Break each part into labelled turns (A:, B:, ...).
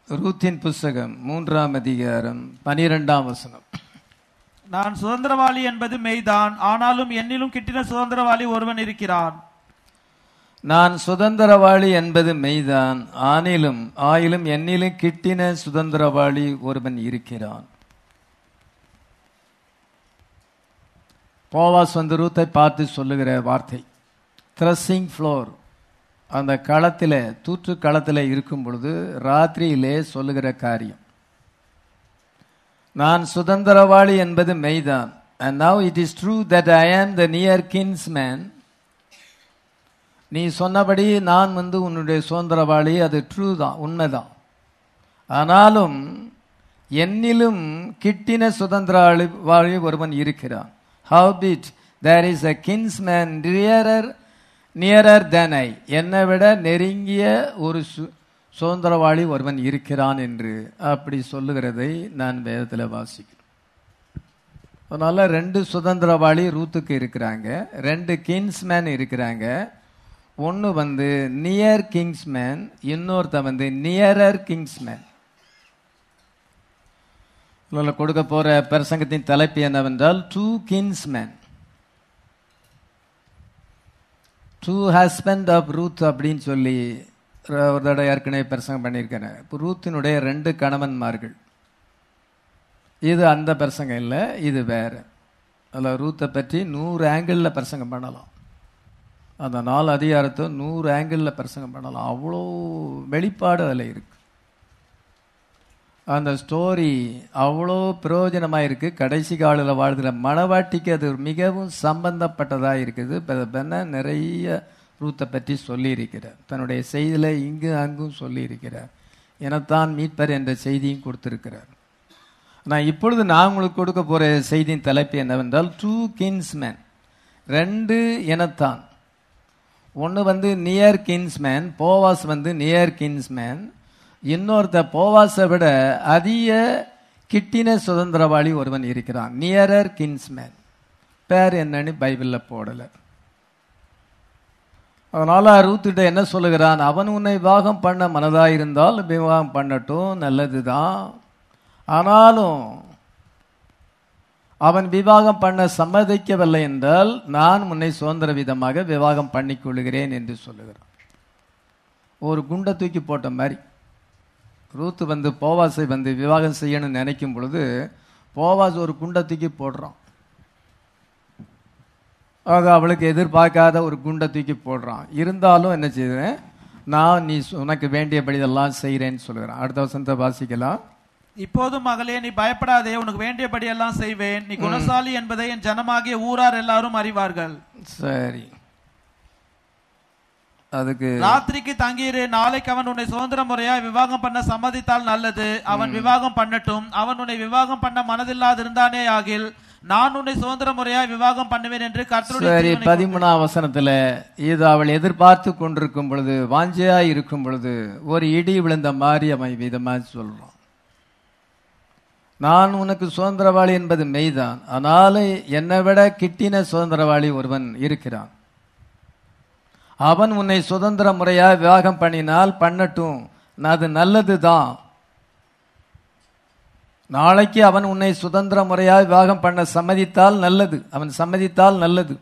A: ரூத்தின் புஸ்தகம் மூன்றாம் அதிகாரம் பனிரெண்டாம் வசனம்
B: நான் சுதந்திரவாளி என்பது மெய்தான் ஆனாலும் என்னிலும் கிட்டின சுதந்திரவாளி ஒருவன் இருக்கிறான்
A: நான் சுதந்திரவாளி என்பது மெய்தான் ஆனிலும் ஆயிலும் என்னிலும் கிட்டின சுதந்திரவாளி ஒருவன் இருக்கிறான் போவாஸ் வந்து ரூத்தை பார்த்து சொல்லுகிற வார்த்தை த்ரஸ்ஸிங் ஃப்ளோர் அந்த களத்தில் தூற்று களத்தில் இருக்கும் பொழுது ராத்திரியிலே சொல்லுகிற காரியம் நான் சுதந்திரவாளி என்பது மெய்தான் and now it is true that I am the near kinsman நீ சொன்னபடி நான் வந்து உன்னுடைய சுதந்திரவாளி அது ட்ரூ தான் உண்மைதான் ஆனாலும் என்னிலும் கிட்டின சுதந்திரவாளி ஒருவன் இருக்கிறான் how but there is a kinsman nearer nearer than I என்னை விட நெருங்கிய ஒரு சு- சுதந்திரவாளி ஒருவன் இருக்கிறான் என்று அப்படி சொல்லுகிறதை நான் வேதத்தில் வாசிக்கிறேன் அதனால ரெண்டு சுதந்திரவாளி ரூத்துக்கு இருக்கிறாங்க ரெண்டு கிங்ஸ்மேன் இருக்கிறாங்க ஒன்று வந்து நியர் கிங்ஸ்மேன் இன்னொருத்த வந்து நியரர் கிங்ஸ்மேன் இதில் கொடுக்க போற பிரசங்கத்தின் தலைப்பு என்னவென்றால் two kinsman two husband of Ruth அப்படின்னு சொல்லி ஒரு தடவை ஏற்கனவே பிரசங்கம் பண்ணியிருக்கிறேன் இப்போ ரூத்தினுடைய ரெண்டு கணவன்மார்கள் இது அந்த பிரசங்கம் இல்லை இது வேற அதில் ரூத்தை பற்றி நூறு ஆங்கிளில் பிரசங்கம் பண்ணலாம் அந்த நாலு அதிகாரத்தை நூறு ஆங்கிளில் பிரசங்கம் பண்ணலாம் அவ்வளோ வெளிப்பாடு அதில் இருக்கு அந்த ஸ்டோரி அவ்வளோ பிரயோஜனமாக இருக்கு கடைசி காலில் வாழ்கிற மணவாட்டிக்கு அது மிகவும் சம்பந்தப்பட்டதாக இருக்குது பெண்ண நிறைய ரூத்தை பற்றி சொல்லியிருக்கிறார் தன்னுடைய செய்தியில் இங்கு அங்கும் சொல்லியிருக்கிறார் எனத்தான் மீட்பர் என்ற செய்தியும் கொடுத்திருக்கிறார் நான் இப்பொழுது நான் உங்களுக்கு கொடுக்க போற செய்தியின் தலைப்பு என்னவென்றால் டூ கின்ஸ்மேன் ரெண்டு இனத்தான் ஒன்று வந்து நியர் கின்ஸ்மேன் போவாஸ் வந்து நியர் கின்ஸ்மேன் இன்னொருத்த போவாஸை விட அதிக கிட்டின சுதந்திரவாளி ஒருவன் இருக்கிறான் நியரர் கின்ஸ்மேன் பேர் என்னன்னு பைபிளில் போடலை அதனால ரூத்திட்ட என்ன சொல்லுகிறான் அவன் உன்னை விவாகம் பண்ண மனதாயிருந்தால் விவாகம் பண்ணட்டும் நல்லதுதான் ஆனாலும் அவன் விவாகம் பண்ண சம்மதிக்கவில்லை என்றால் நான் உன்னை சுதந்திர விதமாக விவாகம் பண்ணிக் கொள்கிறேன் என்று சொல்லுகிறான் ஒரு குண்டை தூக்கி போட்ட மாதிரி ரூத்து வந்து போவாஸை வந்து விவாகம் செய்யணும்னு நினைக்கும் பொழுது போவாஸ் ஒரு குண்டை தூக்கி போடுறான் ஆக அவளுக்கு எதிர்பார்க்காத ஒரு குண்டை தூக்கி போடுறான் இருந்தாலும் என்ன செய்வேன் நான் நீ உனக்கு வேண்டியபடியெல்லாம் செய்கிறேன்னு சொல்லுகிறான் அடுத்த வசனத்தை வாசிக்கலாம்
B: இப்போதும் மகளே நீ பயப்படாதே உனக்கு வேண்டியபடியெல்லாம் செய்வேன் நீ குணசாலி என்பதை என் ஜனமாகிய ஊரார் எல்லாரும் அறிவார்கள்
A: சரி அதுக்கு
B: ராத்திரிக்கு தங்கியிரு நாளைக்கு அவன் உன்னை சுதந்திர முறையா விவாகம் பண்ண சம்மதித்தால் நல்லது அவன் விவாகம் பண்ணட்டும் அவன் உன்னை விவாகம் பண்ண மனதில்லாது இருந்தானே ஆகில் நான் உன்னை சுதந்திர முறையா விவாகம் பண்ணுவேன் என்று கர்த்தருடைய
A: சரி
B: ஜீவனை
A: பதிமூணாம் வசனத்துல இது அவள் எதிர்பார்த்து கொண்டிருக்கும் பொழுது வாஞ்சையா இருக்கும் பொழுது ஒரு இடி விழுந்த மாதிரி அவன் விதமா சொல்றான் நான் உனக்கு சுதந்திரவாளி என்பது மெய்தான் ஆனாலும் என்னை விட கிட்டின சுதந்திரவாளி ஒருவன் இருக்கிறான் அவன் உன்னை சுதந்திர முறையா விவாகம் பண்ணினால் பண்ணட்டும் அது நல்லதுதான் நாளைக்கு அவன் உன்னை சுதந்திர முறையா விவாகம் பண்ண சம்மதித்தால் நல்லது அவன் சம்மதித்தால் நல்லது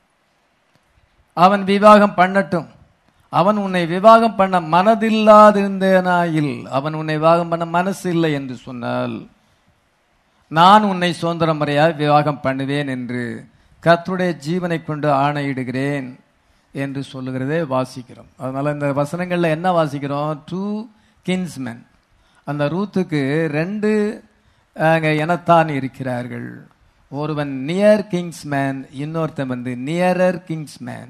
A: அவன் விவாகம் பண்ணட்டும் அவன் உன்னை விவாகம் பண்ண மனதில்லாதிருந்தேனாயில் அவன் உன்னை விவாகம் பண்ண மனசு இல்லை என்று சொன்னால் நான் உன்னை சுதந்திர முறையாக விவாகம் பண்ணுவேன் என்று கர்த்தருடைய ஜீவனை கொண்டு ஆணையிடுகிறேன் என்று சொல்லுகிறதே வாசிக்கிறோம் அதனால இந்த வசனங்கள்ல என்ன வாசிக்கிறோம் டூ கின்ஸ்மென் அந்த ரூத்துக்கு ரெண்டு அங்க இனத்தான் இருக்கிறார்கள் ஒருவன் நியர் கிங்ஸ்மேன் இன்னொருத்தன் வந்து நியரர் கிங்ஸ்மேன்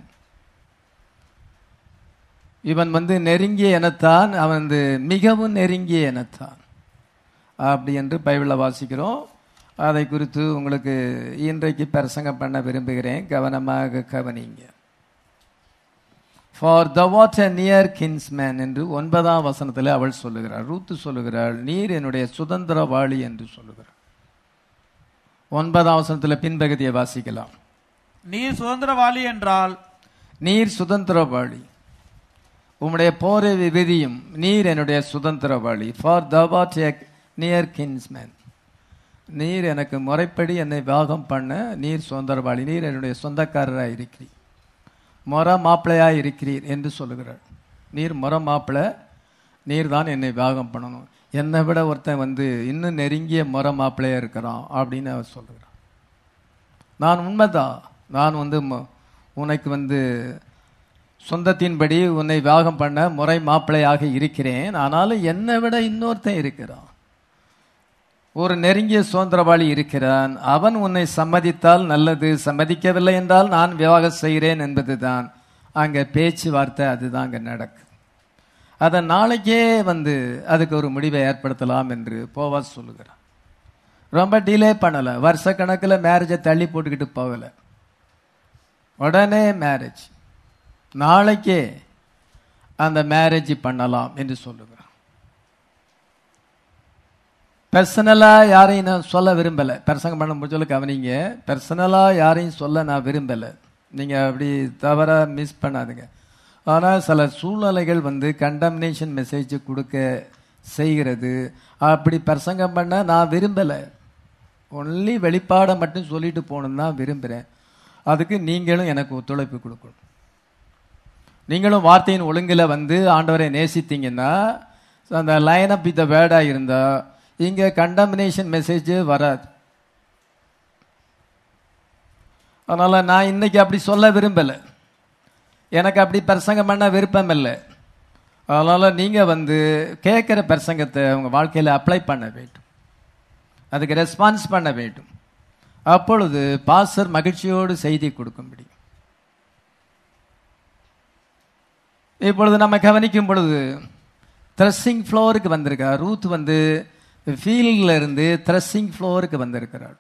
A: இவன் வந்து நெருங்கிய இனத்தான் அவன் வந்து மிகவும் நெருங்கிய இனத்தான் அப்படி என்று பைபிளில் வாசிக்கிறோம் அதை குறித்து உங்களுக்கு இன்றைக்கு பிரசங்கம் பண்ண விரும்புகிறேன் கவனமாக கவனிங்க for thou art a near kinsman என்று ஒன்பதாம் வசனத்தில் அவள் சொல்லுகிறாள் ரூத்து சொல்லுகிறாள் நீர் என்னுடைய சுதந்திரவாளி என்று சொல்லுகிறாள் ஒன்பதாம் வசனத்தில் பின்பகுதியை வாசிக்கலாம்
B: நீ சுதந்திரவாளி என்றால்
A: நீர் சுதந்திரவாளி உம்முடைய போரை விதியும் நீர் என்னுடைய சுதந்திரவாளி ஃபார் தவாட் நியர் கின்ஸ்மேன் நீர் எனக்கு முறைப்படி என்னை விவாகம் பண்ண நீர் சுதந்திரவாளி நீர் என்னுடைய சொந்தக்காரராக இருக்கிறீர் முற மாப்பிள்ளையாக இருக்கிறீர் என்று சொல்லுகிறார் நீர் முற மாப்பிள்ளை நீர் தான் என்னை விவாகம் பண்ணணும் என்னை விட ஒருத்தன் வந்து இன்னும் நெருங்கிய முற மாப்பிள்ளையா இருக்கிறான் அப்படின்னு அவர் சொல்லுகிறார் நான் உண்மைதான் நான் வந்து மு- உனக்கு வந்து சொந்தத்தின்படி உன்னை விவாகம் பண்ண முறை மாப்பிள்ளையாக இருக்கிறேன் ஆனாலும் என்னை விட இன்னொருத்தன் இருக்கிறான் ஒரு நெருங்கிய சுதந்திரவாளி இருக்கிறான் அவன் உன்னை சம்மதித்தால் நல்லது சம்மதிக்கவில்லை என்றால் நான் விவாகம் செய்கிறேன் என்பதுதான் அங்க பேச்சுவார்த்தை அதுதான் அங்க நடக்கு அதை நாளைக்கே வந்து அதுக்கு ஒரு முடிவை ஏற்படுத்தலாம் என்று போவாஸ் சொல்லுகிறான் ரொம்ப டிலே பண்ணல வருஷ கணக்கில் மேரேஜை தள்ளி போட்டுக்கிட்டு போகல உடனே மேரேஜ் நாளைக்கே அந்த மேரேஜ் பண்ணலாம் என்று சொல்லுகிறான் பர்சனலா யாரையும் நான் சொல்ல விரும்பல பிரசங்கம் பண்ண முடிச்சல கவனிங்க பர்சனலா யாரையும் சொல்ல நான் விரும்பல நீங்க அப்படி தவறா மிஸ் பண்ணாதுங்க ஆனா சில சூழ்நிலைகள் வந்து கண்டம்னேஷன் மெசேஜ் கொடுக்க செய்கிறது அப்படி பிரசங்கம் பண்ண நான் விரும்பல ஒன்லி வெளிப்பாடை மட்டும் சொல்லிட்டு போகணும்னு தான் விரும்புகிறேன் அதுக்கு நீங்களும் எனக்கு ஒத்துழைப்பு கொடுக்கணும் நீங்களும் வார்த்தையின் ஒழுங்கில் வந்து ஆண்டவரை நேசித்தீங்கன்னா அந்த லைன் அப் வித் வேர்டாக இருந்தா இங்கே கண்டமினேஷன் மெசேஜ் வராது அதனால நான் இன்னைக்கு அப்படி சொல்ல விரும்பலை எனக்கு அப்படி பிரசங்கம் பண்ண விருப்பம் இல்லை அதனால நீங்க வந்து கேட்குற பிரசங்கத்தை உங்க வாழ்க்கையில அப்ளை பண்ண வேண்டும் அதுக்கு ரெஸ்பான்ஸ் பண்ண வேண்டும் அப்பொழுது பாஸ்டர் மகிழ்ச்சியோடு செய்தி கொடுக்கும்படி இப்பொழுது நம்ம கவனிக்கும் பொழுது த்ரெஸ்ஸிங் ஃப்ளோருக்கு வந்திருக்கார் ரூத் வந்து ஃபீல்டில் இருந்து த்ரெஸ்ஸிங் ஃப்ளோருக்கு வந்திருக்கிறார்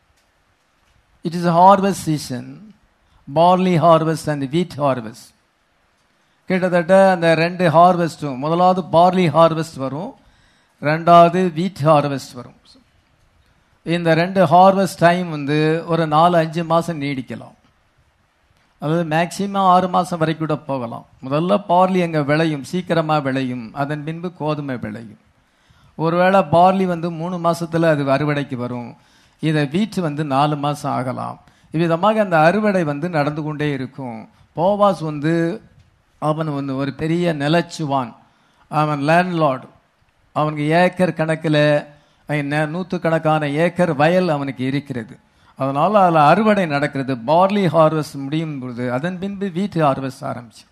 A: it is harvest season barley harvest and wheat harvest கிட்டத்தட்ட அந்த ரெண்டு ஹார்வெஸ்ட்டும் முதலாவது பார்லி ஹார்வெஸ்ட் வரும் ரெண்டாவது வீட் ஹார்வெஸ்ட் வரும் இந்த ரெண்டு ஹார்வெஸ்ட் டைம் வந்து ஒரு நாலு அஞ்சு மாசம் நீடிக்கலாம் அதாவது மேக்சிமம் ஆறு மாசம் வரைக்கும் கூட போகலாம் முதல்ல பார்லி அங்கே விளையும் சீக்கிரமா விளையும் அதன் பின்பு கோதுமை விளையும் ஒருவேளை பார்லி வந்து மூணு மாசத்துல அது அறுவடைக்கு வரும் இதை வீட்டு வந்து நாலு மாசம் ஆகலாம் இவ்விதமாக அந்த அறுவடை வந்து நடந்து கொண்டே இருக்கும் போவாஸ் வந்து அவன் வந்து ஒரு பெரிய நிலச்சுவான் அவன் லேண்ட்லார்டு அவனுக்கு ஏக்கர் கணக்கில் நூற்றுக்கணக்கான ஏக்கர் வயல் அவனுக்கு இருக்கிறது அதனால அதில் அறுவடை நடக்கிறது பார்லி ஹார்வெஸ்ட் முடியும் பொழுது அதன் பின்பு வீட்டு ஹார்வெஸ்ட் ஆரம்பிச்சு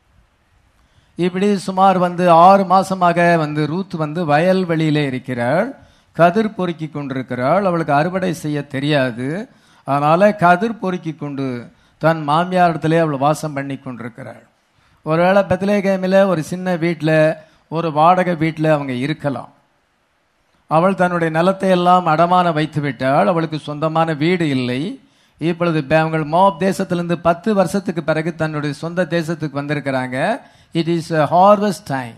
A: இப்படி சுமார் வந்து ஆறு மாசமாக வந்து ரூத் வந்து வயல் வெளியிலே இருக்கிறாள் கதிர் பொறுக்கி கொண்டிருக்கிறாள் அவளுக்கு அறுவடை செய்ய தெரியாது அதனால கதிர் பொறுக்கி கொண்டு தன் மாமியாரிடத்திலே அவள் வாசம் பண்ணி கொண்டிருக்கிறாள் ஒருவேளை பெத்லேகேமில் ஒரு சின்ன வீட்டில் ஒரு வாடகை வீட்டில் அவங்க இருக்கலாம் அவள் தன்னுடைய நிலத்தை எல்லாம் அடமான வைத்து விட்டாள் அவளுக்கு சொந்தமான வீடு இல்லை இப்பொழுது பே- அவங்க மோப் தேசத்திலிருந்து பத்து வருஷத்துக்கு பிறகு தன்னுடைய சொந்த தேசத்துக்கு வந்திருக்கிறாங்க இட் இஸ் ஹார்வெஸ்ட் டைம்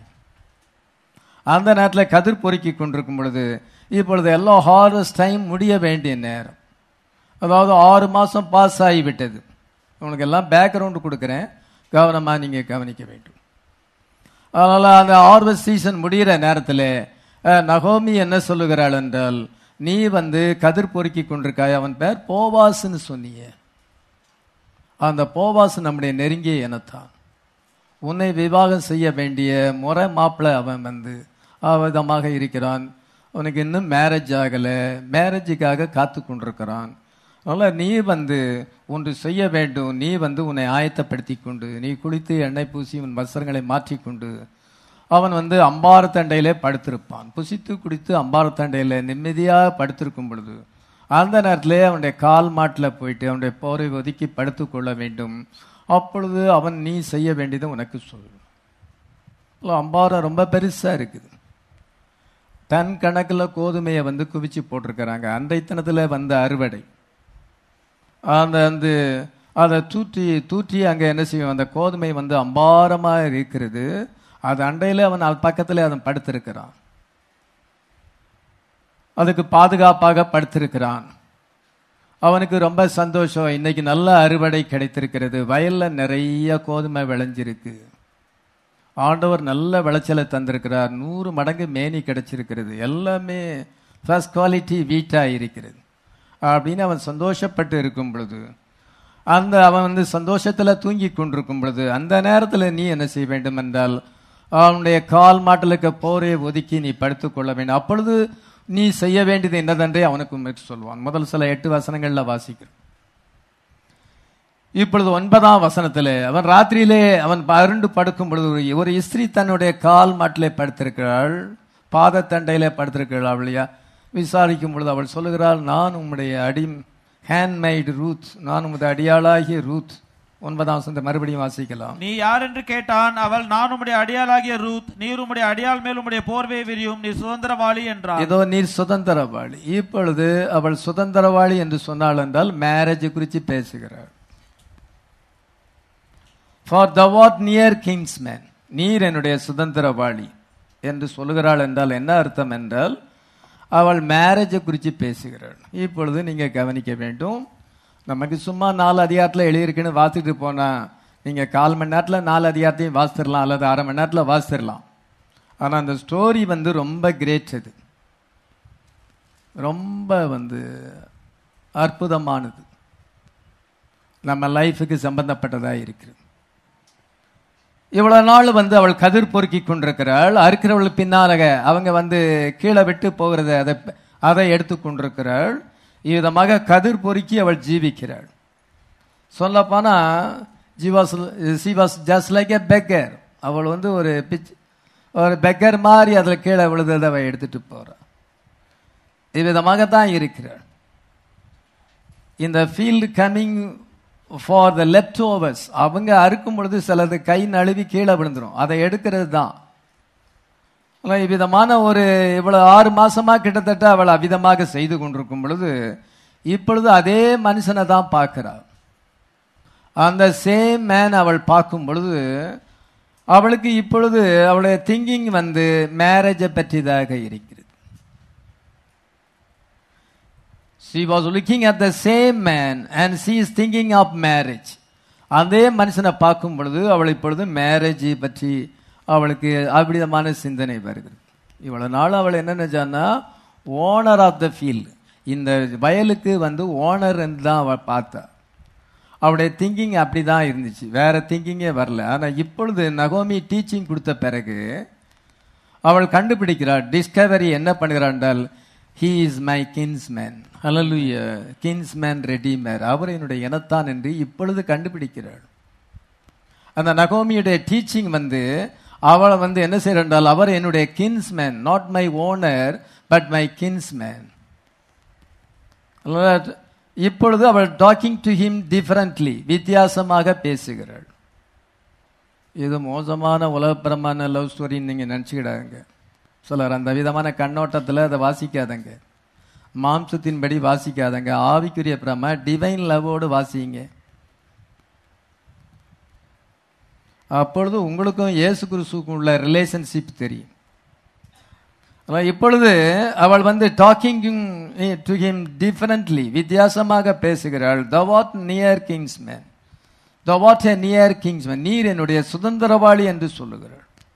A: அந்த நேரத்தில் கதிர் பொறுக்கி கொண்டிருக்கும் பொழுது இப்பொழுது எல்லா ஹார்வெஸ்ட் டைம் முடிய வேண்டிய நேரம் அதாவது ஆறு மாசம் பாஸ் ஆகிவிட்டது உங்களுக்கு எல்லாம் பேக்ரவுண்டு கொடுக்குறேன் கவனமா நீங்க கவனிக்க வேண்டும் அதனால அந்த ஹார்வெஸ்ட் சீசன் முடிகிற நேரத்தில் நகோமி என்ன சொல்லுகிறாள் என்றால் நீ வந்து கதிர் பொறுக்கி கொண்டிருக்காய் அவன் பேர் போவாஸ்ன்னு சொன்னியே அந்த போவாஸ் நம்முடைய நெருங்கிய இனத்தான் உன்னை விவாகம் செய்ய வேண்டிய முறை மாப்பிள்ளை அவன் வந்து அவதமாக இருக்கிறான் உனக்கு இன்னும் மேரேஜ் ஆகலை மேரேஜுக்காக காத்து கொண்டிருக்கிறான் அதனால் நீ வந்து ஒன்று செய்ய வேண்டும் நீ வந்து உன்னை ஆயத்தப்படுத்தி கொண்டு நீ குளித்து எண்ணெய் பூசி உன் வஸ்திரங்களை மாற்றிக்கொண்டு அவன் வந்து அம்பாரத்தண்டையிலே படுத்திருப்பான் புசித்து குடித்து அம்பாரத்தண்டையில நிம்மதியாக படுத்திருக்கும் பொழுது அந்த நேரத்திலே அவனுடைய கால் மாட்டில் போயிட்டு அவனுடைய போரை ஒதுக்கி படுத்துக் கொள்ள வேண்டும் அப்பொழுது அவன் நீ செய்ய வேண்டியதை உனக்கு சொல் அம்பாரம் ரொம்ப பெருசா இருக்குது டன் கணக்கில் கோதுமையை வந்து குவிச்சு போட்டிருக்கிறாங்க அன்றைத்தனத்தில் வந்த அறுவடை அந்த வந்து அதை தூற்றி தூற்றி அங்கே என்ன செய்யும் அந்த கோதுமை வந்து அம்பாரமாக இருக்கிறது அது அண்டையில் அவன் அது பக்கத்தில் அவன் படுத்திருக்கிறான் அதுக்கு பாதுகாப்பாக படுத்திருக்கிறான் அவனுக்கு ரொம்ப சந்தோஷம் இன்னைக்கு நல்ல அறுவடை கிடைத்திருக்கிறது வயல்ல நிறைய கோதுமை விளைஞ்சிருக்கு ஆண்டவர் நல்ல விளைச்சலை தந்திருக்கிறார் நூறு மடங்கு மேனி கிடைச்சிருக்கிறது எல்லாமே ஃபர்ஸ்ட் குவாலிட்டி வீட்டாக இருக்கிறது அப்படின்னு அவன் சந்தோஷப்பட்டு இருக்கும் பொழுது அந்த அவன் வந்து சந்தோஷத்தில் தூங்கி கொண்டிருக்கும் பொழுது அந்த நேரத்தில் நீ என்ன செய்ய வேண்டும் என்றால் அவனுடைய கால் மாட்டலுக்கு போரை ஒதுக்கி நீ படுத்துக் கொள்ள வேண்டும் அப்பொழுது நீ செய்ய வேண்டியது என்னதென்றே அவனுக்கு உண்மைக்கு சொல்வான் முதல் சில எட்டு வசனங்கள்ல வாசிக்கிறோம் இப்பொழுது ஒன்பதாம் வசனத்திலே அவன் ராத்திரியிலே அவன் அருண்டு படுக்கும் பொழுது ஒரு- ஒரு இஸ்திரி தன்னுடைய கால் மாட்டிலே படுத்திருக்கிறாள் பாதத்தண்டையிலே படுத்திருக்கிறாள் அவளையா விசாரிக்கும் பொழுது அவள் சொல்லுகிறாள் நான் உம்முடைய அடி ஹேண்ட்மைடு ரூத் நான் உமது அடியாளாகிய ரூத் ஒன்பதாம் வசனத்தை மறுபடியும் வாசிக்கலாம்
B: நீ யார் என்று கேட்டான் அவள் நான் உம்முடைய அடியாளாகிய ரூத் நீர் உம்முடைய அடியாள் மேல் உம்முடைய போர்வை விரியும் நீர் சுதந்திரவாளி என்றார்
A: இதோ நீர் சுதந்திரவாளி இப்பொழுது அவள் சுதந்திரவாளி என்று சொன்னாள் என்றால் மேரேஜ் குறித்து பேசுகிறாள் for thou art near kinsman நீர் என்னுடைய சுதந்திரவாளி என்று சொல்லுகிறாள் என்றால் என்ன அர்த்தம் என்றால் அவள் மேரேஜை குறித்து பேசுகிறாள் இப்பொழுது நீங்க கவனிக்க வேண்டும் நமக்கு சும்மா நாலு அதிகாரத்தில் எழுதியிருக்குன்னு வாசிட்டு போனா நீங்க கால் மணி நேரத்தில் நாலு அதிகாரத்தையும் வாசித்திடலாம் அல்லது அரை மணி நேரத்தில் வாசித்திடலாம் ஆனா அந்த ஸ்டோரி வந்து ரொம்ப கிரேட் அது ரொம்ப வந்து அற்புதமானது நம்ம லைஃபுக்கு சம்பந்தப்பட்டதா இருக்குது இவ்வளவு நாள் வந்து அவள் கதிர் பொறுக்கி கொண்டிருக்கிறாள் அறுக்கிறவள் பின்னாலக அவங்க வந்து கீழே விட்டு போகிறத அதை அதை எடுத்து கொண்டிருக்கிறாள் இவ்விதமாக கதிர் பொறுக்கி அவள் ஜீவிக்கிறாள் சொல்லப்போனா ஜீவாஸ் சிவாஸ் ஜஸ்ட் லைக் எ பெக்கர் அவள் வந்து ஒரு பிச் ஒரு பெக்கர் மாதிரி அதில் கீழே விழுந்ததை அவள் எடுத்துட்டு போறாள் இவ்விதமாக தான் இருக்கிறாள் இந்த field coming for the leftovers அவங்க அறுக்கும் பொழுது சிலது கை நழுவி கீழே விழுந்துரும் அதை எடுக்கிறது தான் ஆனா, இவ்விதமான ஒரு இவ்வளவு ஆறு மாசமா கிட்டத்தட்ட அவள் அவ்விதமாக செய்து கொண்டிருக்கும் பொழுது இப்பொழுது அதே மனுஷனை தான் பார்க்கிறாள் அந்த சேம் மேன் அவள் பார்க்கும் பொழுது அவளுக்கு இப்பொழுது அவளுடைய திங்கிங் வந்து மேரேஜை பற்றிதாக இருக்கிறது she was looking at the same man and she is thinking of marriage அதே மனுஷனை பார்க்கும் பொழுது அவள் இப்பொழுது மேரேஜ் பற்றி அவளுக்கு அவ்விதமான சிந்தனை வருகிறது இவ்வளவு நாள் அவள் என்ன நினைச்சான்னா ஓனர் ஆஃப் த ஃபீல்டு இந்த வயலுக்கு வந்து ஓனர் என்று தான் அவள் பார்த்தா அவளுடைய திங்கிங் அப்படி தான் இருந்துச்சு வேற திங்கிங்கே வரல ஆனால் இப்பொழுது நகோமி டீச்சிங் கொடுத்த பிறகு அவள் கண்டுபிடிக்கிறாள் டிஸ்கவரி என்ன பண்ணுகிறாள் என்றால் ஹீ இஸ் மை கின்ஸ்மேன் ஹalleluya கின்ஸ்மேன் ரெடிமேர் அவர் என்னுடைய இனத்தான் என்று இப்பொழுது கண்டுபிடிக்கிறாள் அந்த நகோமியுடைய டீச்சிங் வந்து அவளை வந்து என்ன செய்யறால் அவர் என்னுடைய kinsman not my owner but my kinsman இப்பொழுது அவள் டாக்கிங் டு ஹிம் டிஃபரண்ட்லி வித்தியாசமாக பேசுகிறாள் இது மோசமான உலகப்பரமான லவ் ஸ்டோரின்னு நீங்க நினச்சிக்கிடாங்க சிலர் அந்த விதமான கண்ணோட்டத்தில் அதை வாசிக்காதங்க மாம்சத்தின்படி வாசிக்காதங்க ஆவிக்குரிய பிரம டிவைன் லவோடு வாசிங்க அப்பொழுது உங்களுக்கும் இயேசு கிறிஸ்துக்கும் உள்ள ரிலேஷன்ஷிப் தெரியும் ஆனா இப்பொழுது அவள் வந்து டாக்கிங் டு ஹிம் டிஃபரண்ட்லி வித்தியாசமாக பேசுகிறாள் thou art near kinsman thou art a near kinsman நீர் என்னுடைய சுதந்திரவாளி என்று சொல்லுகிறாள்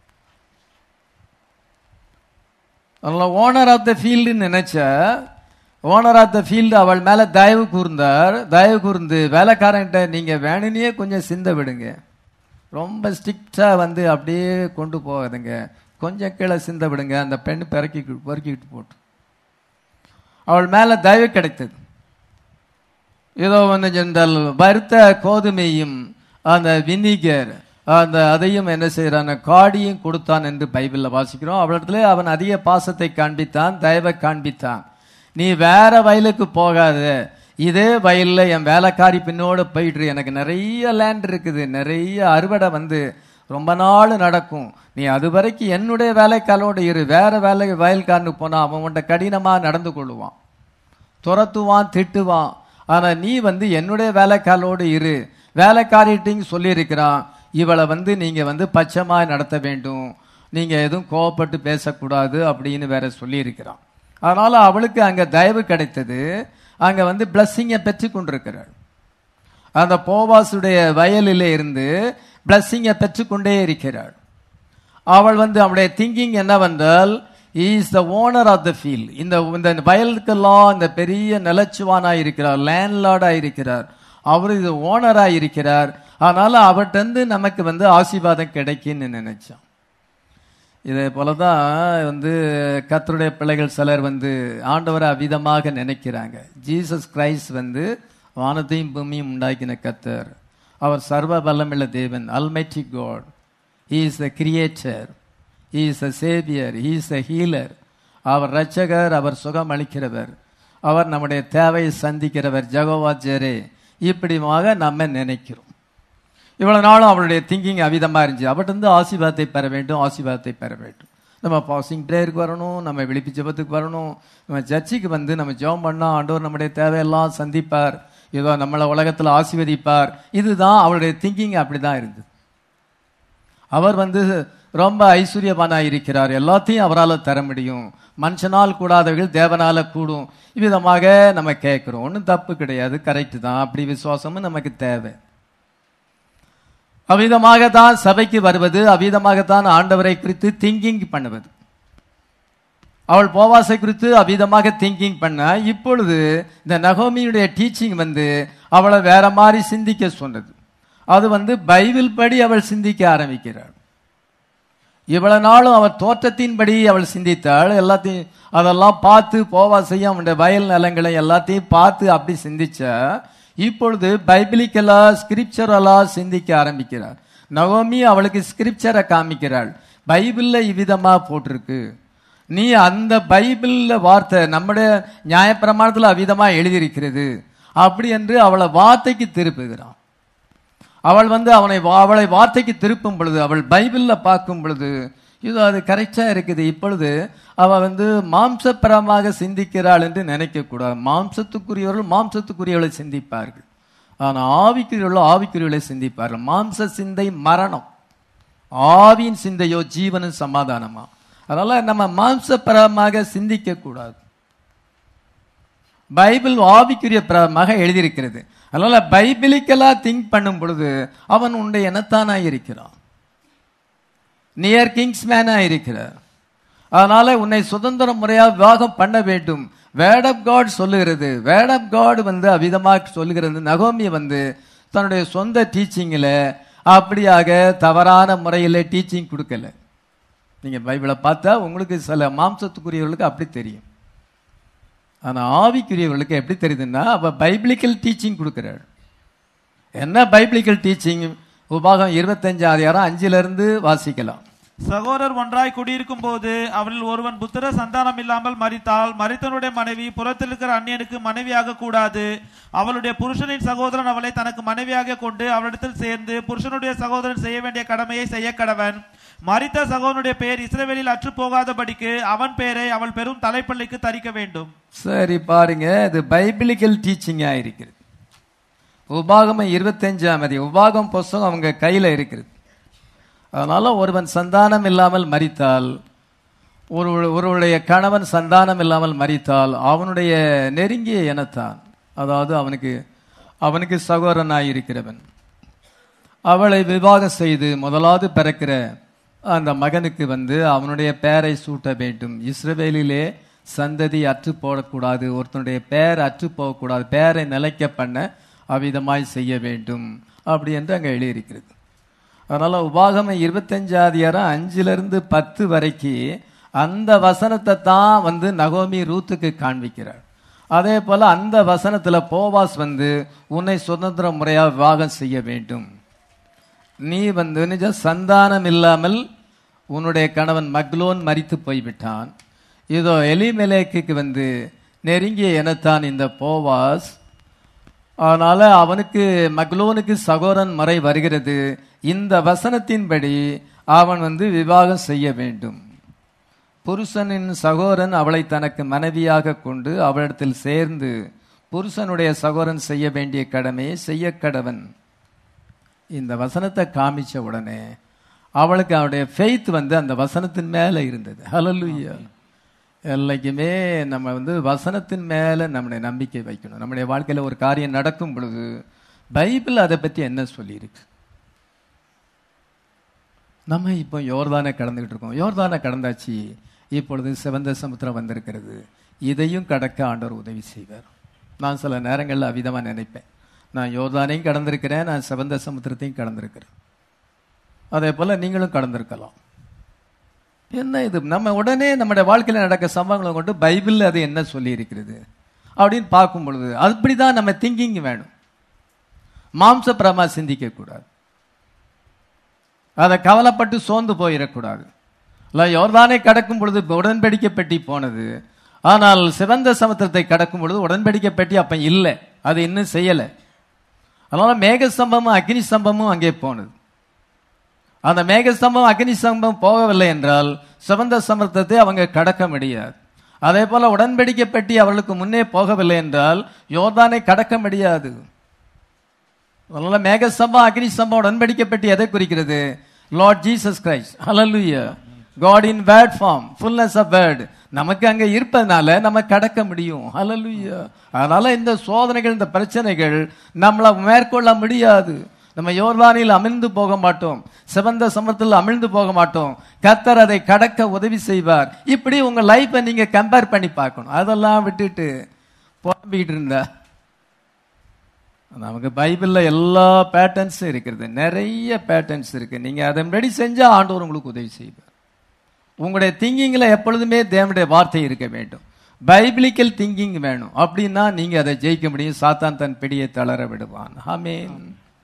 A: அதனால ஓனர் ஆஃப் த ஃபீல்டு நினைச்ச ஓனர் ஆஃப் த ஃபீல்டு அவள் மேல தயவு கூர்ந்தார் தயவு கூர்ந்து வேலைக்காரன்கிட்ட நீங்க வேணுனே கொஞ்சம் சிந்த விடுங்க ரொம்ப ஸ்ட்ரிக்டா வந்து அப்படியே கொண்டு போகாதுங்க கொஞ்சம் கீழே சிந்த விடுங்க அந்த பெண் பிறக்கி பொறுக்கிட்டு போட்டு அவள் மேல தயவு கிடைத்தது ஏதோ வந்து சென்றால் வறுத்த கோதுமையும் அந்த வினிகர் அந்த அதையும் என்ன செய்யறான் காடியும் கொடுத்தான் என்று பைபிள்ல வாசிக்கிறோம் அவளிடத்துல அவன் அதிக பாசத்தை காண்பித்தான் தயவை காண்பித்தான் நீ வேற வயலுக்கு போகாத இதே வயல்ல என் வேலைக்காரி பின்னோடு போயிட்டு எனக்கு நிறைய லேண்ட் இருக்குது நிறைய அறுவடை வந்து ரொம்ப நாள் நடக்கும் நீ அது வரைக்கும் என்னுடைய வேலைக்காலோடு இரு வேற வேலை வயல்காரனுக்கு போனா அவன் உன்ட்ட கடினமா நடந்து கொள்ளுவான் துரத்துவான் திட்டுவான் ஆனா நீ வந்து என்னுடைய வேலைக்காலோடு இரு வேலைக்காரிட்டையும் சொல்லியிருக்கிறான் இவளை வந்து நீங்க வந்து பச்சைமா நடத்த வேண்டும் நீங்க எதுவும் கோவப்பட்டு பேசக்கூடாது அப்படின்னு வேற சொல்லியிருக்கிறான் அதனால அவளுக்கு அங்க தயவு கிடைத்தது அங்க வந்து பிளஸ்ஸிங்கை பெற்று கொண்டிருக்கிறாள் அந்த போவாசுடைய வயலிலே இருந்து பிளஸ்ஸிங்கை பெற்றுக்கொண்டே இருக்கிறாள் அவள் வந்து அவளுடைய திங்கிங் என்னவென்றால் is the owner of the field இந்த இந்த வயலுக்கெல்லாம் இந்த பெரிய நிலச்சுவானா இருக்கிறார் லேண்ட்லார்டா இருக்கிறார் அவர் இது ஓனரா இருக்கிறார் அதனால அவர்கிட்ட நமக்கு வந்து ஆசீர்வாதம் கிடைக்குன்னு நினைச்சோம் இதே போல தான் வந்து கர்த்தருடைய பிள்ளைகள் சிலர் வந்து ஆண்டவரை அவிதமாக நினைக்கிறாங்க ஜீசஸ் கிரைஸ்ட் வந்து வானத்தையும் பூமியும் உண்டாக்கின கர்த்தர் அவர் சர்வ வல்லமுள்ள தேவன் almighty God he is the creator he is the saviour he is the healer அவர் ரட்சகர் அவர் சுகம் அளிக்கிறவர் அவர் நம்முடைய தேவையை சந்திக்கிறவர் ஜெகோவா ஜெரே இப்படிமாக நம்ம நினைக்கிறோம் இவ்வளவு நாளும் அவளுடைய திங்கிங் அவிதமா இருந்துச்சு அவர்கிட்ட ஆசீர்வாதத்தை பெற வேண்டும் ஆசீர்வாதத்தை பெற வேண்டும் நம்ம பாசிங் ப்ரேயருக்கு வரணும் நம்ம விழிப்பு ஜெபத்துக்கு வரணும் நம்ம சர்ச்சுக்கு வந்து நம்ம ஜெபம் பண்ணா ஆண்டவர் நம்முடைய தேவையெல்லாம் சந்திப்பார் ஏதோ நம்மளை உலகத்துல ஆசீர்வதிப்பார் இதுதான் அவளுடைய திங்கிங் அப்படிதான் இருந்தது அவர் வந்து ரொம்ப ஐஸ்வர்யவானா இருக்கிறார் எல்லாத்தையும் அவரால் தர முடியும் மனுஷனால் கூடாதவர்கள் தேவனால கூடும் இவ்விதமாக நம்ம கேட்கிறோம் ஒன்றும் தப்பு கிடையாது கரெக்ட் தான் அப்படி விசுவாசமும் நமக்கு தேவை அவ்விதமாகத்தான் சபைக்கு வருவது அவ்விதமாகத்தான் ஆண்டவரை குறித்து திங்கிங் பண்ணுவது அவள் போவாசை குறித்து அவ்விதமாக திங்கிங் பண்ண இப்பொழுது இந்த நகோமியுடைய டீச்சிங் வந்து அவளை வேற மாதிரி சிந்திக்க சொன்னது அது வந்து பைபிள் படி அவள் சிந்திக்க ஆரம்பிக்கிறாள் இவ்வளவு நாளும் அவள் தோற்றத்தின்படி அவள் சிந்தித்தாள் எல்லாத்தையும் அதெல்லாம் பார்த்து போவாசையும் அவனுடைய வயல் நிலங்களை எல்லாத்தையும் பார்த்து அப்படி சிந்திச்சா இப்பொழுது பைபிளிக்கலா ஸ்கிரிப்சரலா சிந்திக்க ஆரம்பிக்கிறார் நவோமி அவளுக்கு ஸ்கிரிப்சரை காமிக்கிறாள் பைபிள்ல இவ்விதமா போட்டிருக்கு நீ அந்த பைபிள்ல வார்த்தை நம்முடைய நியாயப்பிரமாணத்துல அவ்விதமா எழுதியிருக்கிறது அப்படி என்று அவளை வார்த்தைக்கு திருப்புகிறான் அவள் வந்து அவனை வா- அவளை வார்த்தைக்கு திருப்பும் பொழுது அவள் பைபிள்ல பார்க்கும் பொழுது இது அது கரெக்டா இருக்குது இப்பொழுது அவ வந்து மாம்சப்பரமாக சிந்திக்கிறாள் என்று நினைக்க கூடாது மாம்சத்துக்குரியவர்கள் மாம்சத்துக்குரியவளை சிந்திப்பார்கள் ஆனா ஆவிக்குரியவர்கள் ஆவிக்குரியவளை சிந்திப்பார்கள் மாம்ச சிந்தை மரணம் ஆவியின் சிந்தையோ ஜீவனும் சமாதானமா அதனால நம்ம மாம்சப்பரமாக சிந்திக்க கூடாது பைபிள் ஆவிக்குரிய பிரமாக எழுதியிருக்கிறது அதனால பைபிளிக்கலா திங்க் பண்ணும் பொழுது அவன் உன்னுடைய இனத்தானா இருக்கிறான் நியர் கிங்ஸ்மேனா இருக்கிறார் அதனால உன்னை சுதந்திர முறையா விவாகம் பண்ண வேண்டும் வேர்ட் ஆஃப் காட் சொல்லுகிறது வேர்ட் ஆஃப் காட் வந்து அவிதமாக சொல்லுகிறது நகோமி வந்து தன்னுடைய சொந்த டீச்சிங்கில் அப்படியாக தவறான முறையில் டீச்சிங் கொடுக்கல நீங்க பைபிளை பார்த்தா உங்களுக்கு சில மாம்சத்துக்குரியவர்களுக்கு அப்படி தெரியும் ஆனா ஆவிக்குரியவர்களுக்கு எப்படி தெரியுதுன்னா அவ பைபிளிக்கல் டீச்சிங் கொடுக்கிறாள் என்ன பைபிளிக்கல் டீச்சிங் உபாகம் இருபத்தஞ்சு அதிகாரம் அஞ்சுல இருந்து வாசிக்கலாம்
B: சகோதரர் ஒன்றாய் குடியிருக்கும் போது அவரில் ஒருவன் புத்திர சந்தானம் இல்லாமல் மரித்தால் மரித்தனுடைய மனைவி புறத்தில் இருக்கிற அந்நியனுக்கு மனைவியாக கூடாது அவளுடைய புருஷனின் சகோதரன் அவளை தனக்கு மனைவியாக கொண்டு அவளிடத்தில் சேர்ந்து புருஷனுடைய சகோதரன் செய்ய வேண்டிய கடமையை செய்ய கடவன் மரித்த சகோதரனுடைய பெயர் இஸ்ரவேலில் அற்று போகாதபடிக்கு அவன் பெயரை அவள் பெரும் தலைப்பள்ளிக்கு தரிக்க வேண்டும்
A: சரி பாருங்க இது பைபிளிக்கல் டீச்சிங்கா இருக்கிறது உபாகமம் இருபத்தஞ்சாம் அதிகம் உபாகம் புஸ்தகம் அவங்க கையில இருக்கிறது அதனால ஒருவன் சந்தானம் இல்லாமல் மரித்தால் ஒரு ஒருவருடைய கணவன் சந்தானம் இல்லாமல் மரித்தால் அவனுடைய நெருங்கிய இனத்தான் அதாவது அவனுக்கு அவனுக்கு சகோதரனாய் இருக்கிறவன் அவளை விவாகம் செய்து முதலாவது பிறக்கிற அந்த மகனுக்கு வந்து அவனுடைய பெயரை சூட்ட வேண்டும் இஸ்ரவேலிலே சந்ததி அற்று போடக்கூடாது ஒருத்தனுடைய பெயர் அற்று போகக்கூடாது பெயரை நிலைக்க பண்ண அவ்விதமாய் செய்ய வேண்டும் அப்படி என்று அங்கே எழுதியிருக்கிறது அதனால உபாகமம் இருபத்தஞ்சாதிகாரம் அஞ்சுல இருந்து பத்து வரைக்கும் அந்த வசனத்தை தான் வந்து நகோமி ரூத்துக்கு காண்பிக்கிறார் அதே போல அந்த வசனத்துல போவாஸ் வந்து உன்னை சுதந்திர முறையா விவாகம் செய்ய வேண்டும் நீ வந்து நிஜ சந்தானம் இல்லாமல் உன்னுடைய கணவன் மக்லோன் மரித்து போய்விட்டான் இதோ எலிமெலேக்கு வந்து நெருங்கிய இனத்தான் இந்த போவாஸ் அதனால அவனுக்கு மக்லோனுக்கு சகோதரன் முறை வருகிறது இந்த வசனத்தின்படி அவன் வந்து விவாகம் செய்ய வேண்டும் புருஷனின் சகோதரன் அவளை தனக்கு மனைவியாக கொண்டு அவளிடத்தில் சேர்ந்து புருஷனுடைய சகோதரன் செய்ய வேண்டிய கடமையை செய்ய கடவன் இந்த வசனத்தை காமிச்ச உடனே அவளுக்கு அவளுடைய ஃபெய்த் வந்து அந்த வசனத்தின் மேல இருந்தது ஹalleluya எல்லாருக்குமே நம்ம வந்து வசனத்தின் மேல நம்முடைய நம்பிக்கை வைக்கணும் நம்முடைய வாழ்க்கையில ஒரு காரியம் நடக்கும் பொழுது பைபிள் அதை பத்தி என்ன சொல்லியிருக்கு நம்ம இப்போ யோர்தானை கடந்துகிட்டு இருக்கோம் யோர்தானை கடந்தாச்சு இப்பொழுது சிவந்த சமுத்திரம் வந்திருக்கிறது இதையும் கடக்க ஆண்டவர் உதவி செய்வார் நான் சில நேரங்களில் அவிதமா நினைப்பேன் நான் யோர்தானையும் கடந்திருக்கிறேன் நான் சிவந்த சமுத்திரத்தையும் கடந்திருக்கிறேன் அதே போல நீங்களும் கடந்திருக்கலாம் என்ன இது நம்ம உடனே நம்முடைய வாழ்க்கையில் நடக்க சம்பவங்களை கொண்டு பைபிளில் அது என்ன சொல்லி இருக்கிறது அப்படின்னு பார்க்கும் பொழுது அப்படிதான் நம்ம திங்கிங் வேணும் மாம்சப்பிரமா சிந்திக்க கூடாது அதை கவலைப்பட்டு சோர்ந்து போயிடக்கூடாது இல்லை யோர்தானை கடக்கும் பொழுது உடன்படிக்கை பெட்டி போனது ஆனால் சிவந்த சமுத்திரத்தை கடக்கும் பொழுது உடன்படிக்கை பெட்டி அப்ப இல்லை அது இன்னும் செய்யலை அதனால மேக ஸ்தம்பமும் அக்னி ஸ்தம்பமும் அங்கே போனது அந்த மேக ஸ்தம்பம் அக்னி ஸ்தம்பம் போகவில்லை என்றால் சிவந்த சமுத்திரத்தை அவங்க கடக்க முடியாது அதே போல உடன்படிக்கை பெட்டி அவர்களுக்கு முன்னே போகவில்லை என்றால் யோர்தானை கடக்க முடியாது அதனால மேக ஸ்தம்பம் அக்னி ஸ்தம்பம் உடன்படிக்கை பெட்டி எதை குறிக்கிறது லார்ட் ஜீசஸ் கிரைஸ்ட் ஹalleluya God in word form fullness of word நமக்கு அங்க இருப்பதனால நம்ம கடக்க முடியும் ஹalleluya அதனால இந்த சோதனைகள் இந்த பிரச்சனைகள் நம்மள மேற்கொள்ள முடியாது நம்ம யோர்தானில் அமிழ்ந்து போக மாட்டோம் சிவந்த சமத்தில் அமிழ்ந்து போக மாட்டோம் கத்தர் அதை கடக்க உதவி செய்வார் இப்படி உங்க லைஃப்பை நீங்க கம்பேர் பண்ணி பார்க்கணும் அதெல்லாம் விட்டுட்டு புலம்பிக்கிட்டு இருந்தா நமக்கு பைபிள்ல எல்லா பேட்டர்ன்ஸும் இருக்கிறது நிறைய பேட்டர்ன்ஸ் இருக்கு நீங்க அதன்படி செஞ்சா ஆண்டவர் உங்களுக்கு உதவி செய்வார் உங்களுடைய திங்கிங்ல எப்பொழுதுமே தேவனுடைய வார்த்தை இருக்க வேண்டும் பைபிளிக்கல் திங்கிங் வேணும் அப்படின்னா நீங்க அதை ஜெயிக்க முடியும் சாத்தான் தன் பிடியை தளர விடுவான் ஆமென்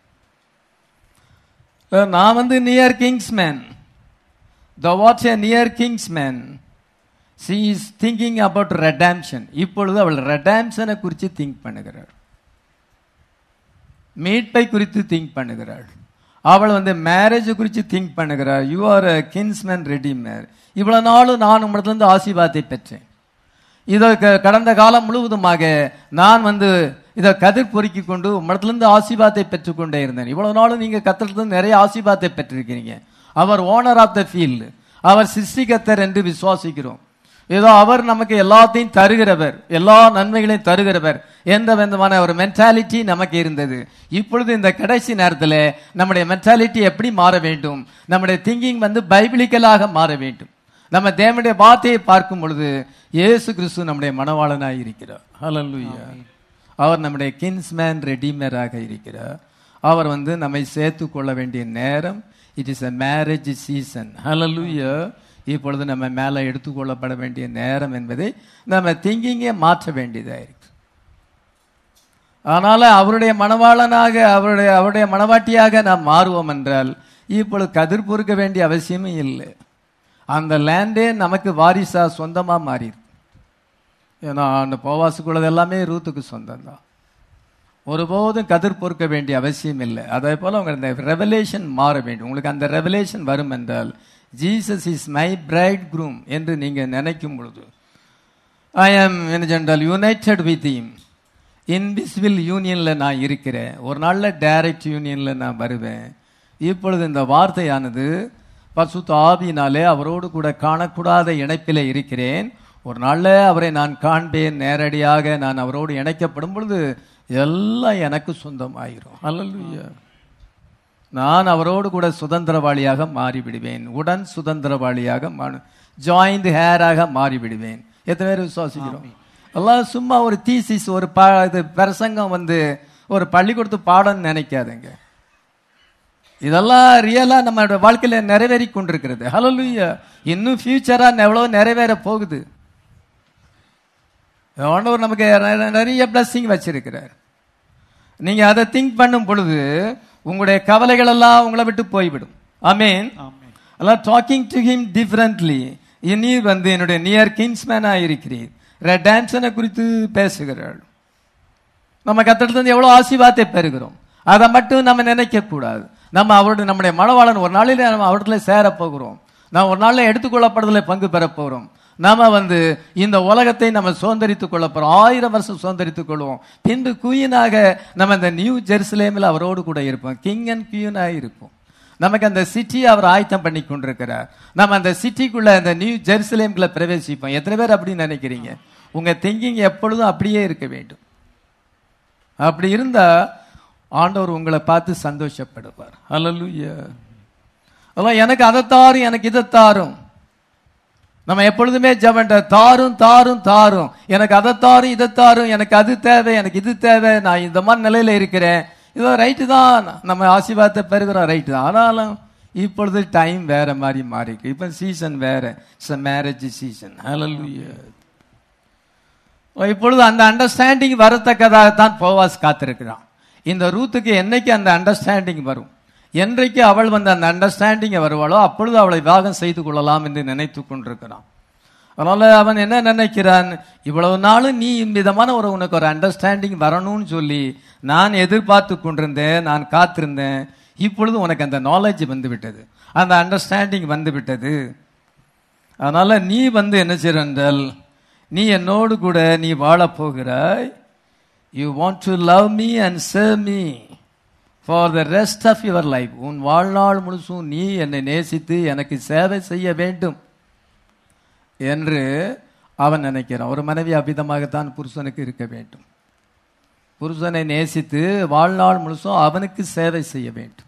A: நான் வந்து நியர் கிங்ஸ் மேன் த வாட்ஸ் a near kinsman she is thinking about redemption இப்பொழுது அவள் ரெடாம்ஷனை குறித்து திங்க் பண்ணுகிறாள் மீட்பை குறித்து திங்க் பண்ணுகிறாள் அவள் வந்து மேரேஜ் குறித்து திங்க் பண்ணுகிறாள் you are a kinsman redeemer இவ்வளவு நாளும் நான் உங்களிடத்திலிருந்து ஆசீர்வாதத்தை பெற்றேன் இதை க- கடந்த காலம் முழுவதுமாக நான் வந்து இதை கதிர் பொறுக்கி கொண்டு உம்மிடத்திலிருந்து ஆசீர்வாதத்தை பெற்றுக்கொண்டே இருந்தேன் இவ்வளவு நாளும் நீங்க கத்திலிருந்து நிறைய ஆசீர்வாதத்தை பெற்றிருக்கிறீங்க அவர் ஓனர் ஆஃப் த ஃபீல்டு அவர் சிருஷ்டிகத்தர் என்று விசுவாசிக்கிறோம் ஏதோ அவர் நமக்கு எல்லாத்தையும் தருகிறவர் எல்லா நன்மைகளையும் தருகிறவர் எந்த விதமான ஒரு மென்டாலிட்டி நமக்கு இருந்தது இப்பொழுது இந்த கடைசி நேரத்தில் நம்முடைய மென்டாலிட்டி எப்படி மாற வேண்டும் நம்முடைய திங்கிங் வந்து பைபிளிக்கலாக மாற வேண்டும் நம்ம தேவனுடைய வார்த்தையை பார்க்கும் பொழுது இயேசு கிறிஸ்து நம்முடைய மணவாளனாய் இருக்கிறார் ஹalleluya அவர் நம்முடைய கின்ஸ்மேன் ரெடிமேராக இருக்கிறார் அவர் வந்து நம்மை சேர்த்து கொள்ள வேண்டிய நேரம் it is a marriage season ஹalleluya இப்பொழுது நம்ம மேலே எடுத்துக்கொள்ளப்பட வேண்டிய நேரம் என்பதை நம்ம திங்கிங்கே மாற்ற வேண்டியதாக இருக்கு அதனால அவருடைய மணவாளனாக அவருடைய அவருடைய மணவாட்டியாக நாம் மாறுவோம் என்றால் இப்பொழுது கதிர் பொறுக்க வேண்டிய அவசியமே இல்லை அந்த லேண்டே நமக்கு வாரிசா சொந்தமா மாறிடுது ஏன்னா அந்த போவாசுக்குள்ளது எல்லாமே ரூத்துக்கு சொந்தம் தான் ஒருபோதும் கதிர் பொறுக்க வேண்டிய அவசியம் இல்லை அதே போல உங்க அந்த ரெவலேஷன் மாற வேண்டும் உங்களுக்கு அந்த ரெவலேஷன் வரும் என்றால் Jesus is my bridegroom என்று நீங்க நினைக்கும் பொழுது ஐ ஆம் என்ன ஜென்றால் யுனைடெட் வித் him இன்விசிபிள் யூனியன்ல நான் இருக்கிறேன் ஒரு நாள்ல டைரக்ட் யூனியன்ல நான் வருவேன் இப்பொழுது இந்த வார்த்தையானது பசுத்த ஆவியினாலே அவரோடு கூட காணக்கூடாத இணைப்பிலே இருக்கிறேன் ஒரு நாள்ல அவரை நான் காண்பேன் நேரடியாக நான் அவரோடு இணைக்கப்படும் பொழுது எல்லாம் எனக்கு சொந்தமாயிரும் அல்லல்லுயா நான் அவரோடு கூட சுதந்திரவாளியாக மாறிவிடுவேன் உடன் சுதந்திரவாளியாக ஜாயிண்ட் ஹேராக மாறிவிடுவேன் எத்தனை பேர் விசுவாசிக்கிறோம் எல்லாம் சும்மா ஒரு தீசிஸ் ஒரு ப இது பிரசங்கம் வந்து ஒரு பள்ளிக்கூடத்து பாடம்னு நினைக்காதுங்க இதெல்லாம் ரியலா நம்மளோட வாழ்க்கையில நிறைவேறி கொண்டிருக்கிறது ஹalleluya இன்னும் ஃபியூச்சரா எவ்வளவு நிறைவேற போகுது ஆண்டவர் நமக்கு நெ- நிறைய blessing வச்சிருக்கிறார் நீங்க அதை திங்க் பண்ணும் பொழுது உங்களுடைய கவலைகள் எல்லாம் உங்களை விட்டு போய்விடும் ஆமென்
B: ஆமென்.
A: எல்லாம் டாக்கிங் டு ஹிம் டிஃபரண்ட்லி இனி வந்து என்னுடைய நியர் கிங்ஸ்மேனா இருக்கிறீர் டான்ஸனை குறித்து பேசுகிறாள் நம்ம கத்திடத்துல எவ்வளவு ஆசீர்வாதத்தை பெறுகிறோம் அதை மட்டும் நம்ம நினைக்க கூடாது நம்ம அவருடைய நம்முடைய மனவாளன் ஒரு நாளில நம்ம அவரிடத்துல சேர போகிறோம் நாம் ஒரு நாள்ல எடுத்துக்கொள்ளப்படுதல பங்கு பெற போகிறோம் நாம வந்து இந்த உலகத்தை நம்ம சுதந்திரித்துக் கொள்ள போறோம் ஆயிரம் வருஷம் சுதந்திரித்துக் கொள்வோம் பின்பு குயினாக நம்ம இந்த நியூ ஜெருசலேமில் அவரோடு கூட இருப்போம் கிங் அண்ட் குயினாக இருப்போம் நமக்கு அந்த சிட்டி அவர் ஆயத்தம் பண்ணி கொண்டிருக்கிறார் நம்ம அந்த சிட்டிக்குள்ள அந்த நியூ ஜெருசலேம்குள்ள பிரவேசிப்போம் எத்தனை பேர் அப்படின்னு நினைக்கிறீங்க உங்க திங்கிங் எப்பொழுதும் அப்படியே இருக்க வேண்டும் அப்படி இருந்தா ஆண்டவர் உங்களை பார்த்து சந்தோஷப்படுவார் ஹalleluya அதான் எனக்கு அதை தாரும் எனக்கு இதை தாரும் நம்ம எப்பொழுதுமே ஜெபண்ட தாரும் தாரும் தாரும் எனக்கு அதை தாரும் இதை தாரும் எனக்கு அது தேவை எனக்கு இது தேவை நான் இந்த மாதிரி நிலையில இருக்கிறேன் இதோ ரைட்டு தான் நம்ம ஆசீர்வாதத்தை பெறுகிறோம் ரைட்டு தான் ஆனாலும் இப்பொழுது டைம் வேற மாதிரி மாறி இருக்கு இப்ப சீசன் வேற இட்ஸ் மேரேஜ் சீசன் ஹalleluya இப்பொழுது அந்த அண்டர்ஸ்டாண்டிங் வரத்தக்கதாகத்தான் போவாஸ் காத்திருக்கிறான் இந்த ரூத்துக்கு என்னைக்கு அந்த அண்டர்ஸ்டாண்டிங் வரும் என்றைக்கு அவள் வந்து அந்த அண்டர்ஸ்டாண்டிங் வருவாளோ அப்பொழுது அவளை விவாகம் செய்து கொள்ளலாம் என்று நினைத்து கொண்டிருக்கிறான் அதனால அவன் என்ன நினைக்கிறான் இவ்வளவு நாளும் நீ விதமான ஒரு உனக்கு ஒரு அண்டர்ஸ்டாண்டிங் வரணும்னு சொல்லி நான் எதிர்பார்த்து கொண்டிருந்தேன் நான் காத்திருந்தேன் இப்பொழுது உனக்கு அந்த நாலேஜ் வந்து விட்டது அந்த அண்டர்ஸ்டாண்டிங் வந்து விட்டது அதனால நீ வந்து என்ன செய்ற என்றால் நீ என்னோடு கூட நீ வாழப் போகிறாய் you want to love me and serve me for the rest of your life உன் வாழ்நாள் முழுசும் நீ என்னை நேசித்து எனக்கு சேவை செய்ய வேண்டும் என்று அவன் நினைக்கிறான் ஒரு மனைவி அபிதமாகத்தான் புருஷனுக்கு இருக்க வேண்டும் புருஷனை நேசித்து வாழ்நாள் முழுசும் அவனுக்கு சேவை செய்ய வேண்டும்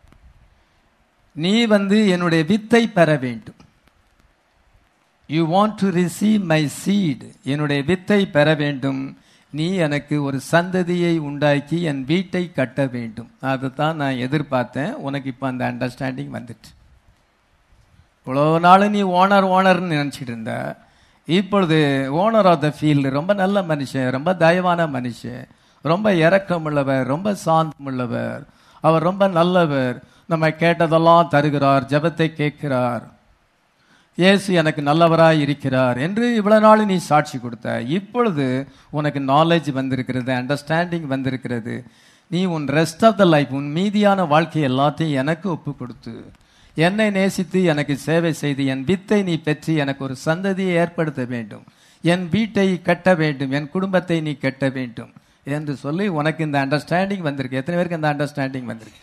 A: நீ வந்து என்னுடைய வித்தை பெற வேண்டும் you want to receive my seed என்னுடைய வித்தை பெற வேண்டும் நீ எனக்கு ஒரு சந்ததியை உண்டாக்கி என் வீட்டை கட்ட வேண்டும் அதுதான் நான் எதிர்பார்த்தேன் உனக்கு இப்போ அந்த அண்டர்ஸ்டாண்டிங் வந்துட்டு இவ்வளோ நாள் நீ ஓனர் ஓனர்னு நினச்சிட்டு இருந்த இப்பொழுது ஓனர் ஆஃப் த ஃபீல்டு ரொம்ப நல்ல மனுஷன் ரொம்ப தயவான மனுஷன் ரொம்ப இரக்கமுள்ளவர் ரொம்ப சாந்தமுள்ளவர் அவர் ரொம்ப நல்லவர் நம்ம கேட்டதெல்லாம் தருகிறார் ஜெபத்தை கேட்கிறார் இயேசு எனக்கு நல்லவராய் இருக்கிறார் என்று இவ்வளவு நாள் நீ சாட்சி கொடுத்த இப்பொழுது உனக்கு நாலேஜ் வந்திருக்கிறது அண்டர்ஸ்டாண்டிங் வந்திருக்கிறது நீ உன் ரெஸ்ட் ஆஃப் த லைஃப் உன் மீதியான வாழ்க்கை எல்லாத்தையும் எனக்கு ஒப்பு கொடுத்து என்னை நேசித்து எனக்கு சேவை செய்து என் வித்தை நீ பெற்று எனக்கு ஒரு சந்ததியை ஏற்படுத்த வேண்டும் என் வீட்டை கட்ட வேண்டும் என் குடும்பத்தை நீ கட்ட வேண்டும் என்று சொல்லி உனக்கு இந்த அண்டர்ஸ்டாண்டிங் வந்திருக்கு எத்தனை பேருக்கு அந்த அண்டர்ஸ்டாண்டிங் வந்திருக்கு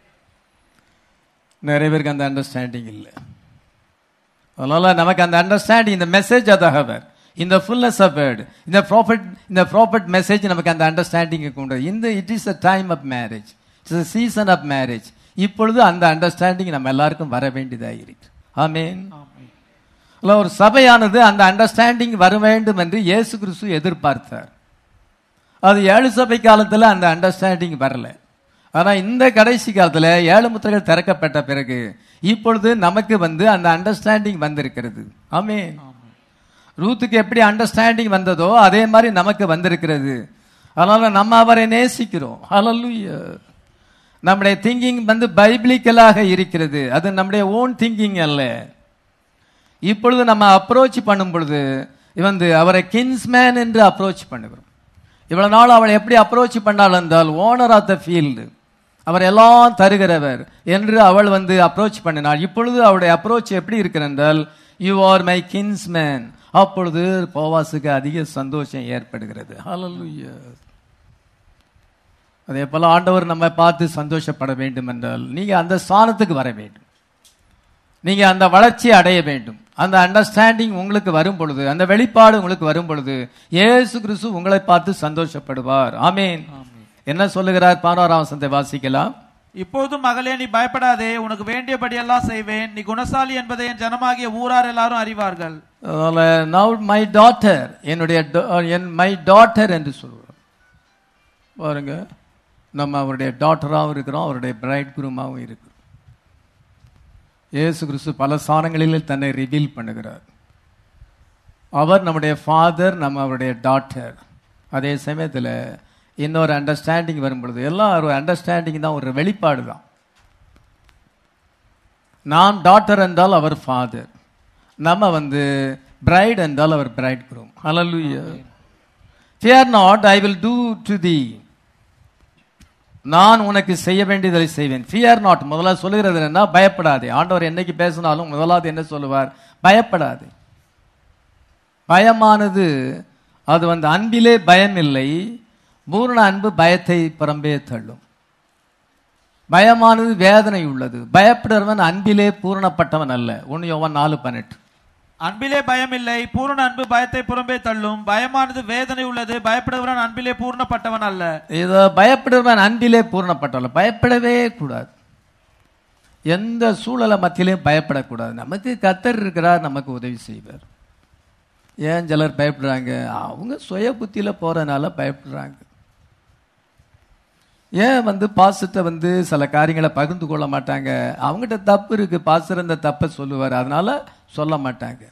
A: நிறைய பேருக்கு அந்த அண்டர்ஸ்டாண்டிங் இல்லை அதனால நமக்கு அந்த அண்டர்ஸ்டாண்டிங் இந்த மெசேஜ் ஆஃப் த ஹவர் இந்த ஃபுல்னஸ் ஆஃப் வேர்ட் இந்த ப்ராஃபிட் இந்த ப்ராஃபிட் மெசேஜ் நமக்கு அந்த அண்டர்ஸ்டாண்டிங் கொண்டு இந்த it is a time of marriage it's a season of marriage இப்பொழுது அந்த அண்டர்ஸ்டாண்டிங் நம்ம எல்லாருக்கும் வர வேண்டியதாக இருக்கு ஆமீன் இல்ல ஒரு சபையானது அந்த அண்டர்ஸ்டாண்டிங் வர வேண்டும் என்று இயேசு கிறிஸ்து எதிர்பார்த்தார் அது ஏழு சபை காலத்துல அந்த அண்டர்ஸ்டாண்டிங் வரல ஆனா இந்த கடைசி காலத்துல ஏழு முத்திரைகள் திறக்கப்பட்ட பிறகு இப்பொழுது நமக்கு வந்து அந்த அண்டர்ஸ்டாண்டிங் வந்திருக்கிறது ஆமென் ரூத்துக்கு எப்படி அண்டர்ஸ்டாண்டிங் வந்ததோ அதே மாதிரி நமக்கு வந்திருக்கிறது அதனால நம்ம அவரை நேசிக்கிறோம் ஹalleluya நம்முடைய திங்கிங் வந்து பைபிளிக்கலாக இருக்கிறது அது நம்முடைய ஓன் திங்கிங் அல்ல இப்பொழுது நம்ம அப்ரோச் பண்ணும் பொழுது வந்து அவரை கின்ஸ்மேன் என்று அப்ரோச் பண்ணுகிறோம் இவ்வளவு நாள் அவளை எப்படி அப்ரோச் பண்ணாள் என்றால் ஓனர் ஆஃப் த ஃபீல்டு அவர் எல்லாம் தருகிறவர் என்று அவள் வந்து அப்ரோச் பண்ணினாள் இப்பொழுது அவளுடைய அப்ரோச் எப்படி இருக்கிற என்றால் யூ ஆர் மை கின்ஸ்மேன் அப்பொழுது போவாசுக்கு அதிக சந்தோஷம் ஏற்படுகிறது ஹalleluya அதே போல ஆண்டவர் நம்ம பார்த்து சந்தோஷப்பட வேண்டும் என்றால் நீங்க அந்த ஸ்தானத்துக்கு வர வேண்டும் நீங்க அந்த வளர்ச்சியை அடைய வேண்டும் அந்த அண்டர்ஸ்டாண்டிங் உங்களுக்கு வரும் பொழுது அந்த வெளிப்பாடு உங்களுக்கு வரும் பொழுது இயேசு கிறிஸ்து உங்களை பார்த்து சந்தோஷப்படுவார் ஆமீன் என்ன சொல்லுகிறார் பானோராம சந்தை வாசிக்கலாம்
B: இப்போதும் மகளே நீ பயப்படாதே உனக்கு வேண்டியபடியெல்லாம் செய்வேன் நீ குணசாலி என்பதை என் ஜனமாகிய ஊரார் எல்லாரும் அறிவார்கள்
A: நவ் மை டாட்டர் என்னுடைய da- என் மை டாட்டர் என்று சொல்லுவோம் பாருங்க நம்ம அவருடைய டாட்டராகவும் இருக்கிறோம் அவருடைய பிரைட் குருமாவும் இருக்கிறோம் இயேசு கிறிஸ்து பல சாணங்களில் தன்னை ரிவீல் பண்ணுகிறார் அவர் நம்முடைய ஃபாதர் நம்ம அவருடைய டாட்டர் அதே சமயத்தில் இன்னொரு அண்டர்ஸ்டாண்டிங் வரும் பொழுது எல்லாம் ஒரு அண்டர்ஸ்டாண்டிங் தான் ஒரு வெளிப்பாடு தான் நான் டாட்டர் என்றால் அவர் ஃபாதர் நம்ம வந்து பிரைட் என்றால் அவர் பிரைட் குரும் ஹalleluya fear not i will do to thee நான் உனக்கு செய்ய வேண்டியதை செய்வேன் fear not முதல்ல சொல்லுகிறது என்ன பயப்படாதே ஆண்டவர் என்னைக்கு பேசினாலும் முதலாவது என்ன சொல்லுவார் பயப்படாதே பயமானது அது வந்து அன்பிலே பயம் இல்லை பூர்ண அன்பு பயத்தை புறம்பே தள்ளும் பயமானது வேதனை உள்ளது பயப்படுறவன் அன்பிலே பூரணப்பட்டவன் அல்ல ஒன்னு யோவான் நாலு பன்னெண்டு
B: அன்பிலே பயம் இல்லை பூரண அன்பு பயத்தை புறம்பே தள்ளும் பயமானது வேதனை உள்ளது பயப்படுகிறவன் அன்பிலே பூர்ணப்பட்டவன் அல்ல
A: இத பயப்படுறவன் அன்பிலே பூரணப்பட்டவன் பயப்படவே கூடாது எந்த சூழலை மத்தியிலையும் பயப்படக்கூடாது நமக்கு கத்தர் இருக்கிறார் நமக்கு உதவி செய்வார் ஏன் சிலர் பயப்படுறாங்க அவங்க சுய புத்தியில போறதுனால பயப்படுறாங்க ஏன் வந்து பாசத்தை வந்து சில காரியங்களை பகிர்ந்து கொள்ள மாட்டாங்க அவங்ககிட்ட தப்பு இருக்கு பாசர் அந்த தப்பை சொல்லுவார் அதனால சொல்ல மாட்டாங்க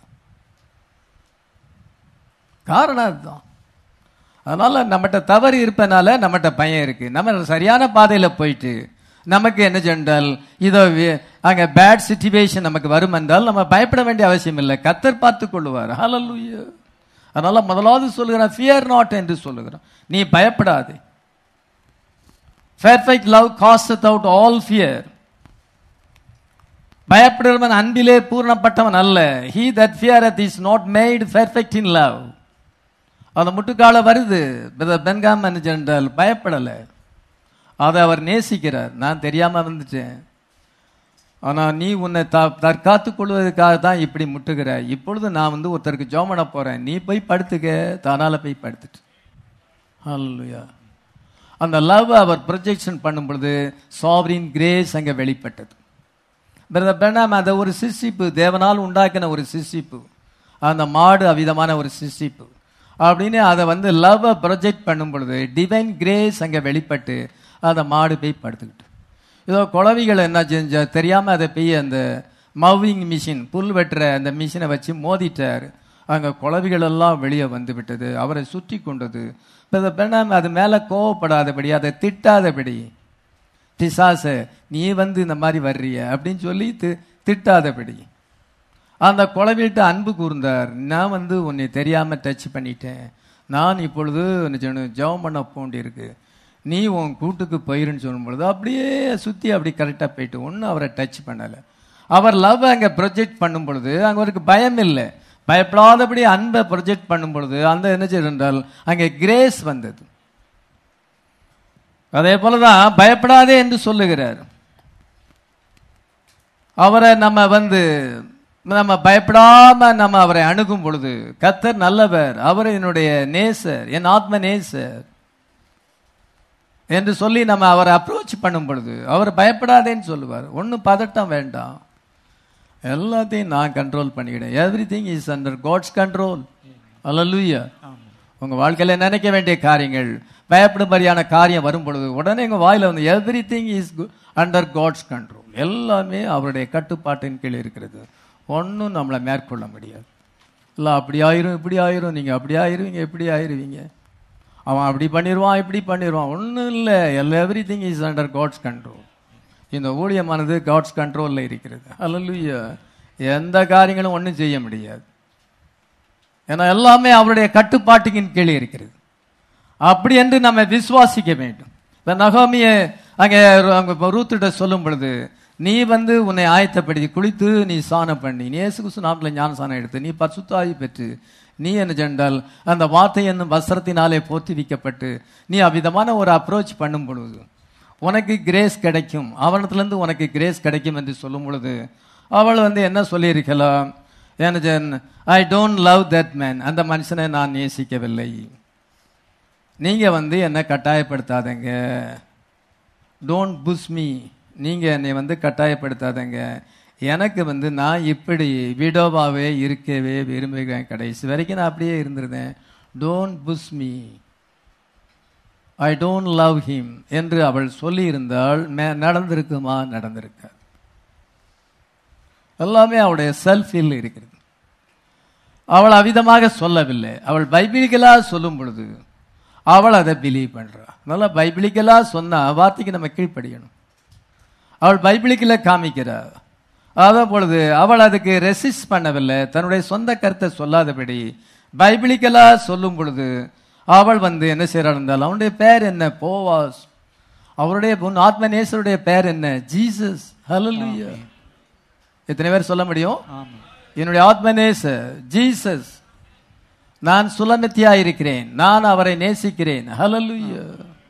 A: காரணம் அதுதான் அதனால நம்மகிட்ட தவறு இருப்பனால நம்மகிட்ட பயம் இருக்கு நம்ம சரியான பாதையில போயிட்டு நமக்கு என்ன சென்றால் இதோ வி- அங்க பேட் சிச்சுவேஷன் நமக்கு வரும் என்றால் நம்ம பயப்பட வேண்டிய அவசியம் இல்லை கத்தர் பார்த்து கொள்ளுவார் ஹalleluya அதனால முதலாவது சொல்லுகிறான் ஃபியர் நாட் என்று சொல்லுகிறான் நீ பயப்படாதே perfect love casteth out all fear பயப்படுகிறவன் அன்பிலே பூர்ணப்பட்டவன் அல்ல he that feareth is not made perfect in love அந்த முட்டுக்கால வருது பிரதர் பென்காம் என்றால் பயப்படலை அதை அவர் நேசிக்கிறார் நான் தெரியாம வந்துட்டேன் ஆனா நீ உன்னை த- தற்காத்துக் கொள்வதற்காக தான் இப்படி முட்டுகிறாய் இப்பொழுது நான் வந்து ஒருத்தருக்கு ஜோம் பண்ண போறேன் நீ போய் படுத்துக்க தானால போய் படுத்துட்டு ஹalleluya அந்த லவ் அவர் ப்ரொஜெக்ஷன் பண்ணும் பொழுது சாவரின் கிரேஸ் அங்க வெளிப்பட்டது பிரதர் பெனாம் அதை ஒரு சிசிப்பு தேவனால் உண்டாக்கின ஒரு சிசிப்பு அந்த மாடு அவிதமான ஒரு சிசிப்பு அப்படின்னு அதை வந்து லவ்வை ப்ரொஜெக்ட் பண்ணும் பொழுது டிவைன் கிரேஸ் அங்கே வெளிப்பட்டு அந்த மாடு போய் படுத்துக்கிட்டு இதோ குளவிகள் என்ன செஞ்ச தெரியாம அதை போய் அந்த மவ்விங் மிஷின் புல் வெட்டுற அந்த மிஷினை வச்சு மோதிட்டார் அங்கே குளவிகள் எல்லாம் வெளியே வந்து விட்டது அவரை சுற்றி கொண்டது பிரதர் பெனாம் அது மேலே கோவப்படாதபடி அதை திட்டாதபடி பிசாச நீ வந்து இந்த மாதிரி வர்றிய அப்படின்னு சொல்லி தி- திட்டாதபடி அந்த குழவிட்ட அன்பு கூர்ந்தார் நான் வந்து உன்னை தெரியாம டச் பண்ணிட்டேன் நான் இப்பொழுது ஜெபம் பண்ண போண்டிருக்கு நீ உன் கூட்டுக்கு போயிருன்னு சொல்லும் பொழுது அப்படியே சுத்தி அப்படி கரெக்டா போயிட்டு ஒன்றும் அவரை டச் பண்ணல அவர் லவ் அங்க ப்ரொஜெக்ட் பண்ணும் பொழுது அங்க அவருக்கு பயம் இல்லை பயப்படாதபடி அன்பை ப்ரொஜெக்ட் பண்ணும் பொழுது அந்த என்ன செய்ய என்றால் அங்கே கிரேஸ் வந்தது அதே போலதான் பயப்படாதே என்று சொல்லுகிறார் அவரை நம்ம வந்து நம்ம பயப்படாம நம்ம அவரை அணுகும் பொழுது கத்தர் நல்லவர் அவர் என்னுடைய நேசர் என் ஆத்ம நேசர் என்று சொல்லி நம்ம அவரை அப்ரோச் பண்ணும் பொழுது அவர் பயப்படாதேன்னு சொல்லுவார் ஒன்றும் பதட்டம் வேண்டாம் எல்லாத்தையும் நான் கண்ட்ரோல் பண்ணிக்கிட்டேன் everything is under God's control அல்லூயா உங்க வாழ்க்கையில நினைக்க வேண்டிய காரியங்கள் பயப்படும்படியான காரியம் வரும் பொழுது உடனே உங்க வாயில வந்து everything is under God's control எல்லாமே அவருடைய கட்டுப்பாட்டின் கீழ் இருக்கிறது ஒன்றும் நம்மளை மேற்கொள்ள முடியாது இல்லை அப்படி ஆயிரும் இப்படி ஆயிரும் நீங்க அப்படி ஆயிருவீங்க இப்படி ஆயிருவீங்க அவன் அப்படி பண்ணிடுவான் இப்படி பண்ணிடுவான் ஒன்றும் இல்லை everything is under God's control இந்த ஊழியமானது காட்ஸ் கண்ட்ரோல்ல இருக்கிறது அல்லலுயா எந்த காரியங்களும் ஒன்றும் செய்ய முடியாது ஏன்னா எல்லாமே அவருடைய கட்டுப்பாட்டுக்கின் கீழே இருக்கிறது அப்படி என்று நம்ம விசுவாசிக்க வேண்டும் இப்ப நகோமிய அங்க அங்க ரூத்திட்ட சொல்லும் பொழுது நீ வந்து உன்னை ஆயத்தப்படுத்தி குளித்து நீ சாணம் பண்ணி நீ இயேசு கிறிஸ்து நாமத்தில் ஞான சாணம் எடுத்து நீ பசுத்தாயி பெற்று நீ என்ன சென்றால் அந்த வார்த்தை என்னும் வஸ்திரத்தினாலே போற்றுவிக்கப்பட்டு நீ அவ்விதமான ஒரு அப்ரோச் பண்ணும் பொழுது உனக்கு கிரேஸ் கிடைக்கும் அவனத்திலிருந்து உனக்கு கிரேஸ் கிடைக்கும் என்று சொல்லும் பொழுது அவள் வந்து என்ன சொல்லியிருக்கலாம் I don't love that man அந்த மனுஷனை நான் நேசிக்கவில்லை நீங்க வந்து என்ன கட்டாயப்படுத்தாதங்க டோன்ட் புஷ் மீ நீங்க என்னை வந்து கட்டாயப்படுத்தாதங்க எனக்கு வந்து நான் இப்படி விடோவாவே இருக்கவே விரும்புகிறேன் கடைசி வரைக்கும் நான் அப்படியே இருந்திருந்தேன் don't push me I don't love him என்று அவள் சொல்லி இருந்தால் நடந்திருக்குமா நடந்திருக்க எல்லாமே அவளுடைய செல்ஃபில் இருக்கிறது அவள் அவிதமாக சொல்லவில்லை அவள் பைபிளிக்கலா சொல்லும் பொழுது அவள் அதை பிலீவ் பண்றா நல்லா பைபிளிக்கலா சொன்னா வார்த்தைக்கு நம்ம கீழ்ப்படியணும் அவள் பைபிளிக்கல காமிக்கிறா அதே பொழுது அவள் அதுக்கு ரெசிஸ்ட் பண்ணவில்லை தன்னுடைய சொந்த கருத்தை சொல்லாதபடி பைபிளிக்கலா சொல்லும் பொழுது அவள் வந்து என்ன செய்யறாள் இருந்தால் அவனுடைய பேர் என்ன போவாஸ் அவருடைய உன் ஆத்ம நேசருடைய பேர் என்ன ஜீசஸ் ஹalleluya எத்தனை பேர் சொல்ல முடியும் என்னுடைய ஆத்ம நேசர் ஜீசஸ் நான் சுலமித்தியா இருக்கிறேன் நான் அவரை நேசிக்கிறேன் ஹalleluya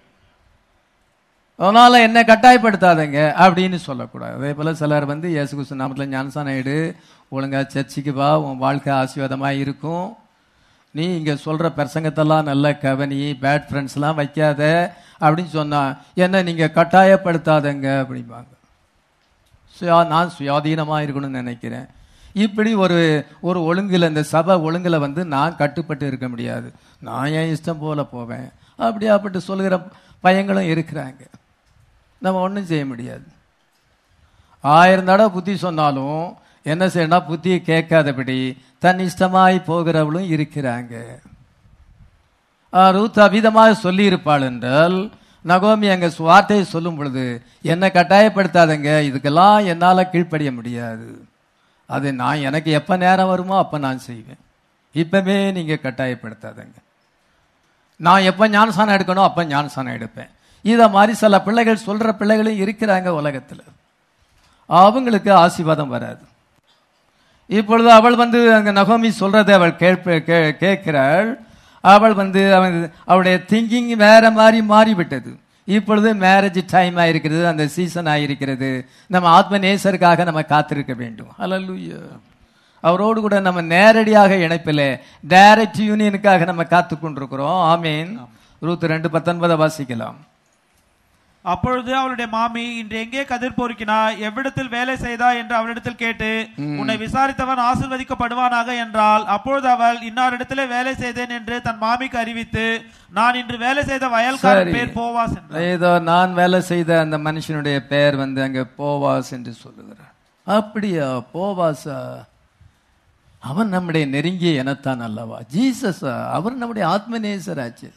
A: அதனால என்ன கட்டாயப்படுத்தாதங்க அப்படின்னு சொல்லக்கூடாது அதே போல சிலர் வந்து இயேசு கிறிஸ்து நாமத்தில் ஞானசானம் எடு ஒழுங்கா சர்ச்சுக்கு வா உன் வாழ்க்கை ஆசீர்வாதமா இருக்கும் நீ இங்க சொல்ற பிரசங்கத்தெல்லாம் நல்ல கவனி பேட் ஃப்ரெண்ட்ஸ் எல்லாம் வைக்காத அப்படின்னு சொன்னா என்ன நீங்க கட்டாயப்படுத்தாதங்க அப்படிம்பாங்க சுயா நான் சுயாதீனமாக இருக்கணும்னு நினைக்கிறேன் இப்படி ஒரு ஒரு ஒழுங்குல இந்த சபை ஒழுங்குல வந்து நான் கட்டுப்பட்டு இருக்க முடியாது நான் என் இஷ்டம் போல போவேன் அப்படி அப்படி சொல்லுகிற பையங்களும் இருக்கிறாங்க நம்ம ஒன்றும் செய்ய முடியாது ஆயிரம் தடவை புத்தி சொன்னாலும் என்ன செய்யணும் புத்தியை கேட்காதபடி தன் இஷ்டமாய் போகிறவளும் இருக்கிறாங்க ஆ, ரூத் அபிதமாக சொல்லியிருப்பாள் என்றால் நகோமி அங்க வார்த்தையை சொல்லும் பொழுது என்னை கட்டாயப்படுத்தாதங்க இதுக்கெல்லாம் என்னால கீழ்ப்படிய முடியாது அது நான் எனக்கு எப்ப நேரம் வருமோ அப்ப நான் செய்வேன் இப்பவே நீங்க கட்டாயப்படுத்தாதங்க நான் எப்ப ஞானசானம் எடுக்கணும் அப்ப ஞானசானம் எடுப்பேன் இத மாதிரி சில பிள்ளைகள் சொல்ற பிள்ளைகளும் இருக்கிறாங்க உலகத்துல அவங்களுக்கு ஆசீர்வாதம் வராது இப்பொழுது அவள் வந்து அங்க நகோமி சொல்றதை அவள் கேட்ப கே- கேட்கிறாள் அவள் வந்து அவன் அவளுடைய திங்கிங் வேற மாதிரி மாறிவிட்டது இப்பொழுது மேரேஜ் டைம் ஆயிருக்கிறது அந்த சீசன் ஆயிருக்கிறது நம்ம ஆத்ம நேசருக்காக நம்ம காத்திருக்க வேண்டும் ஹalleluya அவரோடு கூட நம்ம நேரடியாக இணைப்பில் டைரக்ட் யூனியனுக்காக நம்ம காத்து கொண்டிருக்கிறோம் ஆமீன் ரூத் ரெண்டு பத்தொன்பதை வாசிக்கலாம்
B: அப்பொழுது அவளுடைய மாமி இன்று எங்கே கதிர் பொறுக்கினாய் எவ்விடத்தில் வேலை செய்தா என்று அவளிடத்தில் கேட்டு உன்னை விசாரித்தவன் ஆசிர்வதிக்கப்படுவானாக என்றால் அப்பொழுது அவள் இன்னாரிடத்திலே வேலை செய்தேன் என்று தன் மாமிக்கு அறிவித்து நான் இன்று வேலை செய்த வயல்காரன்
A: சரி.
B: பேர் போவாஸ் என்றார்
A: ஏதோ நான் வேலை செய்த அந்த மனுஷனுடைய பெயர் வந்து அங்க போவாஸ் என்று சொல்லுகிறார் அப்படியா போவாஸா அவன் நம்முடைய நெருங்கிய இனத்தான் அல்லவா ஜீசஸா அவர் நம்முடைய ஆத்மநேசராச்சு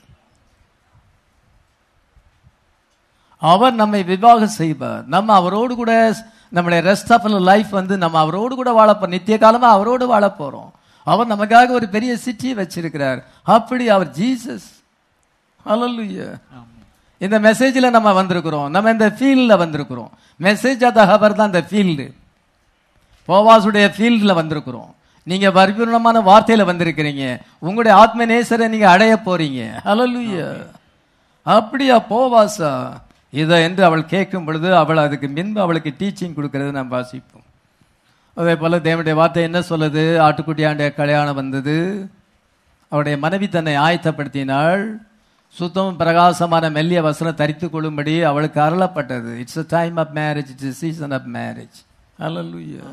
A: அவர் நம்மை விவாகம் செய்வார் நம்ம அவரோடு கூட நம்முடைய ரெஸ்ட் ஆஃப் லைஃப் வந்து நம்ம அவரோடு கூட வாழ போறோம் நித்திய காலமா அவரோடு வாழ போறோம் அவர் நமக்காக ஒரு பெரிய சிட்டியை வச்சிருக்கிறார் அப்படி அவர் ஜீசஸ் ஹalleluya இந்த மெசேஜ்ல நம்ம வந்திருக்கிறோம் நம்ம இந்த ஃபீல்ட்ல வந்திருக்கிறோம் மெசேஜ் ஆஃப் த ஹவர் தான் இந்த ஃபீல்டு போவாசுடைய ஃபீல்டில் வந்திருக்கிறோம் நீங்க பரிபூர்ணமான வார்த்தையில வந்திருக்கிறீங்க உங்களுடைய ஆத்ம நேசரை நீங்க அடைய போறீங்க ஹalleluya அப்படியா போவாசா இதை என்று அவள் கேட்கும் பொழுது அவள் அதுக்கு முன்பு அவளுக்கு டீச்சிங் கொடுக்கிறது நாம் வாசிப்போம் அதே போல தேவனுடைய வார்த்தை என்ன சொல்லுது ஆட்டுக்குட்டியாண்டைய கல்யாணம் வந்தது அவருடைய மனைவி தன்னை ஆயத்தப்படுத்தினாள் சுத்தமும் பிரகாசமான மெல்லிய வசனம் தரித்து கொள்ளும்படி அவளுக்கு அருளப்பட்டது it's a time of marriage it's season of marriage ஹalleluya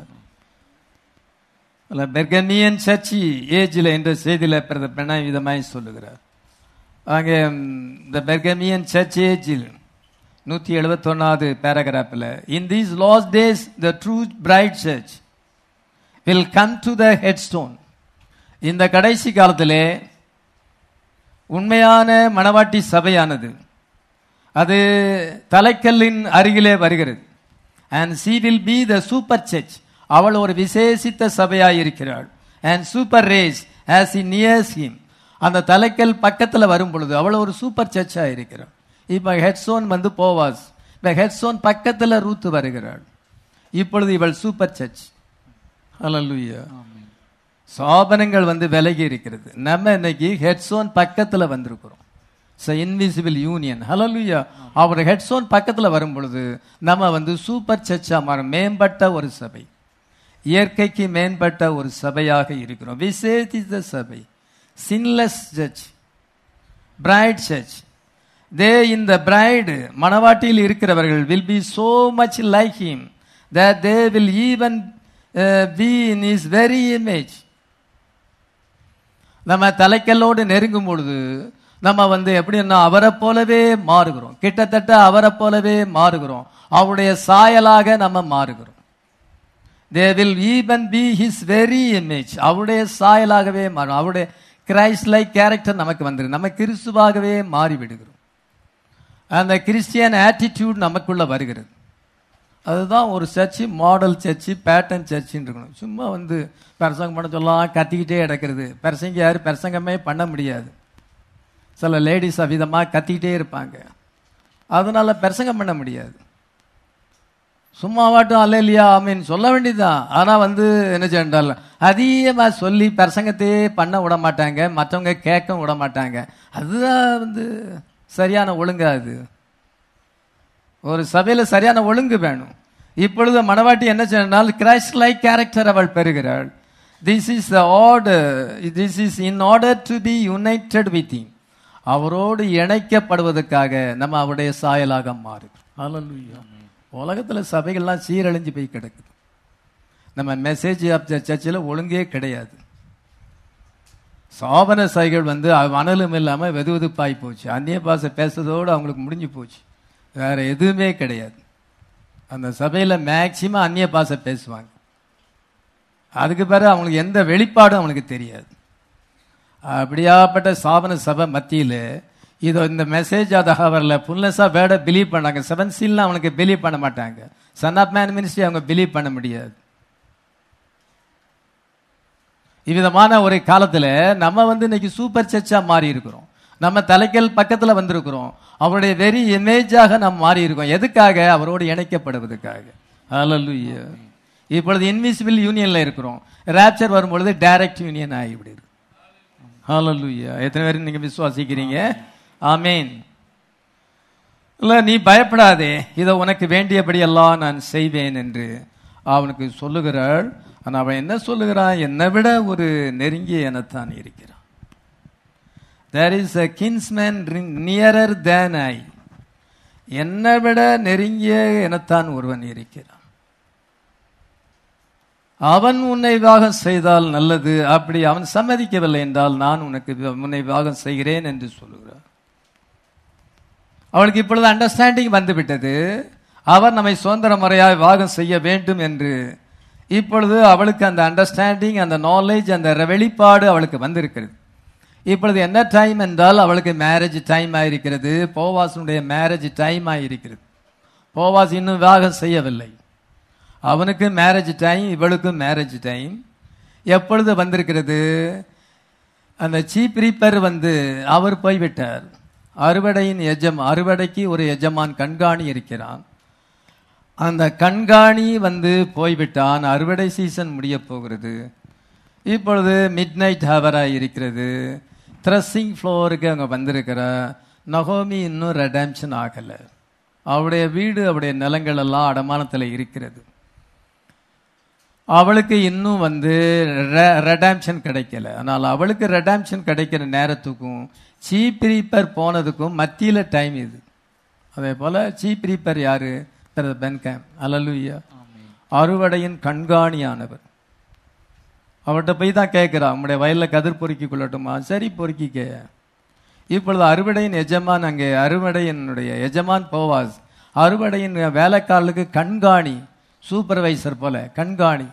A: அல்ல பெர்கமியன் சர்ச்சி ஏஜில் என்ற செய்தியில பிறந்த பெண்ணை விதமாய் சொல்லுகிறார் அங்கே இந்த பெர்கமியன் சர்ச் ஏஜில் நூத்தி எழுபத்தொன்னாவது பேராகிராஃபில் in these last days the true bride church will come to the headstone இந்த கடைசி காலத்திலே உண்மையான மணவாட்டி சபையானது அது தலைக்கல்லின் அருகிலே வருகிறது and she will be the super church அவள் ஒரு விசேஷித்த சபையாய் இருக்கிறாள் and super race as he nears him அந்த தலைக்கல் பக்கத்துல வரும் பொழுது அவள் ஒரு சூப்பர் சர்ச்சா இருக்கிறாள் இப்ப ஹெட்ஸோன் வந்து போவாஸ் இப்ப ஹெட்ஸோன் பக்கத்துல ரூத்து வருகிறாள் இப்பொழுது இவள் சூப்பர் சர்ச் ஹalleluya சாபனங்கள் வந்து விலகி இருக்கிறது நம்ம இன்னைக்கு ஹெட்ஸோன் பக்கத்துல வந்திருக்கிறோம் இன்விசிபிள் யூனியன் ஹalleluya அவர் ஹெட்ஸோன் பக்கத்துல வரும் பொழுது நம்ம வந்து சூப்பர் சர்ச்சா மாறும் மேம்பட்ட ஒரு சபை இயற்கைக்கு மேம்பட்ட ஒரு சபையாக இருக்கிறோம் விசேஷித்த சபை sinless church bride church they இந்த பிரைடு மணவாட்டியில் இருக்கிறவர்கள் will be so much like him that they will even uh, be in his very image நம்ம தலைக்கல்லோடு நெருங்கும் பொழுது நம்ம வந்து எப்படின்னா அவரை போலவே மாறுகிறோம் கிட்டத்தட்ட அவரை போலவே மாறுகிறோம் அவருடைய சாயலாக நம்ம மாறுகிறோம் they will even be his very image அவருடைய சாயலாகவே மாறும் அவருடைய கிரைஸ்ட் லைக் கேரக்டர் நமக்கு வந்துடும் நம்ம கிறிஸ்துவாகவே மாறி விடுகிறோம் அந்த கிறிஸ்டியன் ஆட்டிடியூட் நமக்குள்ள வருகிறது அதுதான் ஒரு சர்ச்சு மாடல் சர்ச்சு பேட்டர்ன் சர்ச்சுன்னு இருக்கணும் சும்மா வந்து பிரசங்கம் பண்ண சொல்லலாம் கத்திக்கிட்டே கிடக்கிறது பிரசங்க யாரு பிரசங்கமே பண்ண முடியாது சில லேடிஸ் அவிதமாக கத்திக்கிட்டே இருப்பாங்க அதனால பிரசங்கம் பண்ண முடியாது சும்மாவாட்டும் அல்ல இல்லையா ஆமீன் சொல்ல வேண்டியதுதான் ஆனா வந்து என்ன செய்யண்டால் அதிகமா சொல்லி பிரசங்கத்தையே பண்ண விட மாட்டாங்க மற்றவங்க கேட்க விட மாட்டாங்க அதுதான் வந்து சரியான ஒழுங்கா அது ஒரு சபையில சரியான ஒழுங்கு வேணும் இப்பொழுது மணவாட்டி என்ன செய்யணும் கிரைஸ்ட் லைக் கேரக்டர் அவள் பெறுகிறாள் this is order this is in order to be united with him அவரோடு இணைக்கப்படுவதற்காக நம்ம அவருடைய சாயலாக மாறுகிறோம் Hallelujah. உலகத்தில் சபைகள்லாம் சீரழிஞ்சு போய் கிடக்குது நம்ம மெசேஜ் ஆஃப் த சர்ச்சில் ஒழுங்கே கிடையாது சாபன சைகள் வந்து மணலும் இல்லாமல் வெது வெதுப்பாய் போச்சு அந்நிய பாஷை பேசுறதோடு அவங்களுக்கு முடிஞ்சு போச்சு வேற எதுவுமே கிடையாது அந்த சபையில் மேக்சிமம் அந்நிய பாஷை பேசுவாங்க அதுக்கு பிறகு அவங்களுக்கு எந்த வெளிப்பாடும் அவங்களுக்கு தெரியாது அப்படியாப்பட்ட சாபன சபை மத்தியில் இதோ இந்த மெசேஜ் அதாக வரல புல்னஸாக வேர்டை பிலீவ் பண்ணாங்க செவன் சீல்லாம் அவனுக்கு பிலீவ் பண்ண மாட்டாங்க சன் ஆஃப் மேன் மினிஸ்ட்ரி அவங்க பிலீவ் பண்ண முடியாது இவ்விதமான ஒரு காலத்துல நம்ம வந்து இன்னைக்கு சூப்பர் சர்ச்சா மாறி இருக்கிறோம் நம்ம தலைக்கல் பக்கத்துல வந்திருக்கிறோம் அவருடைய வெரி இமேஜாக நாம் மாறி இருக்கோம் எதுக்காக அவரோடு இணைக்கப்படுவதற்காக ஹalleluya இப்பொழுது இன்விசிபிள் யூனியன்ல இருக்கிறோம் ராப்சர் வரும்பொழுது டைரக்ட் யூனியன் ஆகிவிடுது ஹalleluya எத்தனை பேர் நீங்க விசுவாசிக்கிறீங்க ஆமேன் இல்ல நீ பயப்படாதே இதை உனக்கு வேண்டியபடி எல்லாம் நான் செய்வேன் என்று அவனுக்கு சொல்லுகிறாள் ஆனா அவன் என்ன சொல்லுகிறான் என்னை விட ஒரு நெருங்கிய எனத்தான் இருக்கிறான் there is a kinsman nearer than I என்னை விட நெருங்கிய எனத்தான் ஒருவன் இருக்கிறான் அவன் உன்னை விவாகம் செய்தால் நல்லது அப்படி அவன் சம்மதிக்கவில்லை என்றால் நான் உனக்கு உன்னை விவாகம் செய்கிறேன் என்று சொல்லுகிறார் அவளுக்கு இப்பொழுது அண்டர்ஸ்டாண்டிங் வந்துவிட்டது அவர் நம்மை சுதந்திர முறையாக விவாகம் செய்ய வேண்டும் என்று இப்பொழுது அவளுக்கு அந்த அண்டர்ஸ்டாண்டிங் அந்த நாலேஜ் அந்த வெளிப்பாடு அவளுக்கு வந்திருக்கிறது இப்பொழுது என்ன டைம் என்றால் அவளுக்கு மேரேஜ் டைம் ஆயிருக்கிறது போவாசனுடைய மேரேஜ் டைம் ஆயிருக்கிறது போவாஸ் இன்னும் விவாகம் செய்யவில்லை அவனுக்கு மேரேஜ் டைம் இவளுக்கும் மேரேஜ் டைம் எப்பொழுது வந்திருக்கிறது அந்த சீப் ரீப்பர் வந்து அவர் போய்விட்டார் அறுவடையின் எஜம் அறுவடைக்கு ஒரு எஜமான் கண்காணி இருக்கிறான் அந்த கண்காணி வந்து போய்விட்டான் அறுவடை சீசன் முடிய போகிறது இப்பொழுது மிட் நைட் ஹவராக இருக்கிறது த்ரெஸ்ஸிங் ஃப்ளோருக்கு அங்கே வந்திருக்கிற நகோமி இன்னும் ரெடாம்ஷன் ஆகலை அவருடைய வீடு அவருடைய நிலங்கள் எல்லாம் அடமானத்தில் இருக்கிறது அவளுக்கு இன்னும் வந்து ரெடாம்ஷன் கிடைக்கல ஆனால் அவளுக்கு ரெடாம்ஷன் கிடைக்கிற நேரத்துக்கும் சீப் ரீப்பர் போனதுக்கும் மத்தியில் டைம் இது அதே போல சீப் ரீப்பர் யாரு பென்கேம் அலலுயா அறுவடையின் கண்காணியானவர் அவர்கிட்ட போய் தான் கேட்கிறான் உங்களுடைய வயலில் கதிர் பொறுக்கி கொள்ளட்டுமா சரி பொறுக்கிக்க இப்பொழுது அறுவடையின் எஜமான் அங்கே அறுவடையினுடைய எஜமான் போவாஸ் அறுவடையின் வேலைக்காரர்களுக்கு கண்காணி சூப்பர்வைசர் போல கண்காணி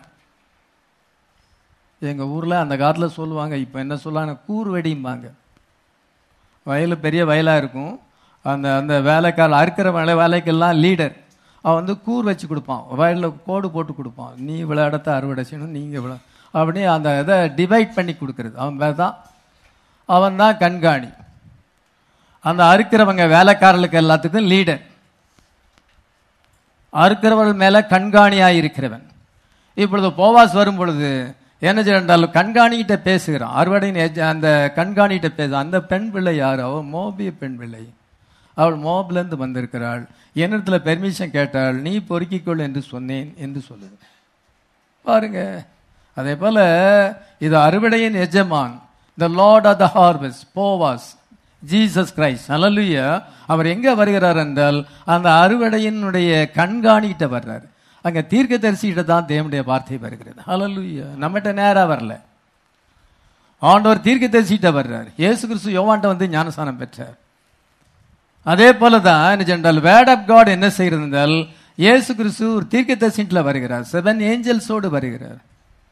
A: எங்க ஊர்ல அந்த காலத்தில் சொல்லுவாங்க இப்போ என்ன சொல்லுவாங்க கூறு வெடிம்பாங்க வயல் பெரிய வயலா இருக்கும் அந்த அந்த வேலைக்கார அறுக்கிற வேலை வேலைக்கெல்லாம் லீடர் அவன் வந்து கூர் வச்சு கொடுப்பான் வயலில் கோடு போட்டு கொடுப்பான் நீ இவ்வளோ இடத்த அறுவடை செய்யணும் நீங்கள் இவ்வளோ அப்படி அந்த இதை டிவைட் பண்ணி கொடுக்கறது அவன் தான் அவன் தான் கண்காணி அந்த அறுக்கிறவங்க வேலைக்காரர்களுக்கு எல்லாத்துக்கும் லீடர் அறுக்கிறவர்கள் மேல கண்காணியாய் இருக்கிறவன் இப்பொழுது போவாஸ் வரும் பொழுது என்ன செய்யறாலும் கண்காணிகிட்ட பேசுகிறான் அறுவடையின் அந்த கண்காணிகிட்ட பேச அந்த பெண் பிள்ளை யார் அவள் மோபிய பெண் பிள்ளை அவள் மோபிலிருந்து வந்திருக்கிறாள் என்னிடத்துல பெர்மிஷன் கேட்டாள் நீ பொறுக்கிக்கொள் என்று சொன்னேன் என்று சொல்லுது பாருங்க அதே போல இது அறுவடையின் எஜமான் the Lord of the harvest Boaz Jesus Christ அலலுயா அவர் எங்க வருகிறார் என்றால் அந்த அறுவடையினுடைய கண்காணிகிட்ட வர்றார் அங்க தீர்க்க தரிசிகிட்ட தான் தேவனுடைய வார்த்தை வருகிறது அலலுயா நம்மகிட்ட நேரா வரல ஆண்டவர் தீர்க்க தரிசிகிட்ட வர்றார் இயேசு கிறிஸ்து யோவான்ட்ட வந்து ஞானசானம் பெற்றார் அதே போலதான் என்ன சென்றால் வேர்ட் ஆஃப் காட் என்ன செய்கிறது என்றால் இயேசு கிறிஸ்து ஒரு தீர்க்க தரிசில வருகிறார் செவன் ஏஞ்சல்ஸோடு வருகிறார்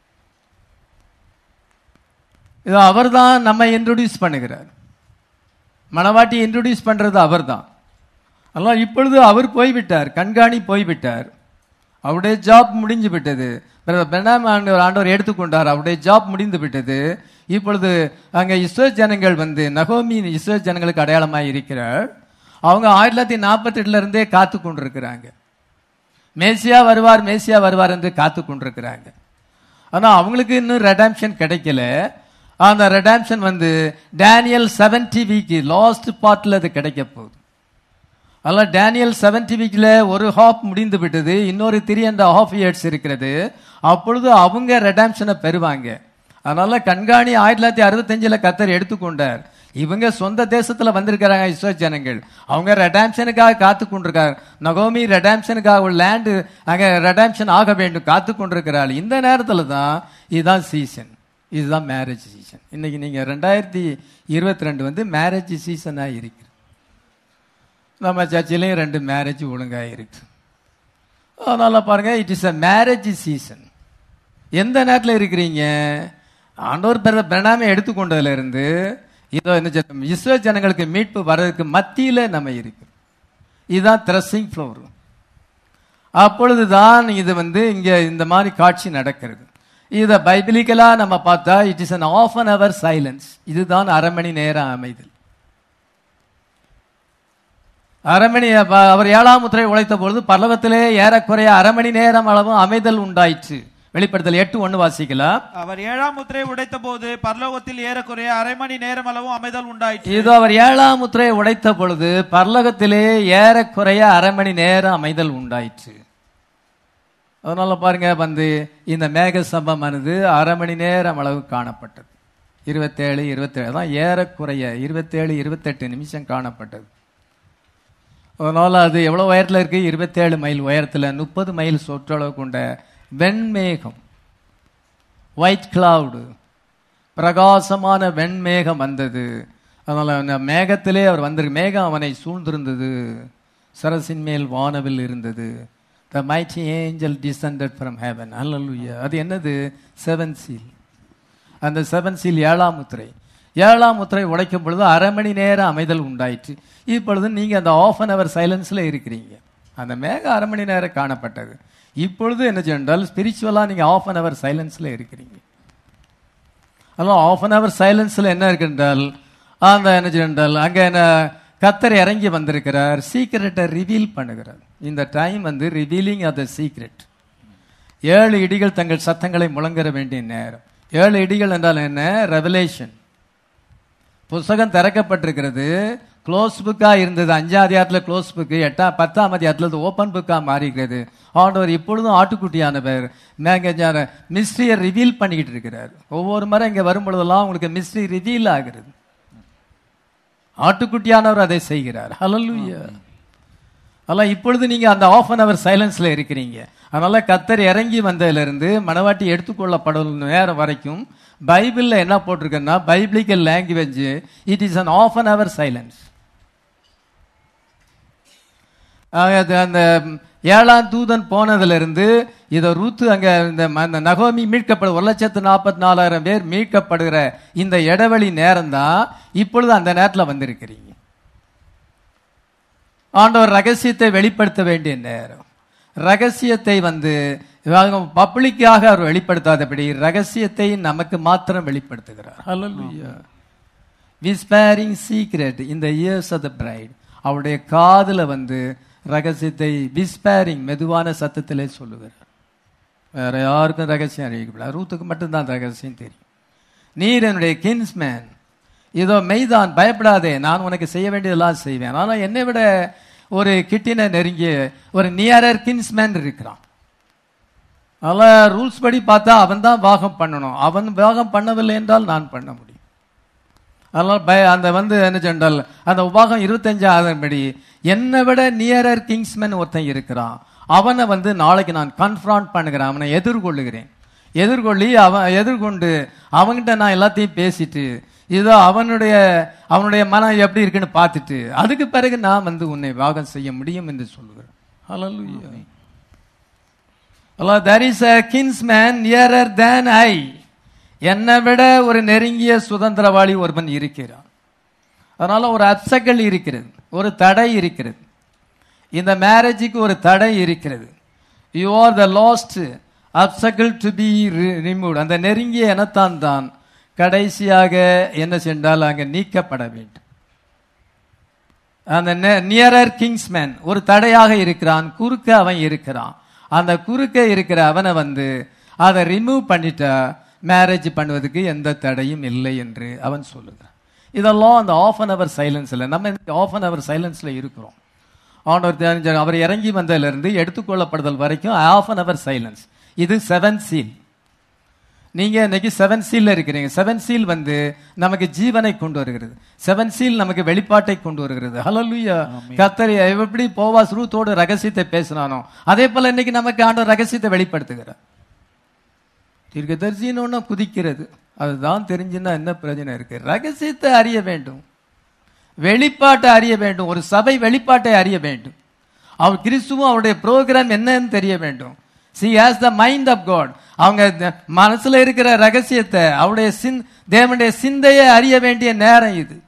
A: இது அவர் தான் நம்ம இன்ட்ரோடியூஸ் பண்ணுகிறார் மணவாட்டி இன்ட்ரோடியூஸ் பண்றது அவர் தான் அதனால் இப்பொழுது அவர் போய்விட்டார் கண்காணி போய்விட்டார் அவருடைய ஜாப் முடிஞ்சு விட்டது பெனாம் ஆண்டவர் ஆண்டவர் எடுத்துக்கொண்டார் அவருடைய ஜாப் முடிந்து விட்டது இப்பொழுது அங்க இஸ்ரோ ஜனங்கள் வந்து நகோமி இஸ்ரோ ஜனங்களுக்கு அடையாளமாக இருக்கிறார் அவங்க ஆயிரத்தி தொள்ளாயிரத்தி நாற்பத்தி எட்டுல இருந்தே காத்து கொண்டிருக்கிறாங்க மேசியா வருவார் மேசியா வருவார் என்று காத்து கொண்டிருக்கிறாங்க ஆனா அவங்களுக்கு இன்னும் ரெடாம்ஷன் கிடைக்கல அந்த ரெடாம்ஷன் வந்து டேனியல் செவன்டி வீக் லாஸ்ட் பார்ட்ல அது கிடைக்க போகுது அதெல்லாம் டேனியல் செவன்டி வீக்ல ஒரு ஹாஃப் முடிந்து விட்டது இன்னொரு த்ரீ அண்ட் ஹாஃப் இயர்ஸ் இருக்கிறது அப்பொழுது அவங்க ரெடாம்ஷனை பெறுவாங்க அதனால கண்காணி ஆயிரத்தி தொள்ளாயிரத்தி அறுபத்தஞ்சுல கத்தர் எடுத்துக்கொண்டார் இவங்க சொந்த தேசத்துல வந்திருக்கிறாங்க இஸ்ரோ ஜனங்கள் அவங்க ரெடாம்ஷனுக்காக காத்து கொண்டிருக்காங்க நகோமி ரெடாம்ஷனுக்காக ஒரு லேண்டு அங்க ரெடாம்ஷன் ஆக வேண்டும் காத்து கொண்டிருக்கிறாள் இந்த நேரத்துல தான் இதுதான் சீசன் இதுதான் மேரேஜ் சீசன் இன்னைக்கு நீங்க ரெண்டாயிரத்தி இருபத்தி ரெண்டு வந்து மேரேஜ் சீசனா இருக்கு நம்ம சர்ச்சிலையும் ரெண்டு மேரேஜ் ஒழுங்கா இருக்கு அதனால பாருங்க it is a marriage season எந்த நேரத்தில் இருக்கிறீங்க ஆண்டவர் பிற பிரணாமை எடுத்துக்கொண்டதுல இருந்து இதோ என்ன சொல்ல இஸ்ரோ ஜனங்களுக்கு மீட்பு வர்றதுக்கு மத்தியில நம்ம இருக்கிறோம் இதுதான் த்ரெஸ்ஸிங் ஃப்ளோர் அப்பொழுதுதான் இது வந்து இங்க இந்த மாதிரி காட்சி நடக்கிறது இதை பைபிளிக்கலா நம்ம பார்த்தா it is an half an hour silence இதுதான் அரை மணி நேரம் அமைதல் அரமணி ப- அவர் ஏழாம் முத்திரை உழைத்த பொழுது பல்லவத்திலே ஏறக்குறைய அரை மணி நேரம் அளவு அமைதல் உண்டாயிற்று வெளிப்படுத்தல் எட்டு ஒண்ணு வாசிக்கலாம்
B: அவர் ஏழாம் முத்திரை உடைத்த போது பரலோகத்தில் ஏறக்குறைய அரை மணி நேரம் அளவும் அமைதல் உண்டாயிற்று
A: இதோ அவர் ஏழாம் முத்திரை உடைத்த பொழுது பரலோகத்திலே ஏறக்குறைய அரை மணி நேரம் அமைதல் உண்டாயிற்று அதனால பாருங்க வந்து இந்த மேக சம்பமானது அரை மணி நேரம் அளவு காணப்பட்டது இருபத்தேழு இருபத்தேழு தான் ஏறக்குறைய இருபத்தேழு இருபத்தெட்டு நிமிஷம் காணப்பட்டது அதனால அது எவ்வளவு உயரத்துல இருக்கு இருபத்தேழு மைல் உயரத்துல முப்பது மைல் சுற்றளவு கொண்ட வெண்மேகம் ஒயிட் கிளவுடு பிரகாசமான வெண்மேகம் வந்தது அதனால அந்த மேகத்திலே அவர் வந்திருக்கு மேகம் அவனை சூழ்ந்திருந்தது சரசின் மேல் வானவில் இருந்தது the mighty angel descended from heaven அல்லலுயா அது என்னது செவன் சீல் அந்த செவன் சீல் ஏழாம் முத்திரை ஏழாம் முத்திரை உடைக்கும் பொழுது அரை மணி நேரம் அமைதல் உண்டாயிற்று இப்பொழுது நீங்க அந்த ஆஃப் அன் அவர் சைலன்ஸ்ல இருக்கிறீங்க அந்த மேகம் அரை மணி நேரம் காணப்பட்டது இப்பொழுது என்ன சென்றால் ஸ்பிரிச்சுவலா நீங்க ஆஃப் அன் அவர் சைலன்ஸ்ல இருக்கிறீங்க அதெல்லாம் ஆஃப் அன் அவர் சைலன்ஸ்ல என்ன இருக்குன்றால் அந்த என்ன சென்றால் அங்க என்ன கத்தர் இறங்கி வந்திருக்கிறார் சீக்கிரட்டை ரிவீல் பண்ணுகிறார் இந்த டைம் வந்து ரிவீலிங் ஆஃப் த சீக்ரெட் ஏழு இடிகள் தங்கள் சத்தங்களை முழங்கர வேண்டிய நேரம் ஏழு இடிகள் என்றால் என்ன ரெவலேஷன் புஸ்தகம் திறக்கப்பட்டிருக்கிறது க்ளோஸ் புக்கா இருந்தது அஞ்சாம் அதிகாரத்தில் க்ளோஸ் புக்கு எட்டாம் பத்தாம் அதிகாரத்தில் ஓப்பன் புக்கா மாறிக்கிறது ஆண்டவர் இப்பொழுதும் ஆட்டுக்குட்டியானவர் மேங்க மிஸ்ட்ரியை ரிவீல் பண்ணிக்கிட்டு இருக்கிறார் ஒவ்வொரு முறை இங்க வரும் பொழுதெல்லாம் உங்களுக்கு மிஸ்ட்ரி ரிவீல் ஆகிறது ஆட்டுக்குட்டியானவர் அதை செய்கிறார் ஹalleluya அதெல்லாம் இப்பொழுது நீங்க அந்த ஆஃப் அன் அவர் சைலன்ஸ்ல இருக்கிறீங்க அதனால கத்தர் இறங்கி வந்ததுல இருந்து மனவாட்டி எடுத்துக்கொள்ளப்படும் நேரம் வரைக்கும் பைபிள்ல என்ன போட்டிருக்குன்னா biblical language it is an half an hour silence அந்த ஏழாம் தூதன் போனதுல இருந்து இதை ரூத்து அங்க இந்த ம- அந்த நகோமி மீட்கப்படு ஒரு லட்சத்து நாற்பத்தி நாலாயிரம் பேர் மீட்கப்படுகிற இந்த இடைவெளி நேரம் தான் இப்பொழுது அந்த நேரத்தில் வந்திருக்கிறீங்க ஆண்டவர் ரகசியத்தை வெளிப்படுத்த வேண்டிய நேரம் ரகசியத்தை வந்து பப்ளிக்காக அவர் வெளிப்படுத்தாதபடி ரகசியத்தை நமக்கு மாத்திரம் வெளிப்படுத்துகிறார் ஹalleluya விஸ்பேரிங் சீக்ரெட் இந்த இயர்ஸ் ஆஃப் த பிரைட் அவருடைய காதுல வந்து ரகசியத்தை விஸ்பேரிங் மெதுவான சத்தத்திலே சொல்லுகிறார் வேற யாருக்கும் ரகசியம் அறிவிக்கப்படாது ரூத்துக்கு மட்டும்தான் ரகசியம் தெரியும் நீர் என்னுடைய கின்ஸ்மேன் இதோ மெய்தான் பயப்படாதே நான் உனக்கு செய்ய வேண்டியதெல்லாம் செய்வேன் ஆனா என்னை விட ஒரு கிட்டின நெருங்கிய ஒரு நியரர் கின்ஸ்மேன் இருக்கிறான் அதெல்லாம் ரூல்ஸ் படி பார்த்தா அவன் தான் பாகம் பண்ணணும் அவன் பாகம் பண்ணவில்லை என்றால் நான் பண்ண முடியும் அதனால பய அந்த வந்து என்ன சொன்னால் அந்த உபாகம் இருபத்தஞ்சாயிரம் படி என்னை விட நியரர் கிங்ஸ்மேன் ஒருத்தன் இருக்கிறான் அவனை வந்து நாளைக்கு நான் கன்ஃபரான்ட் பண்ணுகிறேன் அவனை எதிர்கொள்ளுகிறேன் எதிர்கொள்ளி அவன் எதிர்கொண்டு அவன்கிட்ட நான் எல்லாத்தையும் பேசிட்டு இதோ அவனுடைய அவனுடைய மனம் எப்படி இருக்குன்னு பார்த்துட்டு அதுக்கு பிறகு நான் வந்து உன்னை வாகம் செய்ய முடியும் என்று சொல்லுகிறேன் ஹalleluya Allah, there is a kinsman nearer than I. என்னை விட ஒரு நெருங்கிய சுதந்திரவாளி ஒருவன் இருக்கிறான் அதனால ஒரு அப்சக்கல் இருக்கிறது ஒரு தடை இருக்கிறது இந்த மேரேஜுக்கு ஒரு தடை இருக்கிறது you are the last obstacle to be remove அந்த நெருங்கிய இனத்தான் தான் கடைசியாக என்ன சென்றால் அங்கே நீக்கப்பட வேண்டும் அந்த நியரர் கிங்ஸ்மேன் ஒரு தடையாக இருக்கிறான் குறுக்க அவன் இருக்கிறான் அந்த குறுக்க இருக்கிற அவனை வந்து அதை ரிமூவ் பண்ணிட்டா மேரேஜ் பண்ணுவதற்கு எந்த தடையும் இல்லை என்று அவன் சொல்லுகிறான் இதெல்லாம் அந்த ஆஃப் அன் அவர் சைலன்ஸ்ல நம்ம ஆஃப் அன் அவர் சைலன்ஸ்ல இருக்கிறோம் ஆண்டவர் தெரிஞ்ச அவர் இறங்கி வந்ததிலிருந்து எடுத்துக்கொள்ளப்படுதல் வரைக்கும் ஆஃப் அன் அவர் சைலன்ஸ் இது செவன் சீல் நீங்க இன்னைக்கு செவன் சீல்ல இருக்கிறீங்க செவன் சீல் வந்து நமக்கு ஜீவனை கொண்டு வருகிறது செவன் சீல் நமக்கு வெளிப்பாட்டை கொண்டு வருகிறது ஹalleluya கர்த்தர் எப்படி போவாஸ் ரூத்தோடு ரகசியத்தை பேசினானோ அதே போல இன்னைக்கு நமக்கு ஆண்டவர் ரகசியத்தை வெளிப்படுத்துகிறார் தீர்க்கதரிசின்னு ஒண்ணு குதிக்கிறது அதுதான் தெரிஞ்சுன்னா என்ன பிரச்சனை இருக்கு ரகசியத்தை அறிய வேண்டும் வெளிப்பாட்டை அறிய வேண்டும் ஒரு சபை வெளிப்பாட்டை அறிய வேண்டும் அவர் கிறிஸ்துவும் அவருடைய ப்ரோக்ராம் என்னன்னு தெரிய வேண்டும் she has the mind of God அவங்க த- மனசுல இருக்கிற ரகசியத்தை அவருடைய சிந் தேவனுடைய சிந்தையை அறிய வேண்டிய நேரம் இது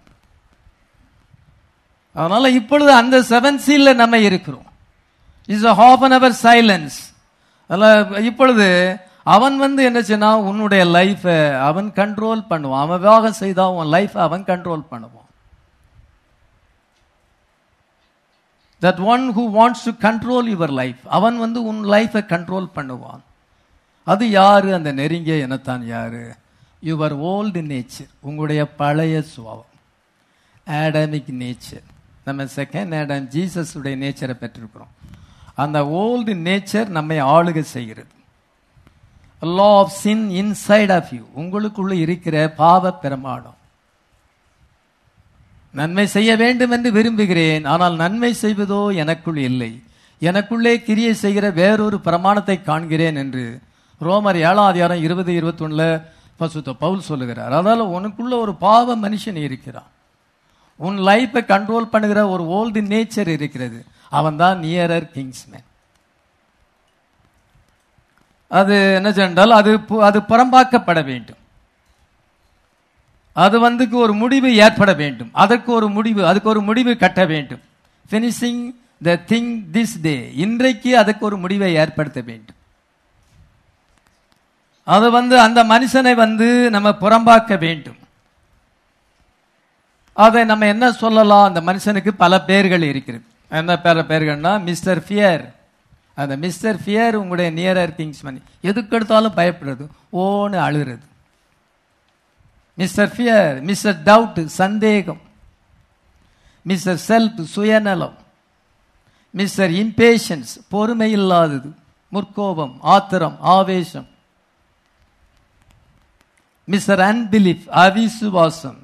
A: அதனால இப்பொழுது அந்த செவன் சீல்ல நம்ம இருக்கிறோம் is a half an hour silence அதில் இப்பொழுது அவன் வந்து என்ன செய்யனா உன்னுடைய லைஃபை அவன் கண்ட்ரோல் பண்ணுவான் அவன் விவாகம் செய்தா உன் லைஃபை அவன் கண்ட்ரோல் பண்ணுவான் that one who wants to control your life அவன் வந்து உன் லைஃபை கண்ட்ரோல் பண்ணுவான் அது யாரு அந்த நெருங்கிய இனத்தான் யாரு யுவர் ஓல்டு நேச்சர் உங்களுடைய பழைய சுபாவம் ஆடமிக் நேச்சர் நம்ம செகண்ட் ஆடம் ஜீசஸ் உடைய நேச்சரை பெற்றிருக்கிறோம் அந்த ஓல்டு நேச்சர் நம்மை ஆளுகை செய்கிறது law of sin inside of you உங்களுக்குள்ள இருக்கிற பாவ பிரமாணம் நன்மை செய்ய வேண்டும் என்று விரும்புகிறேன் ஆனால் நன்மை செய்வதோ எனக்குள் இல்லை எனக்குள்ளே கிரியை செய்கிற வேறொரு பிரமாணத்தை காண்கிறேன் என்று ரோமர் ஏழாம் அதிகாரம் இருபது இருபத்தொன்னுல பசுத்த பவுல் சொல்லுகிறார் அதனால உனக்குள்ள ஒரு பாவ மனுஷன் இருக்கிறான் உன் லைஃபை கண்ட்ரோல் பண்ணுகிற ஒரு ஓல்டு நேச்சர் இருக்கிறது அவன் தான் நியரர் கிங்ஸ்மேன் அது என்ன சொன்னால் அது பு- அது புறம்பாக்கப்பட வேண்டும் அது வந்து ஒரு முடிவு ஏற்பட வேண்டும் அதற்கு ஒரு முடிவு அதுக்கு ஒரு முடிவு கட்ட வேண்டும் finishing the thing this day இன்றைக்கு அதுக்கு ஒரு முடிவை ஏற்படுத்த வேண்டும் அது வந்து அந்த மனுஷனை வந்து நம்ம புறம்பாக்க வேண்டும் அதை நம்ம என்ன சொல்லலாம் அந்த மனுஷனுக்கு பல பெயர்கள் இருக்கிறது என்ன பல பெயர்கள்னா மிஸ்டர் ஃபியர் அந்த மிஸ்டர் ஃபியர் உங்களுடைய நியரர் கிங்ஸ் மணி எதுக்கு எடுத்தாலும் பயப்படுறது ஓன்னு அழுகிறது மிஸ்டர் ஃபியர் மிஸ்டர் டவுட் சந்தேகம் மிஸ்டர் செல்ஃப் சுயநலம் மிஸ்டர் இம்பேஷன்ஸ் பொறுமை இல்லாதது முற்கோபம் ஆத்திரம் ஆவேசம் மிஸ்டர் அன்பிலிஃப் அவிசுவாசம்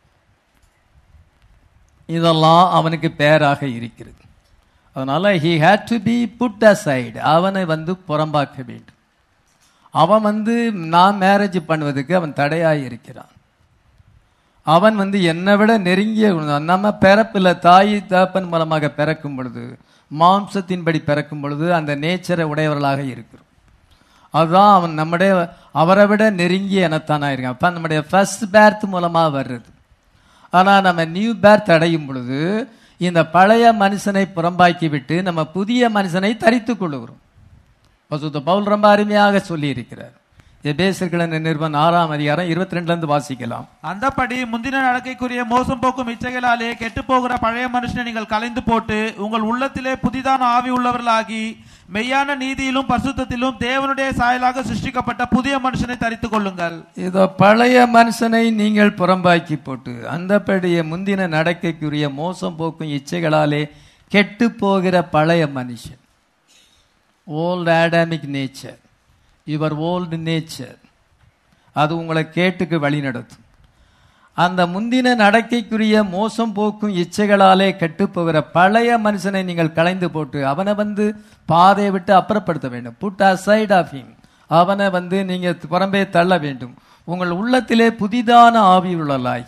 A: இதெல்லாம் அவனுக்கு பேராக இருக்கிறது அதனால he had to be put aside அவனை வந்து புறம்பாக்க வேண்டும் அவன் வந்து நான் மேரேஜ் பண்ணுவதற்கு அவன் தடையாய் இருக்கிறான் அவன் வந்து என்னை விட நெருங்கிய குணம். நம்ம பிறப்பில் தாய் தகப்பன் மூலமாக பிறக்கும் பொழுது மாம்சத்தின்படி பிறக்கும் பொழுது அந்த நேச்சரை உடையவர்களாக இருக்கிறோம் அதுதான் அவன் நம்முடைய அவரை விட நெருங்கிய இனத்தானா இருக்கான் அப்ப நம்முடைய ஃபர்ஸ்ட் பேர்த் மூலமா வர்றது ஆனா நம்ம நியூ பேர்த் அடையும் பொழுது இந்த பழைய மனுஷனை புறம்பாக்கி விட்டு நம்ம புதிய மனுஷனை தரித்துக் கொள்ளுகிறோம் பசுத்த பவுல் ரொம்ப அருமையாக சொல்லி இருக்கிறார் எபேசர்களின் நிறுவன் ஆறாம் அதிகாரம் இருபத்தி ரெண்டுல இருந்து வாசிக்கலாம்
B: அந்தப்படி முந்தின நடக்கைக்குரிய மோசம் போக்கும் இச்சைகளாலே கெட்டுப் போகிற பழைய மனுஷனை நீங்கள் கலைந்து போட்டு உங்கள் உள்ளத்திலே புதிதான ஆவி உள்ளவர்களாகி மெய்யான நீதியிலும் பரிசுத்தத்திலும் தேவனுடைய சாயலாக சிருஷ்டிக்கப்பட்ட புதிய மனுஷனை தரித்துக் கொள்ளுங்கள்
A: இதோ பழைய மனுஷனை நீங்கள் புறம்பாக்கி போட்டு அந்தபடிய முந்தின நடக்கைக்குரிய மோசம் போக்கும் இச்சைகளாலே கெட்டு போகிற பழைய மனுஷன் old Adamic nature your old nature அது உங்களை கேட்டுக்கு வழி நடத்தும் அந்த முந்தின நடக்கைக்குரிய மோசம் போக்கும் இச்சைகளாலே கெட்டுப்போகிற பழைய மனுஷனை நீங்கள் களைந்து போட்டு அவனை வந்து பாதையை விட்டு அப்புறப்படுத்த வேண்டும் புட் aside ஆஃப் him அவனை வந்து நீங்க புறம்பே தள்ள வேண்டும் உங்கள் உள்ளத்திலே புதிதான ஆவி உள்ளலாய்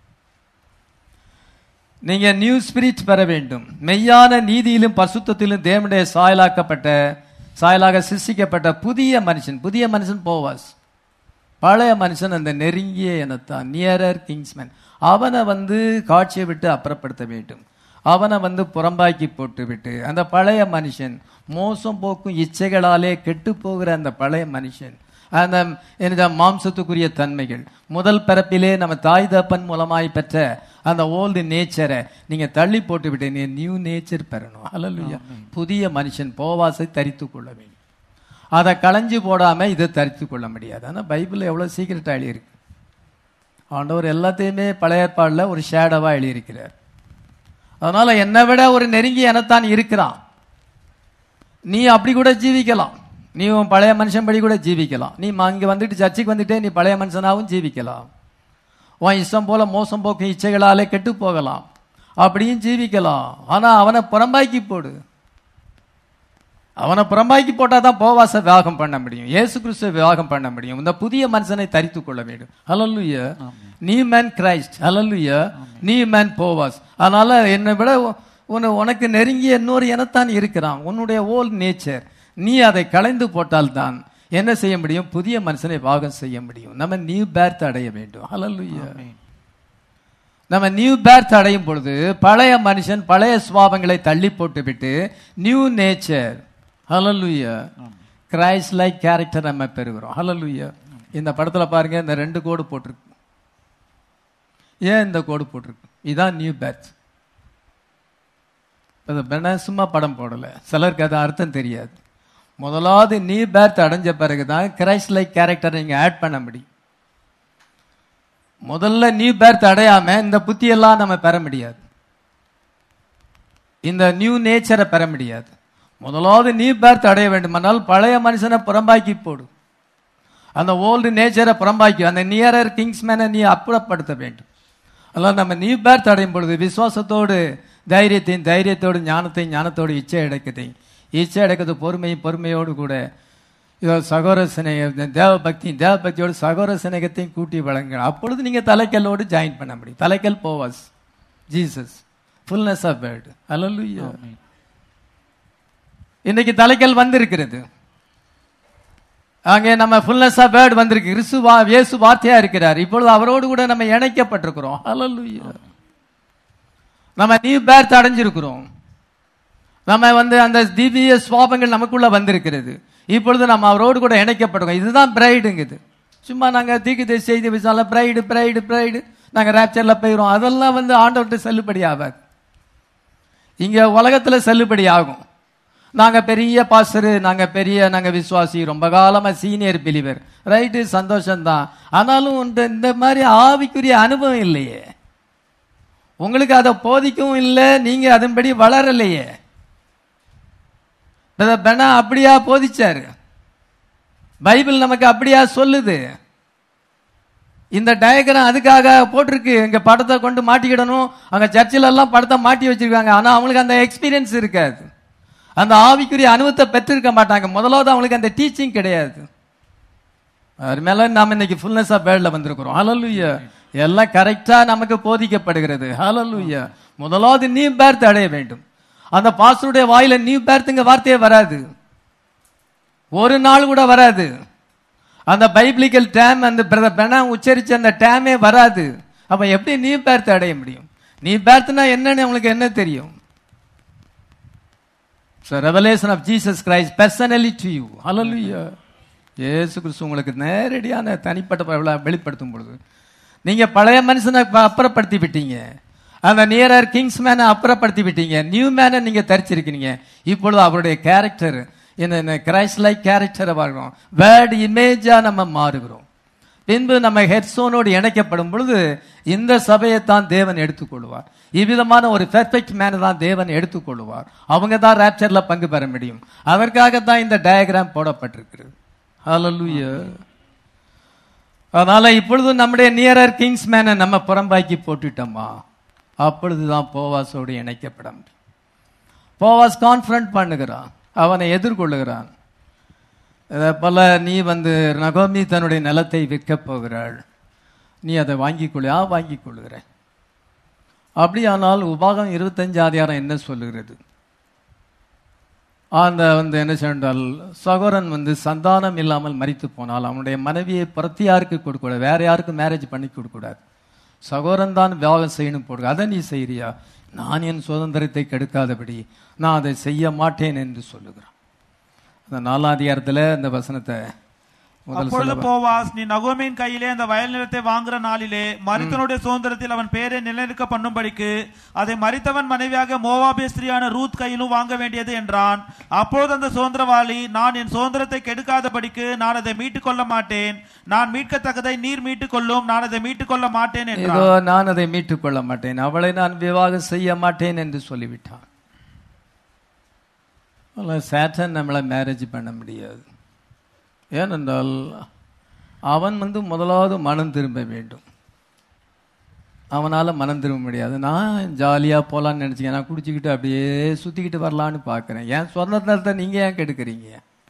A: நீங்க நியூ ஸ்பிரிட் பெற வேண்டும் மெய்யான நீதியிலும் பசுத்தத்திலும் தேவனுடைய சாயலாக்கப்பட்ட சாயலாக சிருஷ்டிக்கப்பட்ட புதிய மனுஷன் புதிய மனுஷன் போவாஸ் பழைய மனுஷன் அந்த நெருங்கிய இனத்தான் நியரர் கிங்ஸ்மேன் அவனை வந்து காட்சியை விட்டு அப்புறப்படுத்த வேண்டும் அவனை வந்து புறம்பாக்கி போட்டு விட்டு அந்த பழைய மனுஷன் மோசம் போக்கும் இச்சைகளாலே கெட்டு போகிற அந்த பழைய மனுஷன் அந்த எனது மாம்சத்துக்குரிய தன்மைகள் முதல் பிறப்பிலே நம்ம தாய் தப்பன் மூலமாய் பெற்ற அந்த ஓல்டு நேச்சரை நீங்க தள்ளி போட்டு விட்டு நீ நியூ நேச்சர் பெறணும் அல்ல புதிய மனுஷன் போவாசை தரித்து கொள்ள வேண்டும் அதை களைஞ்சு போடாம இதை தரித்து கொள்ள முடியாது ஆனா பைபிள் எவ்வளவு சீக்கிரட்டா எழுதியிருக்கு ஆண்டவர் எல்லாத்தையுமே பழைய ஏற்பாடுல ஒரு ஷேடவா எழுதியிருக்கிறார் அதனால என்னை விட ஒரு நெருங்கிய எனத்தான் இருக்கிறான் நீ அப்படி கூட ஜீவிக்கலாம் நீ உன் பழைய மனுஷன்படி கூட ஜீவிக்கலாம் நீ ம- இங்க வந்துட்டு சர்ச்சுக்கு வந்துட்டே நீ பழைய மனுஷனாவும் ஜீவிக்கலாம் உன் இஷ்டம் போல மோசம் போக்கும் இச்சைகளாலே கெட்டு போகலாம் அப்படியும் ஜீவிக்கலாம் ஆனா அவனை புறம்பாக்கி போடு அவனை புறம்பாக்கி போட்டா தான் போவாச விவாகம் பண்ண முடியும் இயேசு கிறிஸ்துவ விவாகம் பண்ண முடியும் இந்த புதிய மனுஷனை தரித்து கொள்ள வேண்டும் ஹalleluya நீ மேன் கிரைஸ்ட் ஹalleluya நீ மேன் போவாஸ் அதனால என்னை விட உ- உன உனக்கு நெருங்கிய இன்னொரு இனத்தான் இருக்கிறான் உன்னுடைய ஓல் நேச்சர் நீ அதை களைந்து போட்டால்தான் என்ன செய்ய முடியும் புதிய மனுஷனை விவாகம் செய்ய முடியும் நம்ம நியூ பேர்த் அடைய வேண்டும் ஹalleluya நம்ம நியூ பேர்த் அடையும் பொழுது பழைய மனுஷன் பழைய சுவாபங்களை தள்ளி போட்டு விட்டு நியூ நேச்சர் ஹalleluya கிரைஸ்ட் லைக் கேரக்டர் நம்ம பெறுகிறோம் ஹalleluya இந்த படத்துல பாருங்க இந்த ரெண்டு கோடு போட்டிருக்கு ஏன் இந்த கோடு போட்டிருக்கு இதான் நியூ பேர்த் அது பென சும்மா படம் போடல சிலருக்கு அது அர்த்தம் தெரியாது முதலாவது நியூ பேர்த் அடைஞ்ச பிறகுதான் கிரைஸ்ட் லைக் கேரக்டர் நீங்க ஆட் பண்ண முடியும் முதல்ல நியூ பேர்த் அடையாம இந்த புத்தியெல்லாம் நம்ம பெற முடியாது இந்த நியூ நேச்சரை பெற முடியாது முதலாவது நியூ பேர்த் அடைய வேண்டுமானால் பழைய மனுஷனை புறம்பாக்கி போடு அந்த ஓல்டு நேச்சரை புறம்பாக்கி அந்த நியரர் கிங்ஸ்மேனை நீ அப்புறப்படுத்த வேண்டும் அதனால் நம்ம நியூ பேர்த் அடையும் பொழுது விசுவாசத்தோடு தைரியத்தையும் தைரியத்தோடு ஞானத்தையும் ஞானத்தோடு இச்சை அடைக்கத்தையும் இச்சை அடைக்கிறது பொறுமையும் பொறுமையோடு கூட இதோ சகோர சிநேகம் தேவ பக்தியும் தேவ பக்தியோடு சகோர சிநேகத்தையும் கூட்டி வழங்க அப்பொழுது நீங்க தலைக்கல்லோடு ஜாயின் பண்ண முடியும் தலைக்கல் Boaz Jesus fullness of word அல்லலுயா இன்னைக்கு தலைக்கல் வந்திருக்கிறது அங்கே நம்ம ஃபுல்னஸ் ஆஃப் வேர்ட் வந்திருக்கு கிறிஸ்து வா இயேசு வார்த்தையா இருக்கிறார் இப்பொழுது அவரோடு கூட நம்ம இணைக்கப்பட்டிருக்கிறோம் ஹalleluya நம்ம நியூ பேர்த் அடைஞ்சிருக்கிறோம் நம்ம வந்து அந்த திவ்ய சுவாபங்கள் நமக்குள்ள வந்திருக்கிறது இப்பொழுது நம்ம அவரோடு கூட இணைக்கப்பட்டிருக்கோம் இதுதான் பிரைடுங்குது சும்மா நாங்க தீக்கு செய்தி விசால பிரைடு பிரைடு பிரைடு நாங்க ரேப்சர்ல போயிடும் அதெல்லாம் வந்து ஆண்டவர்கிட்ட செல்லுபடி ஆகாது இங்க உலகத்துல செல்லுபடி ஆகும் நாங்க பெரிய பாஸ்டர் நாங்க பெரிய நாங்க விசுவாசி ரொம்ப காலமா சீனியர் பிலிவர் ரைட்டு சந்தோஷம்தான் ஆனாலும் இந்த இந்த மாதிரி ஆவிக்குரிய அனுபவம் இல்லையே உங்களுக்கு அதை போதிக்கவும் இல்லை நீங்க அதன்படி வளரலையே பிரதர் பெனா அப்படியா போதிச்சாரு பைபிள் நமக்கு அப்படியா சொல்லுது இந்த டயக்ராம் அதுக்காக போட்டிருக்கு இங்க படத்தை கொண்டு மாட்டிக்கிடணும் அங்க சர்ச்சில் எல்லாம் படத்தை மாட்டி வச்சிருக்காங்க ஆனா அவங்களுக்கு அந்த எக்ஸ்பீரியன்ஸ் இருக்காது அந்த ஆவிக்குரிய அனுபவத்தை பெற்றிருக்க மாட்டாங்க முதலாவது அவங்களுக்கு அந்த டீச்சிங் கிடையாது அது மேல நாம இன்னைக்கு ஃபுல்னஸ் ஆஃப் வேர்ல்ட்ல வந்திருக்கிறோம் ஹalleluya எல்லாம் கரெக்டா நமக்கு போதிக்கப்படுகிறது ஹalleluya முதலாவது நியூ பேர்த் அடைய வேண்டும் அந்த பாஸ்டருடைய வாயில நியூ பேர்த்துங்க வார்த்தையே வராது ஒரு நாள் கூட வராது அந்த பைபிளிக்கல் டேம் அந்த பிரதர் பெனா உச்சரிச்ச அந்த டேமே வராது அப்ப எப்படி நியூ பேர்த் அடைய முடியும் நீ பேர்த்னா என்னன்னு அவங்களுக்கு என்ன தெரியும் So revelation of Jesus Christ personally to you. Hallelujah. இயேசு கிறிஸ்து உங்களுக்கு நேரடியான தனிப்பட்ட ப- வெளிப்படுத்தும் பொழுது நீங்க பழைய மனுஷனை ப- அப்புறப்படுத்தி விட்டீங்க அந்த நியரர் கிங்ஸ் மேனை அப்புறப்படுத்தி விட்டீங்க நியூ மேனை நீங்க தரிச்சிருக்கீங்க இப்பொழுது அவருடைய கேரக்டர் என்ன கிரைஸ்ட் லைக் கேரக்டரை வாழ்றோம் வேர்ட் இமேஜா நம்ம மாறுகிறோம் பின்பு நம்ம ஹெட்ஸோனோடு இணைக்கப்படும் பொழுது இந்த சபையைத்தான் தேவன் எடுத்துக்கொள்வார் இவ்விதமான ஒரு பெர்ஃபெக்ட் மேனை தான் தேவன் எடுத்துக்கொள்வார் அவங்க தான் ரேப்சர்ல பங்கு பெற முடியும் அதற்காகத்தான் இந்த டயக்ராம் போடப்பட்டிருக்கிறது ஹalleluya அதனால இப்பொழுது நம்முடைய நியரர் கிங்ஸ் மேனை நம்ம புறம்பாக்கி போட்டுட்டோமா அப்பொழுதுதான் போவாஸோடு இணைக்கப்பட முடியும் போவாஸ் கான்ஃபரண்ட் பண்ணுகிறான் அவனை எதிர்கொள்ளுகிறான் அதே போல நீ வந்து நகோமி தன்னுடைய நிலத்தை விற்கப் போகிறாள் நீ அதை வாங்கிக் கொள்ளு ஆ வாங்கிக் கொள்ளுகிறேன் அப்படியானால் உபாகம் இருபத்தஞ்சு அதிகாரம் என்ன சொல்லுகிறது அந்த வந்து என்ன சொன்னால் சகோதரன் வந்து சந்தானம் இல்லாமல் மரித்து போனால் அவனுடைய மனைவியை பிரத்தியாருக்கு கொடுக்கூடாது வேற யாருக்கும் மேரேஜ் பண்ணி கொடுக்கூடாது சகோதரன் தான் விவாகம் செய்யணும் போடுங்க அதை நீ செய்யறியா நான் என் சுதந்திரத்தை கெடுக்காதபடி நான் அதை செய்ய மாட்டேன் என்று சொல்லுகிறான் அந்த நாலாம் அதிகாரத்துல இந்த வசனத்தை முதல்
B: அப்பொழுது
A: சொல்ல
B: போவாஸ் நீ நகோமியின் கையிலே அந்த வயல் நிலத்தை வாங்குற நாளிலே மரித்தனுடைய சுதந்திரத்தில் அவன் பேரை நிலைநிற்க பண்ணும்படிக்கு அதை மரித்தவன் மனைவியாக மோவாபிய ஸ்திரியான ரூத் கையிலும் வாங்க வேண்டியது என்றான் அப்பொழுது அந்த சுதந்திரவாளி நான் என் சுதந்திரத்தை கெடுக்காதபடிக்கு நான் அதை மீட்டுக் கொள்ள மாட்டேன் நான் மீட்கத்தக்கதை நீர் மீட்டுக் கொள்ளும் நான் அதை மீட்டுக் கொள்ள மாட்டேன்
A: இதோ
B: என்றான்
A: நான் அதை மீட்டுக் கொள்ள மாட்டேன் அவளை நான் விவாகம் செய்ய மாட்டேன் என்று சொல்லிவிட்டான் சேட்டன் நம்மளை மேரேஜ் பண்ண முடியாது ஏனென்றால் அவன் வந்து முதலாவது மனம் திரும்ப வேண்டும் அவனால மனம் திரும்ப முடியாது நான் ஜாலியா போலான்னு நினைச்சேன் நான் குடிச்சுக்கிட்டு அப்படியே சுத்திக்கிட்டு வரலான்னு பார்க்கறேன் ஏன் சுதந்திரத்தை நீங்க ஏன் கெடுக்குறீங்க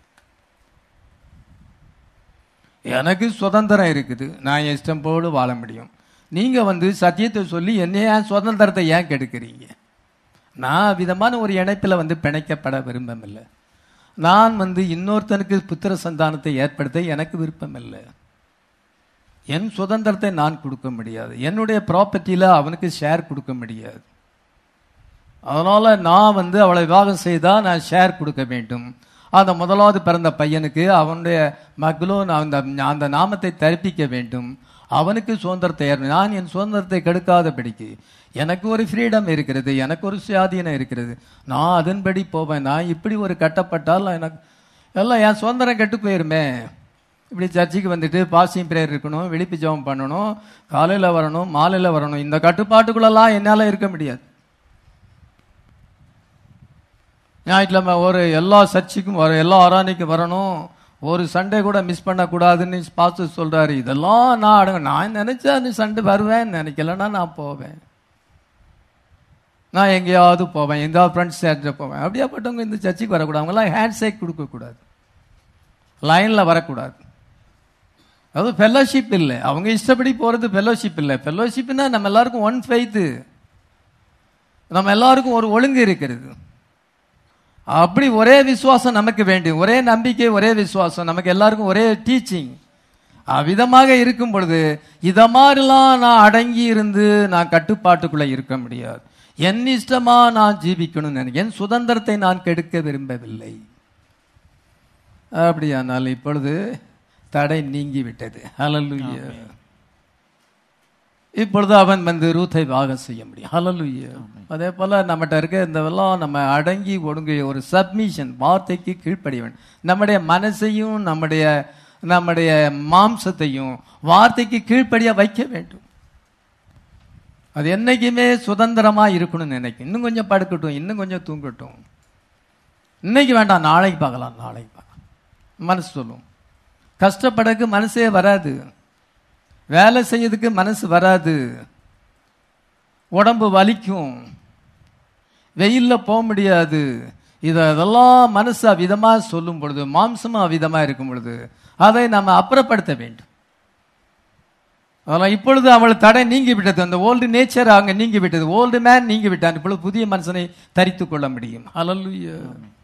A: எனக்கு சுதந்திரம் இருக்குது நான் என் இஷ்டம் போல வாழ முடியும் நீங்க வந்து சத்தியத்தை சொல்லி என்ன ஏன் சுதந்திரத்தை ஏன் கெடுக்குறீங்க நான் விதமான ஒரு இணைப்பில் வந்து பிணைக்கப்பட விரும்பமில்லை நான் வந்து இன்னொருத்தனுக்கு புத்திர சந்தானத்தை ஏற்படுத்த எனக்கு விருப்பமில்லை என் சுதந்திரத்தை நான் கொடுக்க முடியாது என்னுடைய ப்ராப்பர்ட்டியில் அவனுக்கு ஷேர் கொடுக்க முடியாது அதனால நான் வந்து அவளை விவாகம் செய்தா நான் ஷேர் கொடுக்க வேண்டும் அந்த முதலாவது பிறந்த பையனுக்கு அவனுடைய மகளோ நான் அந்த அந்த நாமத்தை தரிப்பிக்க வேண்டும் அவனுக்கு சுதந்திரத்தை ஏற்ப- நான் என் சுதந்திரத்தை கெடுக்காதபடிக்கு எனக்கு ஒரு ஃப்ரீடம் இருக்கிறது எனக்கு ஒரு சுயாதீனம் இருக்கிறது நான் அதன்படி போவேன் நான் இப்படி ஒரு கட்டப்பட்டால் எனக்கு எல்லாம் என் சுதந்திரம் கெட்டு போயிருமே இப்படி சர்ச்சுக்கு வந்துட்டு பாசிங் பிரேயர் இருக்கணும் விழிப்பு ஜெபம் பண்ணணும் காலையில் வரணும் மாலையில் வரணும் இந்த கட்டுப்பாட்டுக்குள்ளெல்லாம் என்னால் இருக்க முடியாது ஞாயிற்றுக்கிழமை ஒரு எல்லா சர்ச்சுக்கும் வர எல்லா ஆராதனைக்கும் வரணும் ஒரு சண்டே கூட மிஸ் பண்ணக்கூடாதுன்னு பாஸ்டர் சொல்றாரு இதெல்லாம் நான் அடங்க நான் நினைச்சா நீ சண்டே வருவேன் நினைக்கலன்னா நான் போவேன் நான் எங்கேயாவது போவேன் எந்த ஃப்ரெண்ட்ஸ் சேர்த்து போவேன் அப்படியாப்பட்டவங்க இந்த சர்ச்சுக்கு வரக்கூடாது அவங்கெல்லாம் ஹேண்ட் ஷேக் கொடுக்கக்கூடாது லைனில் வரக்கூடாது அது ஃபெல்லோஷிப் இல்லை அவங்க இஷ்டப்படி போகிறது ஃபெல்லோஷிப் இல்லை ஃபெல்லோஷிப்னா நம்ம எல்லாருக்கும் ஒன் ஃபெய்த்து நம்ம எல்லாருக்கும் ஒரு ஒழுங்கு இருக்கிறது அப்படி ஒரே விசுவாசம் நமக்கு வேண்டும் ஒரே நம்பிக்கை ஒரே விசுவாசம் நமக்கு எல்லாருக்கும் ஒரே டீச்சிங் அவ்விதமாக இருக்கும் பொழுது இத மாதிரிலாம் நான் அடங்கி இருந்து நான் கட்டுப்பாட்டுக்குள்ள இருக்க முடியாது என் இஷ்டமா நான் ஜீவிக்கணும்னு நினைக்கிறேன் என் சுதந்திரத்தை நான் கெடுக்க விரும்பவில்லை அப்படியானால் இப்பொழுது தடை நீங்கி விட்டது ஹalleluya இப்பொழுது அவன் வந்து ரூத்தை வாகம் செய்ய முடியும் ஹalleluya அதே போல நம்மகிட்ட இருக்க இந்த நம்ம அடங்கி ஒடுங்கிய ஒரு சப்மிஷன் வார்த்தைக்கு கீழ்ப்படிய வேண்டும் நம்முடைய மனசையும் நம்முடைய நம்முடைய மாம்சத்தையும் வார்த்தைக்கு கீழ்ப்படிய வைக்க வேண்டும் அது என்னைக்குமே சுதந்திரமா இருக்கணும்னு நினைக்கும் இன்னும் கொஞ்சம் படுக்கட்டும் இன்னும் கொஞ்சம் தூங்கட்டும் இன்னைக்கு வேண்டாம் நாளைக்கு பார்க்கலாம் நாளைக்கு பார்க்கலாம் மனசு சொல்லும் கஷ்டப்படக்கு மனசே வராது வேலை செய்யறதுக்கு மனசு வராது உடம்பு வலிக்கும் வெயில்ல போக முடியாது இத இதெல்லாம் மனசு அவ்விதமா சொல்லும் பொழுது மாம்சமும் அவ்விதமா இருக்கும் பொழுது அதை நம்ம அப்புறப்படுத்த வேண்டும் அதெல்லாம் இப்பொழுது அவள் தடை நீங்கி விட்டது அந்த ஓல்டு நேச்சர் அங்க நீங்கி விட்டது ஓல்டு மேன் நீங்கி விட்டான் இப்பொழுது புதிய மனுஷனை தரித்துக் கொள்ள முடியும் ஹalleluya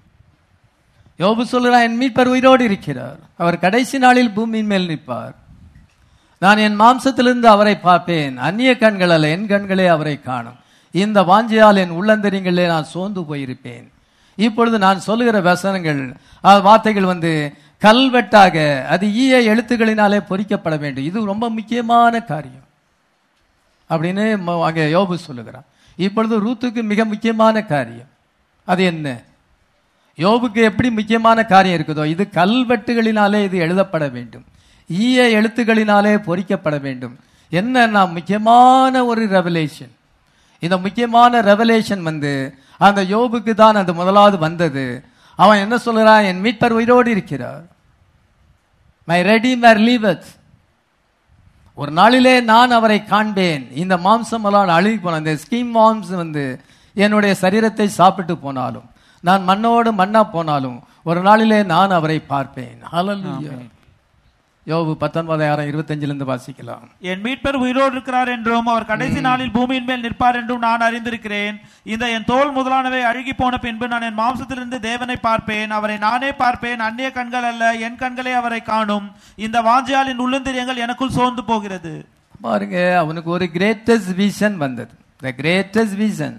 A: யோபு சொல்கிறான் என் மீட்பர் உயிரோடு இருக்கிறார் அவர் கடைசி நாளில் பூமியின் மேல் நிற்பார் நான் என் மாம்சத்திலிருந்து அவரை பார்ப்பேன் அந்நிய கண்கள் அல்ல என் கண்களே அவரை காணும் இந்த வாஞ்சியால் என் உள்ளந்தரியங்களிலே நான் சோர்ந்து போயிருப்பேன் இப்பொழுது நான் சொல்லுகிற வசனங்கள் அஹ், வார்த்தைகள் வந்து கல்வெட்டாக அது ஈய எழுத்துக்களினாலே பொறிக்கப்பட வேண்டும் இது ரொம்ப முக்கியமான காரியம் அப்படின்னு ம- அங்கே யோபு சொல்லுகிறான் இப்பொழுது ரூத்துக்கு மிக முக்கியமான காரியம் அது என்ன யோபுக்கு எப்படி முக்கியமான காரியம் இருக்குதோ இது கல்வெட்டுகளினாலே இது எழுதப்பட வேண்டும் ஈய எழுத்துக்களினாலே பொறிக்கப்பட வேண்டும் என்னன்னா முக்கியமான ஒரு ரெவலேஷன் இந்த முக்கியமான ரெவலேஷன் வந்து அந்த யோபுக்கு தான் அந்த முதலாவது வந்தது அவன் என்ன சொல்றான் என் மீட்பர் உயிரோடு இருக்கிறார் மை ரெடிமர் லீவத் ஒரு நாளிலே நான் அவரை காண்பேன் இந்த மாம்சம் எல்லாம் அழுகி போன இந்த ஸ்கீம் மாம்ஸ் வந்து என்னுடைய சரீரத்தை சாப்பிட்டு போனாலும் நான் மண்ணோடு மண்ணா போனாலும் ஒரு நாளிலே நான் அவரை பார்ப்பேன் ஹalleluya யோபு பத்தொன்பதாயிரம் இருபத்தஞ்சிலிருந்து வாசிக்கலாம்
B: என் மீட்பர் உயிரோடு இருக்கிறார் என்றும் அவர் கடைசி நாளில் பூமியின் மேல் நிற்பார் என்றும் நான் அறிந்திருக்கிறேன் இந்த என் தோல் முதலானவை அழுகி போன பின்பு நான் என் மாம்சத்திலிருந்து தேவனை பார்ப்பேன் அவரை நானே பார்ப்பேன் அந்நிய கண்கள் அல்ல என் கண்களே அவரை காணும் இந்த வாஞ்சியாலின் உள்ளந்திரியங்கள் எனக்குள் சோர்ந்து போகிறது
A: பாருங்க அவனுக்கு ஒரு கிரேட்டஸ்ட் விஷன் வந்தது த கிரேட்டஸ்ட் விஷன்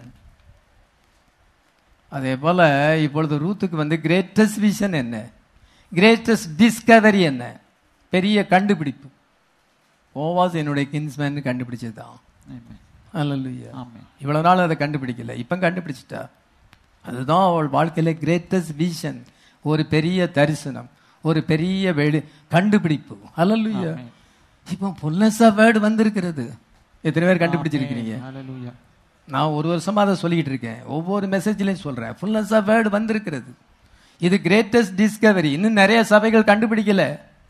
A: அதே போல இப்பொழுது ரூத்துக்கு வந்து கிரேட்டஸ்ட் விஷன் என்ன கிரேட்டஸ்ட் டிஸ்கவரி என்ன பெரிய கண்டுபிடிப்பு ஓவாஸ் என்னுடைய கின்ஸ்மேன் கண்டுபிடிச்சது தான் அல்லல்லுயா இவ்வளவு நாள் அதை கண்டுபிடிக்கல இப்ப கண்டுபிடிச்சிட்டா அதுதான் அவள் வாழ்க்கையில கிரேட்டஸ்ட் விஷன் ஒரு பெரிய தரிசனம் ஒரு பெரிய வெளி கண்டுபிடிப்பு அல்லல்லுயா இப்போ புல்லஸ் ஆஃப் வேர்டு வந்திருக்கிறது எத்தனை பேர் கண்டுபிடிச்சிருக்கிறீங்க நான் ஒரு வருஷமா அதை சொல்லிக்கிட்டு இருக்கேன் ஒவ்வொரு மெசேஜ்லயும் சொல்றேன் ஃபுல்னஸ் ஆஃப் வேர்டு வந்திருக்கிறது இது கிரேட்டஸ்ட் டிஸ்கவரி இன்னும் நிறைய சபைகள் கண்டுபிடிக்கல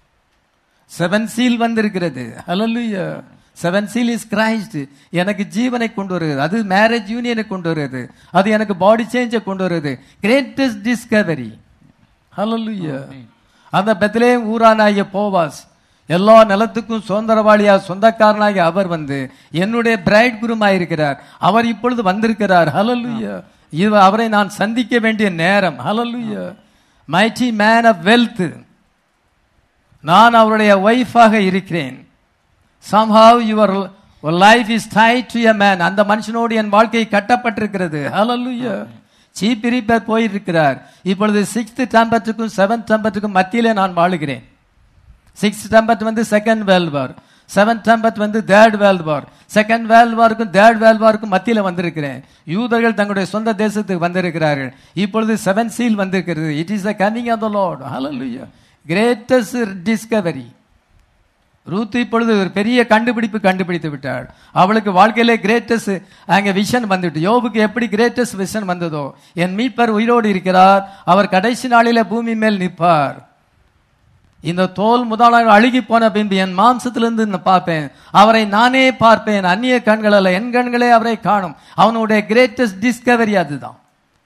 A: செவன் சீல் வந்திருக்கிறது hallelujah seven seal is Christ எனக்கு ஜீவனை கொண்டு வருகிறது அது மேரேஜ் யூனியனை கொண்டு வருகிறது அது எனக்கு பாடி சேஞ்சை கொண்டு வருகிறது கிரேட்டஸ்ட் டிஸ்கவரி ஹalleluya அந்த பெத்லே ஊரானாகிய போவாஸ் எல்லா நிலத்துக்கும் சுதந்திரவாளியா சொந்தக்காரனாகிய அவர் வந்து என்னுடைய பிரைட் குருமாயிருக்கிறார் அவர் இப்பொழுது வந்திருக்கிறார் ஹalleluya இது அவரை நான் சந்திக்க வேண்டிய நேரம் hallelujah mighty man of wealth நான் அவருடைய ஒய்ஃபாக இருக்கிறேன் somehow your life is tied to a man அந்த மனுஷனோடு என் வாழ்க்கை கட்டப்பட்டிருக்கிறது ஹalleluya சீப் ரிப்பேர் போயிருக்கிறார் இப்பொழுது சிக்ஸ்த் டெம்பத்துக்கும் செவன்த் டெம்பத்துக்கும் மத்தியிலே நான் வாழுகிறேன் சிக்ஸ்த் டெம்பத் வந்து second world war seventh trumpet வந்து third world war second world வாருக்கும் தேர்ட் வேர்ல்ட் வாருக்கும் மத்தியில வந்திருக்கிறேன் யூதர்கள் தங்களுடைய சொந்த தேசத்துக்கு வந்திருக்கிறார்கள் இப்பொழுது செவன் சீல் வந்திருக்கிறது it is the coming of the Lord hallelujah greatest discovery Ruth இப்பொழுது ஒரு பெரிய கண்டுபிடிப்பு கண்டுபிடித்து விட்டாள் அவளுக்கு வாழ்க்கையிலே கிரேட்டஸ்ட் அங்க விஷன் வந்துட்டு யோபுக்கு எப்படி கிரேட்டஸ்ட் விஷன் வந்ததோ என் மீட்பர் உயிரோடு இருக்கிறார் அவர் கடைசி நாளிலே பூமி மேல் நிற்பார் இந்த தோல் முதலாக அழுகி போன பின்பு என் மாம்சத்திலிருந்து நான் பார்ப்பேன் அவரை நானே பார்ப்பேன் அந்நிய கண்கள் அல்ல என் கண்களே அவரை காணும் அவனுடைய கிரேட்டஸ்ட் டிஸ்கவரி அதுதான்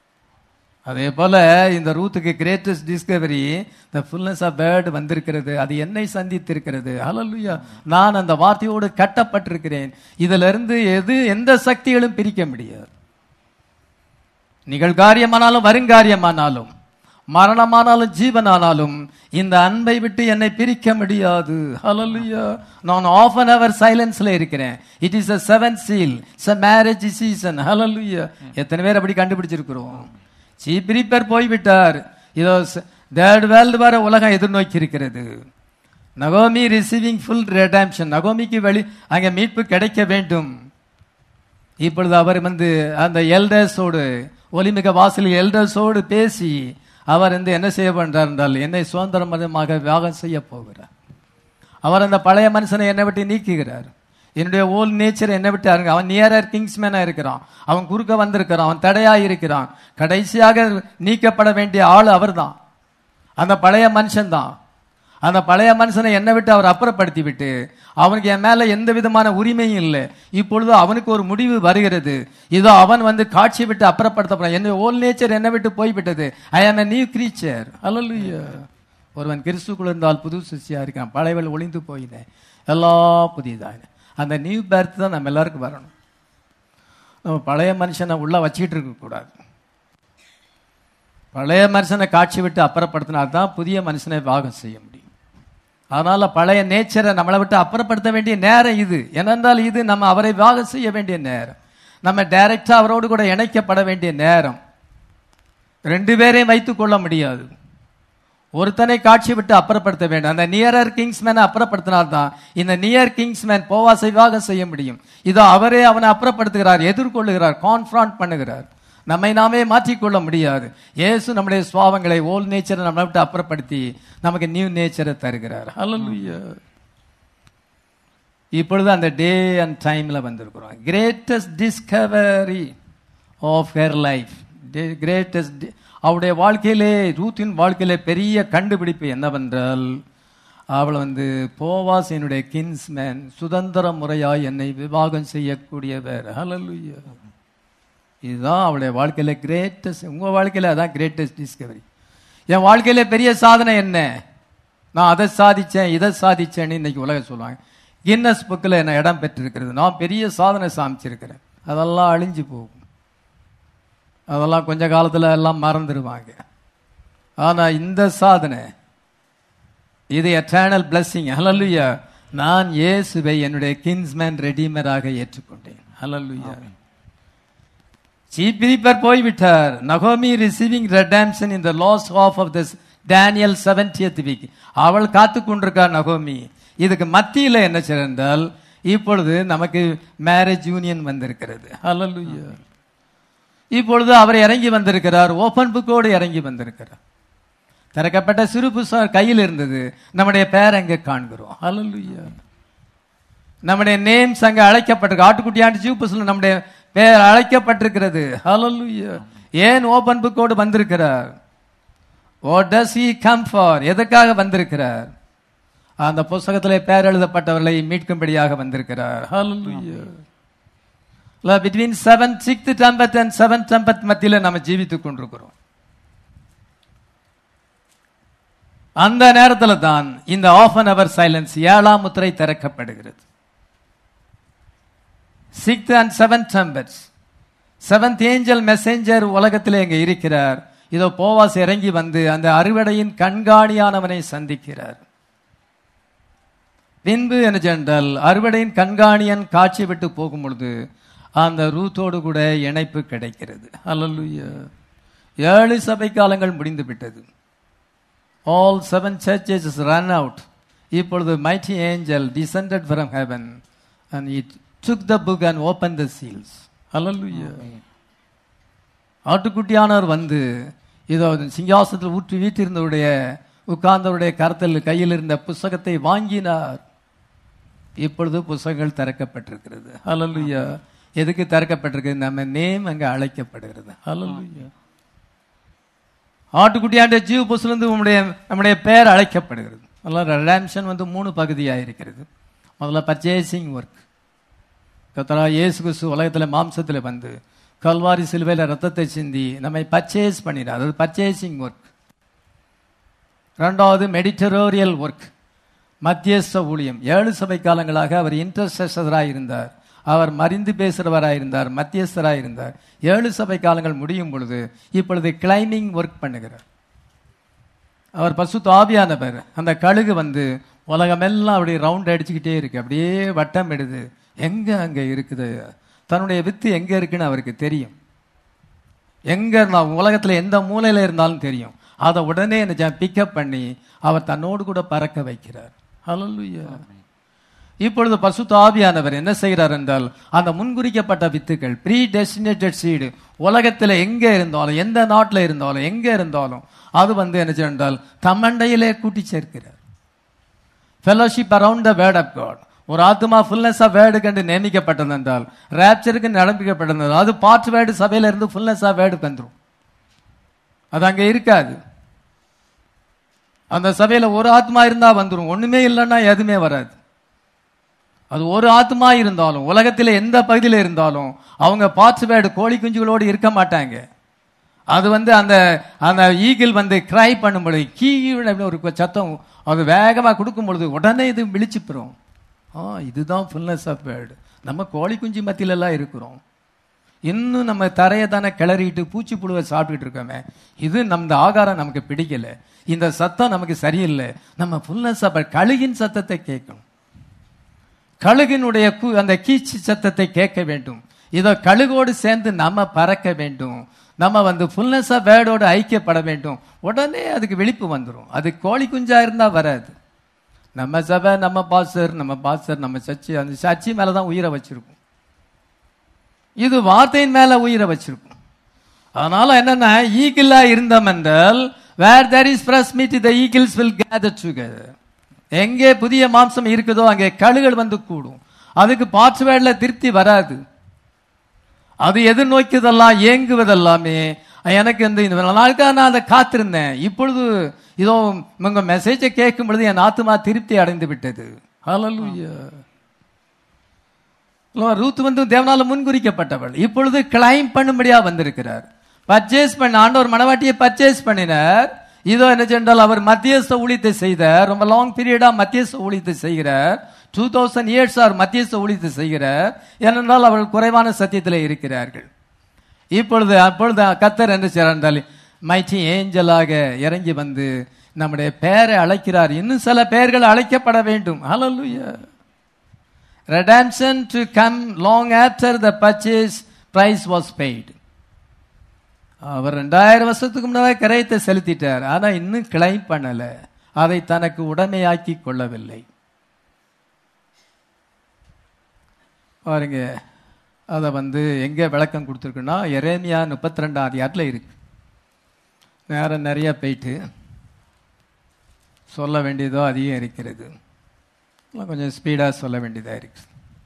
A: அதே போல இந்த ரூத்துக்கு greatest discovery the fullness of birth வந்திருக்கிறது அது என்னை சந்தித்திருக்கிறது ஹalleluya நான் அந்த வார்த்தையோடு கட்டப்பட்டிருக்கிறேன் இதுல இருந்து எது எந்த சக்திகளும் பிரிக்க முடியாது நிகழ்காரியமானாலும் வருங்காரியமானாலும் மரணமானாலும் ஜீவனானாலும் இந்த அன்பை விட்டு என்னை பிரிக்க முடியாது ஹalleluya நான் ஆஃப் அன் அவர் சைலன்ஸ்ல இருக்கிறேன் it is a seven seal it's a marriage season hallelujah எத்தனை பேர் அப்படி கண்டுபிடிச்சிருக்கிறோம் சீப் ரீப்பர் போய்விட்டார் இதோ தேர்ட் வேர்ல்டு வர உலகம் எதிர்நோக்கி இருக்கிறது நகோமி ரிசீவிங் ஃபுல் ரெடாம்ஷன் நகோமிக்கு வெளி அங்கே மீட்பு கிடைக்க வேண்டும் இப்பொழுது அவர் வந்து அந்த எல்டர்ஸோடு ஒலிமிக வாசலில் எல்டர்ஸோடு பேசி அவர் வந்து என்ன செய்ய பண்றார் என்றால் என்னை சுதந்திர மதமாக விவாகம் செய்ய போகிறார் அவர் அந்த பழைய மனுஷனை என்னை விட்டு நீக்குகிறார் என்னுடைய ஓல் நேச்சர் என்னை விட்டு அருங்க அவன் நியரர் கிங்ஸ்மேனா இருக்கிறான் அவன் குறுக்க வந்திருக்கிறான் அவன் தடையா இருக்கிறான் கடைசியாக நீக்கப்பட வேண்டிய ஆள் அவர்தான் அந்த பழைய மனுஷன் தான் அந்த பழைய மனுஷனை என்னை விட்டு அவர் அப்புறப்படுத்தி விட்டு அவனுக்கு என் மேல எந்த விதமான உரிமையும் இல்லை இப்பொழுது அவனுக்கு ஒரு முடிவு வருகிறது இதோ அவன் வந்து காட்சி விட்டு அப்புறப்படுத்தப்பட என்னுடைய ஓல் நேச்சர் என்னை விட்டு போய்விட்டது ஐ ஆம் a நியூ கிரீச்சர் அல்லல்லுயா ஒருவன் கிறிஸ்துக்குள் இருந்தால் புது சிசியா இருக்கான் பழையவள் ஒளிந்து போயினேன் எல்லாம் புதியதான அந்த நியூ பேர்த் தான் நம்ம எல்லாருக்கும் வரணும் நம்ம பழைய மனுஷனை உள்ள வச்சுக்கிட்டு இருக்கக்கூடாது பழைய மனுஷனை காட்சி விட்டு அப்புறப்படுத்தினா தான் புதிய மனுஷனை வாகம் செய்ய முடியும் அதனால பழைய நேச்சரை நம்மளை விட்டு அப்புறப்படுத்த வேண்டிய நேரம் இது ஏனென்றால் இது நம்ம அவரை வாகம் செய்ய வேண்டிய நேரம் நம்ம டைரக்டா அவரோடு கூட இணைக்கப்பட வேண்டிய நேரம் ரெண்டு பேரையும் வைத்துக் கொள்ள முடியாது ஒருத்தனை காட்சி விட்டு அப்புறப்படுத்த வேண்டும் அந்த நியரர் கிங்ஸ்மேனை அப்புறப்படுத்தினால்தான் இந்த நியர் கிங்ஸ்மேன் போவாசை விவாகம் செய்ய முடியும் இதோ அவரே அவனை அப்புறப்படுத்துகிறார் எதிர்கொள்ளுகிறார் கான்ஃபரண்ட் பண்ணுகிறார் நம்மை நாமே மாற்றிக்கொள்ள முடியாது இயேசு நம்முடைய சுவாவங்களை ஓல் நேச்சரை நம்மளை விட்டு அப்புறப்படுத்தி நமக்கு நியூ நேச்சரை தருகிறார் ஹalleluya இப்பொழுது அந்த டே அண்ட் டைம்ல வந்திருக்கிறோம் greatest discovery of her life greatest அவருடைய வாழ்க்கையிலே ரூத்தின் வாழ்க்கையிலே பெரிய கண்டுபிடிப்பு என்னவென்றால் அவள் வந்து போவாஸ் என்னுடைய கின்ஸ்மேன் சுதந்திர முறையாய் என்னை விவாகம் செய்யக்கூடியவர் ஹalleluya இதுதான் அவளுடைய வாழ்க்கையில கிரேட்டஸ்ட் உங்க வாழ்க்கையில அதான் கிரேட்டஸ்ட் டிஸ்கவரி என் வாழ்க்கையில பெரிய சாதனை என்ன நான் அதை சாதிச்சேன் இதை சாதிச்சேன்னு இன்னைக்கு உலகம் சொல்லுவாங்க கின்னஸ் புக்கில் என்ன இடம் பெற்றிருக்கிறது நான் பெரிய சாதனை சாமிச்சிருக்கிறேன் அதெல்லாம் அழிஞ்சு போகும் அதெல்லாம் கொஞ்ச காலத்துல எல்லாம் மறந்துடுவாங்க ஆனா இந்த சாதனை இது எட்டர்னல் பிளஸ்ஸிங் ஹalleluya நான் இயேசுவை என்னுடைய கின்ஸ்மேன் ரெடிமராக ஏற்றுக்கொண்டேன் ஹalleluya சீப் ரீப்பர் போய்விட்டார் நகோமி receiving redemption in the last half of this Daniel seventieth week அவள் காத்து கொண்டிருக்கார் நகோமி இதுக்கு மத்தியில என்ன செய்தால் இப்பொழுது நமக்கு மேரேஜ் யூனியன் வந்திருக்கிறது ஹalleluya இப்பொழுது அவர் இறங்கி வந்திருக்கிறார் ஓபன் புக்கோடு இறங்கி வந்திருக்கிறார் திறக்கப்பட்ட சிறு புஸ்தகம் கையில் இருந்தது நம்முடைய பேர் அங்கே காண்கிறோம் ஹalleluya நம்முடைய நேம்ஸ் அங்க அழைக்கப்பட்டிருக்கு ஆட்டுக்குட்டியாண்டு ஜீவ் நம்முடைய பெயர் அழைக்கப்பட்டிருக்கிறது ஹalleluya ஏன் ஓபன் புக்கோடு வந்திருக்கிறார் what does he come for எதற்காக வந்திருக்கிறார் அந்த புஸ்தகத்திலே பேர் எழுதப்பட்டவர்களை மீட்கும்படியாக வந்திருக்கிறார் hallelujah between seven sixth trumpet and seven trumpet மத்தியில நம்ம ஜீவித்துக் கொண்டிருக்கிறோம் அந்த நேரத்துல தான் இந்த ஆஃப் அன் அவர் சைலன்ஸ் ஏழாம் முத்திரை திறக்கப்படுகிறது sixth and seven trumpets seventh angel messenger உலகத்திலே இங்க இருக்கிறார் இதோ போவாஸ் இறங்கி வந்து அந்த அறுவடையின் கண்காணியானவனை சந்திக்கிறார் பின்பு என்ன சென்றால் அறுவடையின் கண்காணியன் காட்சி விட்டு போகும் பொழுது அந்த ரூத்தோடு கூட இணைப்பு கிடைக்கிறது அல்லலுயா ஏழு சபை காலங்கள் முடிந்து விட்டது all seven churches run out இப்பொழுது mighty angel descended from heaven and it took the book and open the seals hallelujah ஆட்டுக்குட்டியானவர் வந்து இதோ சிங்காசனத்தில் ஊற்றி வீட்டிருந்தவருடைய உட்கார்ந்தவருடைய கரத்தில் கையில் இருந்த புஸ்தகத்தை வாங்கினார் இப்பொழுது புஸ்தகங்கள் திறக்கப்பட்டிருக்கிறது ஹalleluya எதுக்கு திறக்கப்பட்டிருக்கிறது நம்ம நேம் அங்க அழைக்கப்படுகிறது ஹalleluya ஆட்டுக்குட்டியாண்ட ஜீவ புஸ்தலிருந்து நம்முடைய நம்முடைய பெயர் அழைக்கப்படுகிறது அதெல்லாம் ரெடாம்ஷன் வந்து மூணு பகுதியாக இருக்கிறது முதல்ல பர்ச்சேசிங் ஒர்க் கத்தரா இயேசு கிறிஸ்து உலகத்தில் மம்சத்தில் வந்து கல்வாரி சிலுவையில் ரத்தத்தை சிந்தி நம்மை பர்ச்சேஸ் பண்ணினார் அது பர்ச்சேசிங் ஒர்க் ரெண்டாவது மெடிட்டரோரியல் ஒர்க் மத்தியஸ்த ஊழியம் ஏழு சபை காலங்களாக அவர் இன்டர்செசராக இருந்தார் அவர் மறிந்து பேசுகிறவராக இருந்தார் மத்தியஸ்தராக இருந்தார் ஏழு சபை காலங்கள் முடியும் பொழுது இப்பொழுது கிளைமிங் ஒர்க் பண்ணுகிறார் அவர் பசுத்த ஆவியானவர் அந்த கழுகு வந்து உலகமெல்லாம் அப்படியே ரவுண்ட் அடிச்சுக்கிட்டே இருக்கு அப்படியே வட்டம் எடுது எங்க அங்க இருக்குது தன்னுடைய வித்து எங்க இருக்குன்னு அவருக்கு தெரியும் எங்க இருந்தா உலகத்துல எந்த மூலையில இருந்தாலும் தெரியும் அதை உடனே என்ன பிக்கப் பண்ணி அவர் தன்னோடு கூட பறக்க வைக்கிறார் ஹalleluya இப்பொழுது பசுத்த ஆவியானவர் என்ன செய்கிறார் என்றால் அந்த முன்குறிக்கப்பட்ட வித்துக்கள் ப்ரீ டெஸ்டினேட்டட் சீடு உலகத்தில் எங்க இருந்தாலும் எந்த நாட்டில் இருந்தாலும் எங்க இருந்தாலும் அது வந்து என்ன செய்தால் தம்மண்டையிலே கூட்டி சேர்க்கிறார் fellowship around the word of God ஒரு ஆத்மா ஃபுல்னஸ் ஆஃப் வேர்டு கண்டு நியமிக்கப்பட்டது என்றால் ரேப்சருக்கு நடப்பிக்கப்பட்டது அது பார்ட் வேர்டு சபையில இருந்து ஃபுல்னஸ் ஆஃப் வேர்டு வந்துடும் அது அங்க இருக்காது அந்த சபையில ஒரு ஆத்மா இருந்தா வந்துடும் ஒண்ணுமே இல்லைன்னா எதுவுமே வராது அது ஒரு ஆத்மா இருந்தாலும் உலகத்தில் எந்த பகுதியில் இருந்தாலும் அவங்க பார்ட்ஸ் வேர்டு கோழி குஞ்சுகளோடு இருக்க மாட்டாங்க அது வந்து அந்த அந்த ஈகிள் வந்து கிரை பண்ணும் பொழுது கீழே ஒரு சத்தம் அது வேகமாக கொடுக்கும் பொழுது உடனே இது விழிச்சு பெறும் ஆ இதுதான் ஃபுல்னஸ் ஆஃப் வேர்டு நம்ம கோழி குஞ்சு மத்தியிலெல்லாம் இருக்கிறோம் இன்னும் நம்ம தரையை தானே கிளறிட்டு பூச்சி புழுவை சாப்பிட்டுட்டு இருக்கோமே இது நம்ம ஆகாரம் நமக்கு பிடிக்கல இந்த சத்தம் நமக்கு சரியில்லை நம்ம ஃபுல்னஸ் ஆஃப் கழுகின் சத்தத்தை கேட்கணும் கழுகினுடைய கு- அந்த கீச்சு சத்தத்தை கேட்க வேண்டும் இதோ கழுகோடு சேர்ந்து நம்ம பறக்க வேண்டும் நம்ம வந்து ஃபுல்னஸ் ஆஃப் வேர்டோடு ஐக்கியப்பட வேண்டும் உடனே அதுக்கு விழிப்பு வந்துடும் அது கோழி குஞ்சா இருந்தா வராது நம்ம சபை நம்ம பாஸ்டர் நம்ம பாஸ்டர் நம்ம சர்ச்சி அந்த சர்ச்சி மேல தான் உயிரை வச்சிருக்கும் இது வார்த்தையின் மேல உயிரை வச்சிருக்கும் அதனால என்னன்னா ஈகிளா இருந்தோம் என்றால் where there is fresh meat the eagles will gather together எங்கே புதிய மாம்சம் இருக்குதோ அங்கே கழுகள் வந்து கூடும் அதுக்கு பாட்ஸ்வேர்ட்ல திருப்தி வராது அது எதிர்நோக்கியதெல்லாம் ஏங்குவதெல்லாமே எனக்கு இந்த இந்த நாளுக்காக நான் அதை காத்திருந்தேன் இப்பொழுது இதோ உங்க மெசேஜை கேட்கும் பொழுது என் ஆத்துமா திருப்தி அடைந்து விட்டது ஹalleluya ரூத் வந்து தேவனால முன்குறிக்கப்பட்டவள் இப்பொழுது கிளைம் பண்ணும்படியா வந்திருக்கிறார் பர்ச்சேஸ் பண்ண ஆண்டவர் மனவாட்டியை பர்ச்சேஸ் பண்ணினார் இதோ என்ன சென்றால் அவர் மத்தியஸ்த ஊழியத்தை செய்தார் ரொம்ப லாங் பீரியடா மத்தியஸ்த ஊழியத்தை செய்கிறார் டூ தௌசண்ட் இயர்ஸ் அவர் மத்தியஸ்த ஊழியத்தை செய்கிறார் ஏனென்றால் அவர்கள் குறைவான சத்தியத்தில் இருக்கிறார்கள் இப்பொழுது அப்பொழுது கத்தர் என்ன செய்றார் மைட்டி ஏஞ்சலாக இறங்கி வந்து நம்முடைய பெயரை அழைக்கிறார் இன்னும் சில பெயர்கள் அழைக்கப்பட வேண்டும் ஹalleluya redemption to come long after the purchase price was paid அவர் ரெண்டாயிரம் வருஷத்துக்கு முன்னாடி கிரயத்தை செலுத்திட்டார் ஆனா இன்னும் கிளைம் பண்ணல அதை தனக்கு உடமையாக்கி கொள்ளவில்லை பாருங்க அதை வந்து எங்க விளக்கம் கொடுத்துருக்குன்னா எரேமியா முப்பத்தி ரெண்டாம் அதிகாரத்தில் இருக்கு நேரம் நிறைய போயிட்டு சொல்ல வேண்டியதோ அதிகம் இருக்கிறது இன்னும் கொஞ்சம் ஸ்பீடாக சொல்ல வேண்டியதாக இருக்கு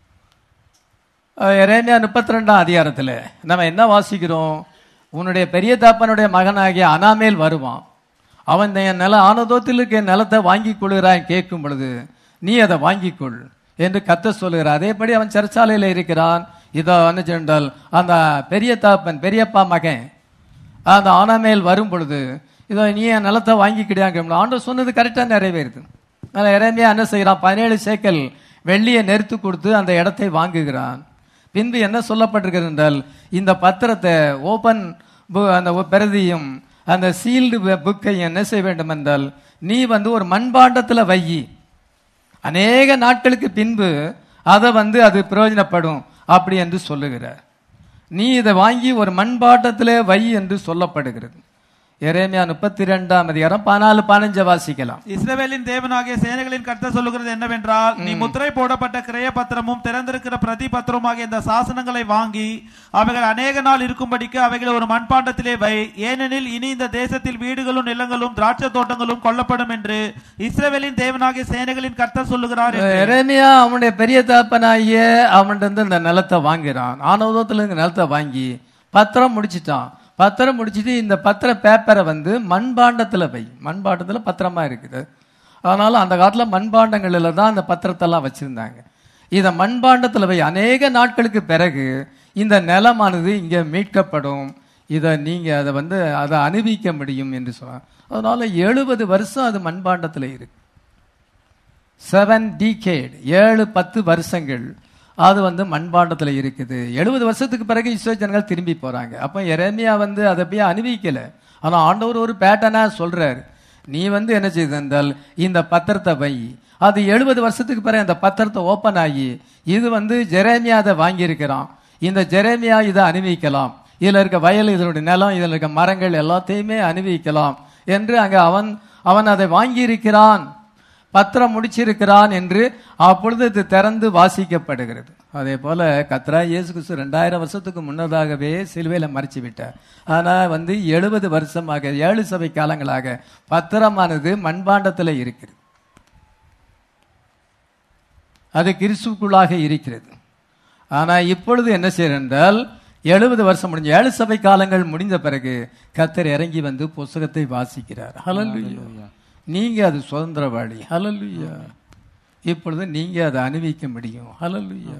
A: எரேமியா முப்பத்தி ரெண்டாம் அதிகாரத்தில் நம்ம என்ன வாசிக்கிறோம் உன்னுடைய பெரிய தாப்பனுடைய மகனாகிய அனாமேல் வருவான் அவன் என் நில ஆனதோத்தில் இருக்க என் நிலத்தை வாங்கி கொள்கிறான் கேட்கும் பொழுது நீ அதை வாங்கிக் கொள் என்று கத்த சொல்லுகிறார் அதேபடி அவன் சிறைச்சாலையில் இருக்கிறான் இதோ என்ன சொன்னால் அந்த பெரிய தாப்பன் பெரியப்பா மகன் அந்த ஆனமேல் வரும் பொழுது இதோ நீ என் நிலத்தை வாங்கிக்கிடியாங்க ஆண்டவர் சொன்னது கரெக்டாக நிறைவேறுது அதனால் இறைமையா என்ன செய்கிறான் பதினேழு சேக்கல் வெள்ளியை நெருத்து கொடுத்து அந்த இடத்தை வாங்குகிறான் பின்பு என்ன சொல்லப்பட்டிருக்கிறது என்றால் இந்த பத்திரத்தை ஓபன் அந்த பிரதியும் அந்த சீல்டு புக்கை என்ன செய்ய வேண்டும் என்றால் நீ வந்து ஒரு மண்பாண்டத்தில் வையி அநேக நாட்களுக்கு பின்பு அதை வந்து அது பிரயோஜனப்படும் அப்படி என்று சொல்லுகிறார் நீ இதை வாங்கி ஒரு மண்பாட்டத்திலே வை என்று சொல்லப்படுகிறது எரேமியா முப்பத்தி ரெண்டாம் அதிகாரம் பதினாலு பதினஞ்சு வாசிக்கலாம்
B: இஸ்ரவேலின் தேவனாகிய சேனைகளின் கர்த்தர் சொல்லுகிறது என்னவென்றால் நீ முத்திரை போடப்பட்ட கிரய பத்திரமும் திறந்திருக்கிற பிரதி பத்திரமாகிய இந்த சாசனங்களை வாங்கி அவைகள் அநேக நாள் இருக்கும்படிக்கு அவைகளை ஒரு மண்பாண்டத்திலே வை ஏனெனில் இனி இந்த தேசத்தில் வீடுகளும் நிலங்களும் திராட்சை தோட்டங்களும் கொல்லப்படும் என்று இஸ்ரவேலின் தேவனாகிய சேனைகளின் கர்த்தர் சொல்லுகிறார் என்று.
A: எரேமியா அவனுடைய பெரிய தாப்பனாகிய அவன்கிட்ட இருந்து இந்த நிலத்தை வாங்கிறான் ஆனவதத்துல இந்த நிலத்தை வாங்கி பத்திரம் முடிச்சிட்டான் பத்திரம் முடிச்சிட்டு இந்த பத்திர பேப்பரை வந்து மண்பாண்டத்துல வை மண்பாண்டத்துல பத்திரமா இருக்குது அதனால அந்த காலத்துல மண்பாண்டங்களில் தான் அந்த பத்திரத்தெல்லாம் வச்சிருந்தாங்க இதை மண்பாண்டத்துல வை அநேக நாட்களுக்கு பிறகு இந்த நிலமானது இங்க மீட்கப்படும் இதை நீங்க அதை வந்து அதை அனுபவிக்க முடியும் என்று சொல்றாங்க அதனால எழுபது வருஷம் அது மண்பாண்டத்துல இருக்கு செவன் டிகேட் ஏழு பத்து வருஷங்கள் அது வந்து மண்பாண்டத்தில் இருக்குது எழுபது வருஷத்துக்கு பிறகு இஸ்ரோ ஜனங்கள் திரும்பி போறாங்க அப்போ எரேமியா வந்து அதை போய் அனுபவிக்கல ஆனா ஆண்டவர் ஒரு பேட்டர்னா சொல்றாரு நீ வந்து என்ன செய்து என்றால் இந்த பத்திரத்தை வை அது எழுபது வருஷத்துக்கு பிறகு அந்த பத்திரத்தை ஓப்பன் ஆகி இது வந்து ஜெரேமியா அதை வாங்கியிருக்கிறான் இந்த ஜெரேமியா இதை அனுபவிக்கலாம் இதுல இருக்க வயல் இதனுடைய நிலம் இதுல இருக்க மரங்கள் எல்லாத்தையுமே அனுபவிக்கலாம் என்று அங்க அவன் அவன் அதை வாங்கியிருக்கிறான் பத்திரம் முடிச்சிருக்கிறான் என்று அப்பொழுது இது திறந்து வாசிக்கப்படுகிறது அதே போல கத்ரா இயேசு கிறிஸ்து ரெண்டாயிரம் வருஷத்துக்கு முன்னதாகவே சிலுவையில மறைச்சு விட்டார் ஆனா வந்து எழுபது வருஷமாக ஏழு சபை காலங்களாக பத்திரமானது மண்பாண்டத்துல இருக்கிறது அது கிறிஸ்துக்குள்ளாக இருக்கிறது ஆனா இப்பொழுது என்ன செய்யற என்றால் எழுபது வருஷம் முடிஞ்ச ஏழு சபை காலங்கள் முடிந்த பிறகு கத்தர் இறங்கி வந்து புஸ்தகத்தை வாசிக்கிறார் ஹalleluya நீங்க அது சுதந்திரவாளி ஹalleluya இப்பொழுது நீங்க அதை அனுபவிக்க முடியும் ஹalleluya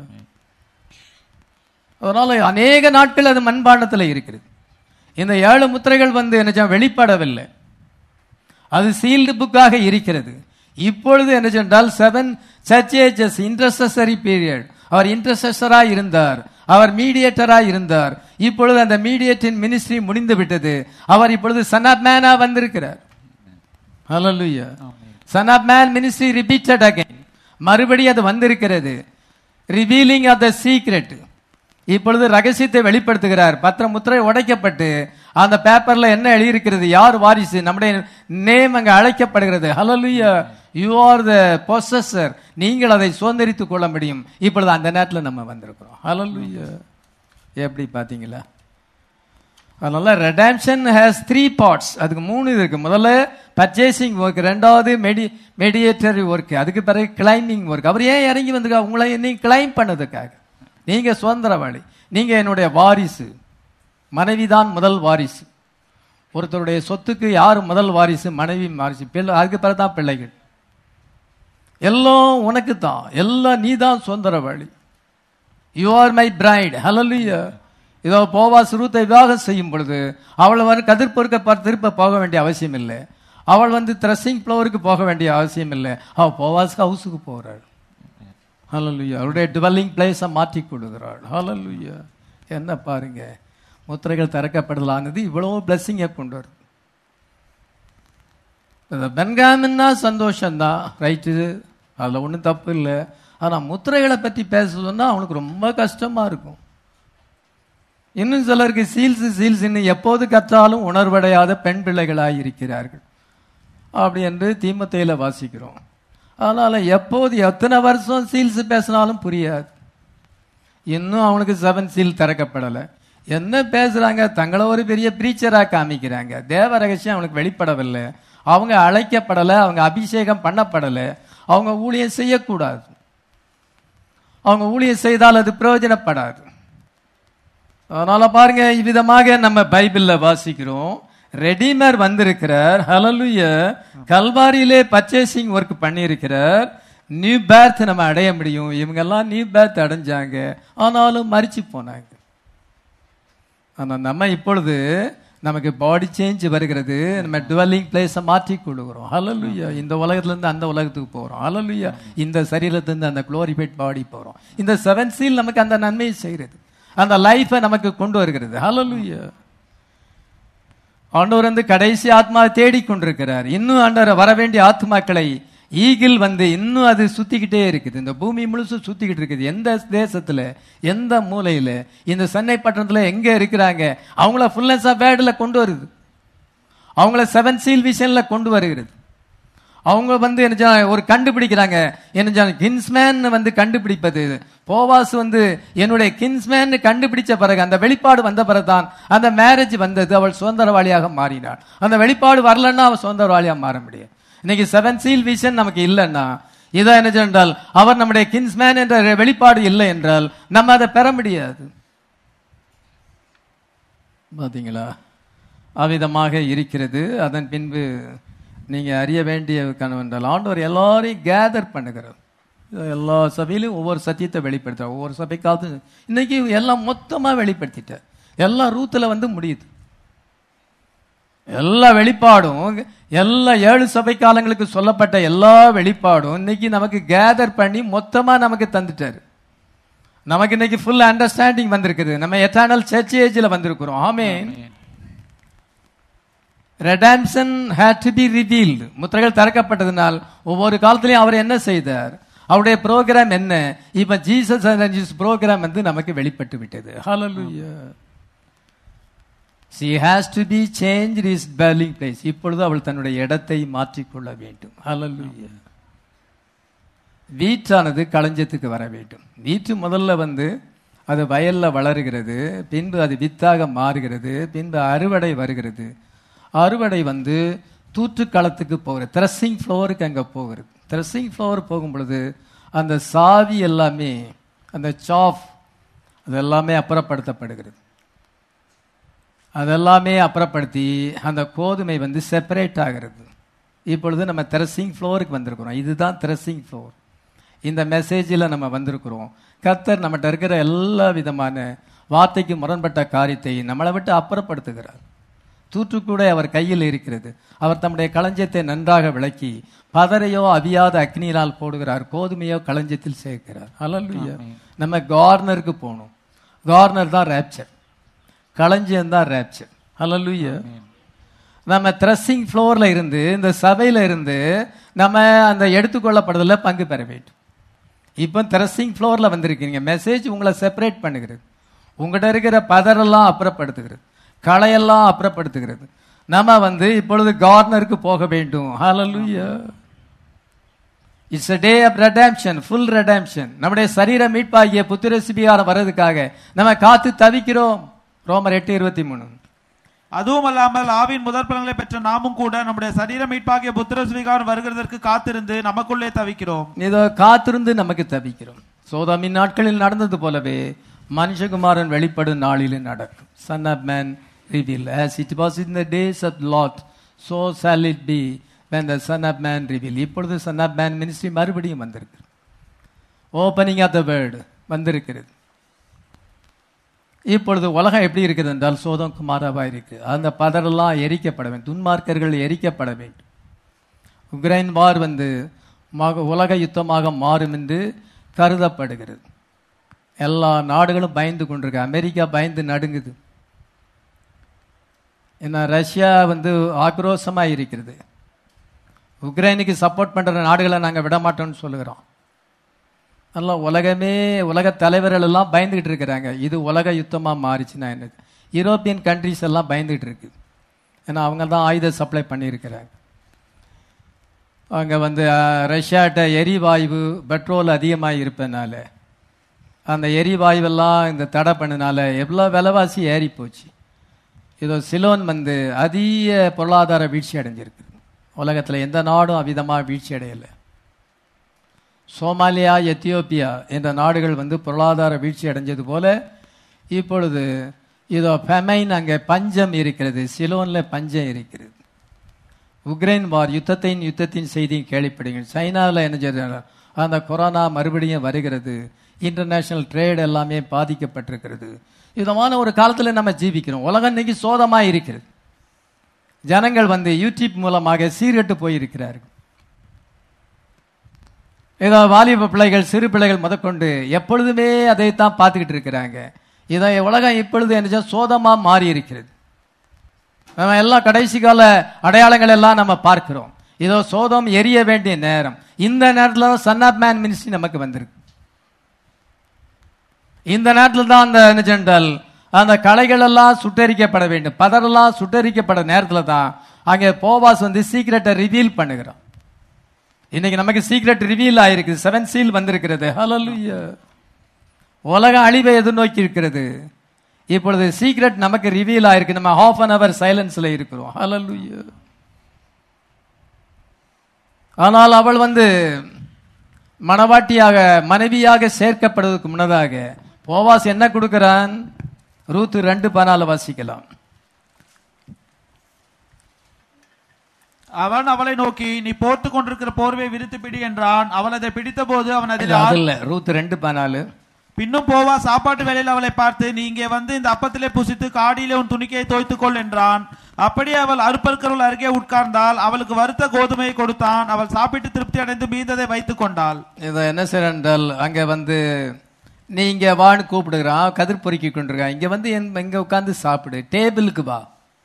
A: அதனால அநேக நாட்கள் அது மண்பாண்டத்துல இருக்கிறது இந்த ஏழு முத்திரைகள் வந்து என்ன செய்ய- வெளிப்படவில்லை அது சீல்டு புக்காக இருக்கிறது இப்பொழுது என்ன சொன்னால் செவன் சர்ச்சேஜஸ் இன்டர்செசரி பீரியட் அவர் இன்டர்செசரா இருந்தார் அவர் மீடியேட்டரா இருந்தார் இப்பொழுது அந்த மீடியேட்டின் மினிஸ்ட்ரி முடிந்து விட்டது அவர் இப்பொழுது சன் ஆஃப் மேனா வந்திருக்கிறார் hallelujah son of man ministry repeated again மறுபடி அது வந்திருக்கிறது ரிவீலிங் ஆஃப் த சீக்ரெட் இப்பொழுது ரகசியத்தை வெளிப்படுத்துகிறார் பத்திர முத்திரை உடைக்கப்பட்டு அந்த பேப்பர்ல என்ன எழுதியிருக்கிறது யார் வாரிசு நம்முடைய நேம் அங்க அழைக்கப்படுகிறது hallelujah you are the possessor நீங்கள் அதை சுதந்திரித்துக் கொள்ள முடியும் இப்பொழுது அந்த நேரத்தில் நம்ம வந்திருக்கிறோம் ஹalleluya எப்படி பாத்தீங்களா அதனால ரெடாம்ஷன் ஹேஸ் த்ரீ பார்ட்ஸ் அதுக்கு மூணு இது இருக்கு முதல்ல பர்ச்சேசிங் ஒர்க் ரெண்டாவது மெடி மெடியேட்டரி ஒர்க் அதுக்கு பிறகு கிளைம்பிங் ஒர்க் அவர் ஏன் இறங்கி வந்திருக்கா உங்களை நீங்க கிளைம் பண்ணதுக்காக நீங்க சுதந்திரவாளி நீங்க என்னுடைய வாரிசு மனைவிதான் முதல் வாரிசு ஒருத்தருடைய சொத்துக்கு யார் முதல் வாரிசு மனைவி வாரிசு பிள்ளை அதுக்கு பிறகு தான் பிள்ளைகள் எல்லாம் உனக்கு தான் எல்லாம் நீ தான் சுதந்திரவாளி you are my bride hallelujah இதோ போவாஸ் ரூத்தை விவாகம் செய்யும் பொழுது அவள் வந்து கதிர் பொறுக்க ப- திருப்ப போக வேண்டிய அவசியம் இல்லை அவள் வந்து த்ரெஸ்ஸிங் ஃப்ளோருக்கு போக வேண்டிய அவசியம் இல்லை அவள் போவாஸ்க்கு ஹவுஸுக்கு போகிறாள் ஹalleluya அவருடைய டுவெல்லிங் பிளேஸை மாற்றி கொடுக்கிறாள் ஹalleluya என்ன பாருங்க முத்திரைகள் திறக்கப்படுதலானது இவ்வளவு பிளஸ்ஸிங்கை கொண்டு வருது இந்த பென்காமின்னா சந்தோஷம்தான் ரைட்டு அதில் ஒன்றும் தப்பு இல்லை ஆனால் முத்திரைகளை பற்றி பேச சொன்னா அவனுக்கு ரொம்ப கஷ்டமா இருக்கும் இன்னும் சிலருக்கு சீல்ஸ் சீல்ஸ் இன்னும் எப்போது கற்றாலும் உணர்வடையாத பெண் பிள்ளைகளாய் இருக்கிறார்கள் அப்படி என்று தீமத்தையில வாசிக்கிறோம் அதனால எப்போது எத்தனை வருஷம் சீல்ஸ் பேசினாலும் புரியாது இன்னும் அவனுக்கு செவன் சீல் திறக்கப்படலை என்ன பேசுறாங்க தங்களை ஒரு பெரிய பிரீச்சரா காமிக்கிறாங்க தேவ ரகசியம் அவனுக்கு வெளிப்படவில்லை அவங்க அழைக்கப்படலை அவங்க அபிஷேகம் பண்ணப்படலை அவங்க ஊழியம் செய்யக்கூடாது அவங்க ஊழியம் செய்தால் அது பிரயோஜனப்படாது அதனால பாருங்க இவ்விதமாக நம்ம பைபிள்ல வாசிக்கிறோம் ரெடிமர் வந்திருக்கிறார் ஹalleluya கல்வாரியிலே பர்ச்சேசிங் ஒர்க் பண்ணியிருக்கிறார் நியூ பேர்த் நம்ம அடைய முடியும் இவங்கெல்லாம் நியூ பேர்த் அடைஞ்சாங்க ஆனாலும் மறிச்சு போனாங்க ஆனா நம்ம இப்பொழுது நமக்கு பாடி சேஞ்ச் வருகிறது நம்ம டுவெல்லிங் பிளேஸை மாற்றி கொள்ளுகிறோம் ஹalleluya இந்த உலகத்துல இருந்து அந்த உலகத்துக்கு போறோம் ஹalleluya இந்த சரீரத்திலிருந்து அந்த குளோரிஃபைட் பாடி போறோம் இந்த செவன் சீல் நமக்கு அந்த நன்மையை செய்கிறது அந்த லைஃபை நமக்கு கொண்டு வருகிறது ஹalleluya ஆண்டவர் வந்து கடைசி ஆத்மா தேடிக் கொண்டிருக்கிறார் இன்னும் ஆண்டவர் வர வேண்டிய ஆத்மாக்களை ஈகிள் வந்து இன்னும் அது சுத்திக்கிட்டே இருக்குது இந்த பூமி முழுசு சுத்திக்கிட்டு இருக்குது எந்த தேசத்துல எந்த மூலையில இந்த சென்னை பட்டணத்துல எங்க இருக்கிறாங்க அவங்கள ஃபுல்னஸ் ஆஃப் வேர்டில் கொண்டு வருது அவங்கள செவன் சீல் விஷன்ல கொண்டு வருகிறது அவங்க வந்து என்ன செய்ய- ஒரு கண்டுபிடிக்கிறாங்க என்ன கின்ஸ்மேன் வந்து கண்டுபிடிப்பது போவாஸ் வந்து என்னுடைய கின்ஸ்மேன் கண்டுபிடிச்ச பிறகு அந்த வெளிப்பாடு வந்த பிறகுதான் அந்த மேரேஜ் வந்தது அவள் சுதந்திரவாளியாக மாறினாள் அந்த வெளிப்பாடு வரலன்னா அவள் சுதந்திரவாளியாக மாற முடியும் இன்னைக்கு செவன் சீல் விஷன் நமக்கு இல்லைன்னா இதான் என்ன செய்ய என்றால் அவர் நம்முடைய கின்ஸ்மேன் என்ற வெளிப்பாடு இல்லை என்றால் நம்ம அதை பெற முடியாது பாத்தீங்களா அவ்விதமாக இருக்கிறது அதன் பின்பு நீங்க அறிய வேண்டிய கனவென்றால் ஆண்டவர் எல்லாரையும் கேதர் பண்ணுகிறார் எல்லா சபையிலும் ஒவ்வொரு சத்தியத்தை வெளிப்படுத்துறார் ஒவ்வொரு சபைக்காவது இன்னைக்கு எல்லாம் மொத்தமா வெளிப்படுத்திட்டார் எல்லாம் ரூத்துல வந்து முடியுது எல்லா வெளிப்பாடும் எல்லா ஏழு சபை காலங்களுக்கு சொல்லப்பட்ட எல்லா வெளிப்பாடும் இன்னைக்கு நமக்கு கேதர் பண்ணி மொத்தமா நமக்கு தந்துட்டாரு நமக்கு இன்னைக்கு ஃபுல் அண்டர்ஸ்டாண்டிங் வந்திருக்குது நம்ம எட்டர்னல் சர்ச் ஏஜ்ல வந்திருக்கிறோம் amen redemption had to be revealed முத்திரைகள் திறக்கப்பட்டதுனால் ஒவ்வொரு காலத்திலையும் அவர் என்ன செய்தார் அவருடைய ப்ரோக்ராம் என்ன இப்ப ஜீசஸ் ஜீசஸ் ப்ரோக்ராம் வந்து நமக்கு வெளிப்பட்டு விட்டது ஹalleluya she has to be changed his dwelling place இப்பொழுது அவள் தன்னுடைய இடத்தை மாற்றிக்கொள்ள வேண்டும் ஹalleluya வீட்டானது களஞ்சத்துக்கு வர வேண்டும் வீட்டு முதல்ல வந்து அது வயல்ல வளருகிறது பின்பு அது வித்தாக மாறுகிறது பின்பு அறுவடை வருகிறது அறுவடை வந்து தூற்றுக்களத்துக்கு போகிறது த்ரெஸ்ஸிங் ஃப்ளோருக்கு அங்கே போகிறது த்ரெஸ்ஸிங் ஃப்ளோர் போகும் பொழுது அந்த சாவி எல்லாமே அந்த சாஃப் அது எல்லாமே அப்புறப்படுத்தப்படுகிறது அதெல்லாமே அப்புறப்படுத்தி அந்த கோதுமை வந்து செப்பரேட் ஆகிறது இப்பொழுது நம்ம த்ரெஸ்ஸிங் ஃப்ளோருக்கு வந்திருக்கிறோம் இதுதான் த்ரெஸ்ஸிங் ஃப்ளோர் இந்த மெசேஜில் நம்ம வந்திருக்கிறோம் கர்த்தர் நம்மகிட்ட இருக்கிற எல்லா விதமான வார்த்தைக்கு முரண்பட்ட காரியத்தை நம்மளை விட்டு அப்புறப்படுத்துகிறார் தூற்றுக்கூட அவர் கையில் இருக்கிறது அவர் தம்முடைய களஞ்சியத்தை நன்றாக விளக்கி பதரையோ அவியாத அக்னியினால் போடுகிறார் கோதுமையோ களஞ்சியத்தில் சேர்க்கிறார் ஹalleluya நம்ம கார்னருக்கு போகணும் கார்னர் தான் ரேப்சர் களஞ்சியம் தான் ரேப்சர் ஹalleluya நம்ம த்ரெஸ்ஸிங் ஃப்ளோர்ல இருந்து இந்த சபையில இருந்து நம்ம அந்த எடுத்துக்கொள்ளப்படுறதுல பங்கு பெற வேண்டும் இப்போ த்ரெஸ்ஸிங் ஃப்ளோர்ல வந்திருக்கீங்க மெசேஜ் உங்களை செப்பரேட் பண்ணுகிறது உங்கள்கிட்ட இருக்கிற பதரெல்லாம் அப்புறப்படுத்துகிறது களையெல்லாம் அப்புறப்படுத்துகிறது நம்ம வந்து இப்பொழுது கார்னருக்கு போக வேண்டும் hallelujah it's a day of redemption full redemption நம்முடைய சரீர மீட்பாகிய புத்திர சிபியாரம் வர்றதுக்காக நம்ம காத்து தவிக்கிறோம் ரோமர் எட்டு இருபத்தி மூணு
B: அதுவும் அல்லாமல் ஆவின் முதற் பலன்களை பெற்ற நாமும் கூட நம்முடைய சரீர மீட்பாகிய புத்திர சுவிகாரம் வருகிறதற்கு காத்திருந்து நமக்குள்ளே தவிக்கிறோம்
A: இதோ காத்திருந்து நமக்கு தவிக்கிறோம் சோதாமின் நாட்களில் நடந்தது போலவே மனுஷகுமாரன் வெளிப்படும் நாளில் நடக்கும் son of man reveal as it was in the days of lot so shall it be when the son of man reveal இப்பொழுது சன் ஆஃப் மேன் மினிஸ்ட்ரி மறுபடியும் வந்திருக்கு ஓப்பனிங் ஆஃப் த வேர்டு வந்திருக்கிறது இப்பொழுது உலகம் எப்படி இருக்குது என்றால் சோதம் குமாராவா இருக்கு அந்த பதரெல்லாம் எரிக்கப்பட வேண்டும் துன்மார்க்கர்கள் எரிக்கப்பட வேண்டும் உக்ரைன் வார் வந்து மக- உலக யுத்தமாக மாறும் என்று கருதப்படுகிறது எல்லா நாடுகளும் பயந்து கொண்டிருக்கு அமெரிக்கா பயந்து நடுங்குது ஏன்னா ரஷ்யா வந்து ஆக்ரோஷமா இருக்கிறது உக்ரைனுக்கு சப்போர்ட் பண்ற நாடுகளை நாங்க விட மாட்டோம்னு சொல்லுகிறோம் நல்லா உலகமே உலக தலைவர்கள் எல்லாம் பயந்துகிட்டு இருக்கிறாங்க இது உலக யுத்தமா மாறிச்சுன்னா என்ன யூரோப்பியன் கண்ட்ரிஸ் எல்லாம் பயந்துகிட்டு இருக்கு ஏன்னா அவங்க தான் ஆயுத சப்ளை பண்ணியிருக்கிறாங்க அங்கே வந்து அஹ், ரஷ்யாட்ட எரிவாயு பெட்ரோல் அதிகமாக இருப்பதனால அந்த எரிவாயுவெல்லாம் இந்த தடை பண்ணனால எவ்வளோ விலைவாசி ஏறி போச்சு இதோ சிலோன் வந்து அதிக பொருளாதார வீழ்ச்சி அடைஞ்சிருக்கு உலகத்தில் எந்த நாடும் அவ்விதமாக வீழ்ச்சி அடையலை சோமாலியா எத்தியோப்பியா என்ற நாடுகள் வந்து பொருளாதார வீழ்ச்சி அடைஞ்சது போல இப்பொழுது இதோ ஃபெமைன் அங்கே பஞ்சம் இருக்கிறது சிலோன்ல பஞ்சம் இருக்கிறது உக்ரைன் வார் யுத்தத்தின் யுத்தத்தின் செய்தியும் கேள்விப்படுங்க சைனாவில் என்ன செய்யறாங்க அந்த கொரோனா மறுபடியும் வருகிறது இன்டர்நேஷனல் ட்ரேட் எல்லாமே பாதிக்கப்பட்டிருக்கிறது விதமான ஒரு காலத்தில் நம்ம ஜீவிக்கிறோம் உலகம் இன்னைக்கு சோதமாக இருக்கிறது ஜனங்கள் வந்து யூடியூப் மூலமாக சீர்கெட்டு போயிருக்கிறார்கள் ஏதோ வாலிப பிள்ளைகள் சிறு பிள்ளைகள் முதற்கொண்டு எப்பொழுதுமே அதைத்தான் பார்த்துக்கிட்டு இருக்கிறாங்க இதை உலகம் இப்பொழுது என்ன சோதமா மாறி இருக்கிறது நம்ம எல்லாம் கடைசி கால அடையாளங்கள் எல்லாம் நம்ம பார்க்கிறோம் இதோ சோதம் எரிய வேண்டிய நேரம் இந்த நேரத்தில் தான் சன் ஆஃப் மேன் மினிஸ்ட்ரி நமக்கு வந்திருக்கு இந்த நேரத்தில் தான் அந்த என்ன சென்றால் அந்த கலைகள் எல்லாம் சுட்டரிக்கப்பட வேண்டும் பதரெல்லாம் சுட்டரிக்கப்பட நேரத்தில் தான் அங்கே போவாஸ் வந்து சீக்கிரட்டை ரிவீல் பண்ணுகிறோம் இன்னைக்கு நமக்கு சீக்ரெட் ரிவீல் ஆயிருக்கு செவன் சீல் வந்திருக்கிறது ஹalleluya உலக அழிவை எதிர்நோக்கி இருக்கிறது இப்பொழுது சீக்ரெட் நமக்கு ரிவீல் ஆயிருக்கு நம்ம ஹாஃப் அன் அவர் சைலன்ஸ்ல இருக்கிறோம் ஹalleluya ஆனால் அவள் வந்து மணவாட்டியாக மனைவியாக சேர்க்கப்படுவதற்கு முன்னதாக போவாஸ் என்ன கொடுக்கிறான் ரூத்து ரெண்டு பனால வாசிக்கலாம்
B: அவன் அவளை நோக்கி நீ போர்த்துக் கொண்டிருக்கிற போர்வை விரித்து பிடி என்றான் அவள் அதை பிடித்த போது அவன் அதில்
A: அது இல்ல ரூத் ரெண்டு பனாலு
B: பின்னும் போவா சாப்பாட்டு வேளையில் அவளை பார்த்து நீ இங்கே வந்து இந்த அப்பத்திலே புசித்து காடியிலே உன் துணிக்கையை தோய்த்துக் கொள் என்றான் அப்படியே அவள் அறுப்பற்கருள் அருகே உட்கார்ந்தால் அவளுக்கு வறுத்த கோதுமையை கொடுத்தான் அவள் சாப்பிட்டு திருப்தி அடைந்து மீந்ததை வைத்துக் கொண்டாள்
A: இதை என்ன செய்யறால் அங்க வந்து நீ இங்க வான்னு கூப்பிடுகிறான் கதிர் பொறுக்கி கொண்டிருக்கான் இங்க வந்து என் இங்க உட்கார்ந்து சாப்பிடு டேபிளுக்கு வா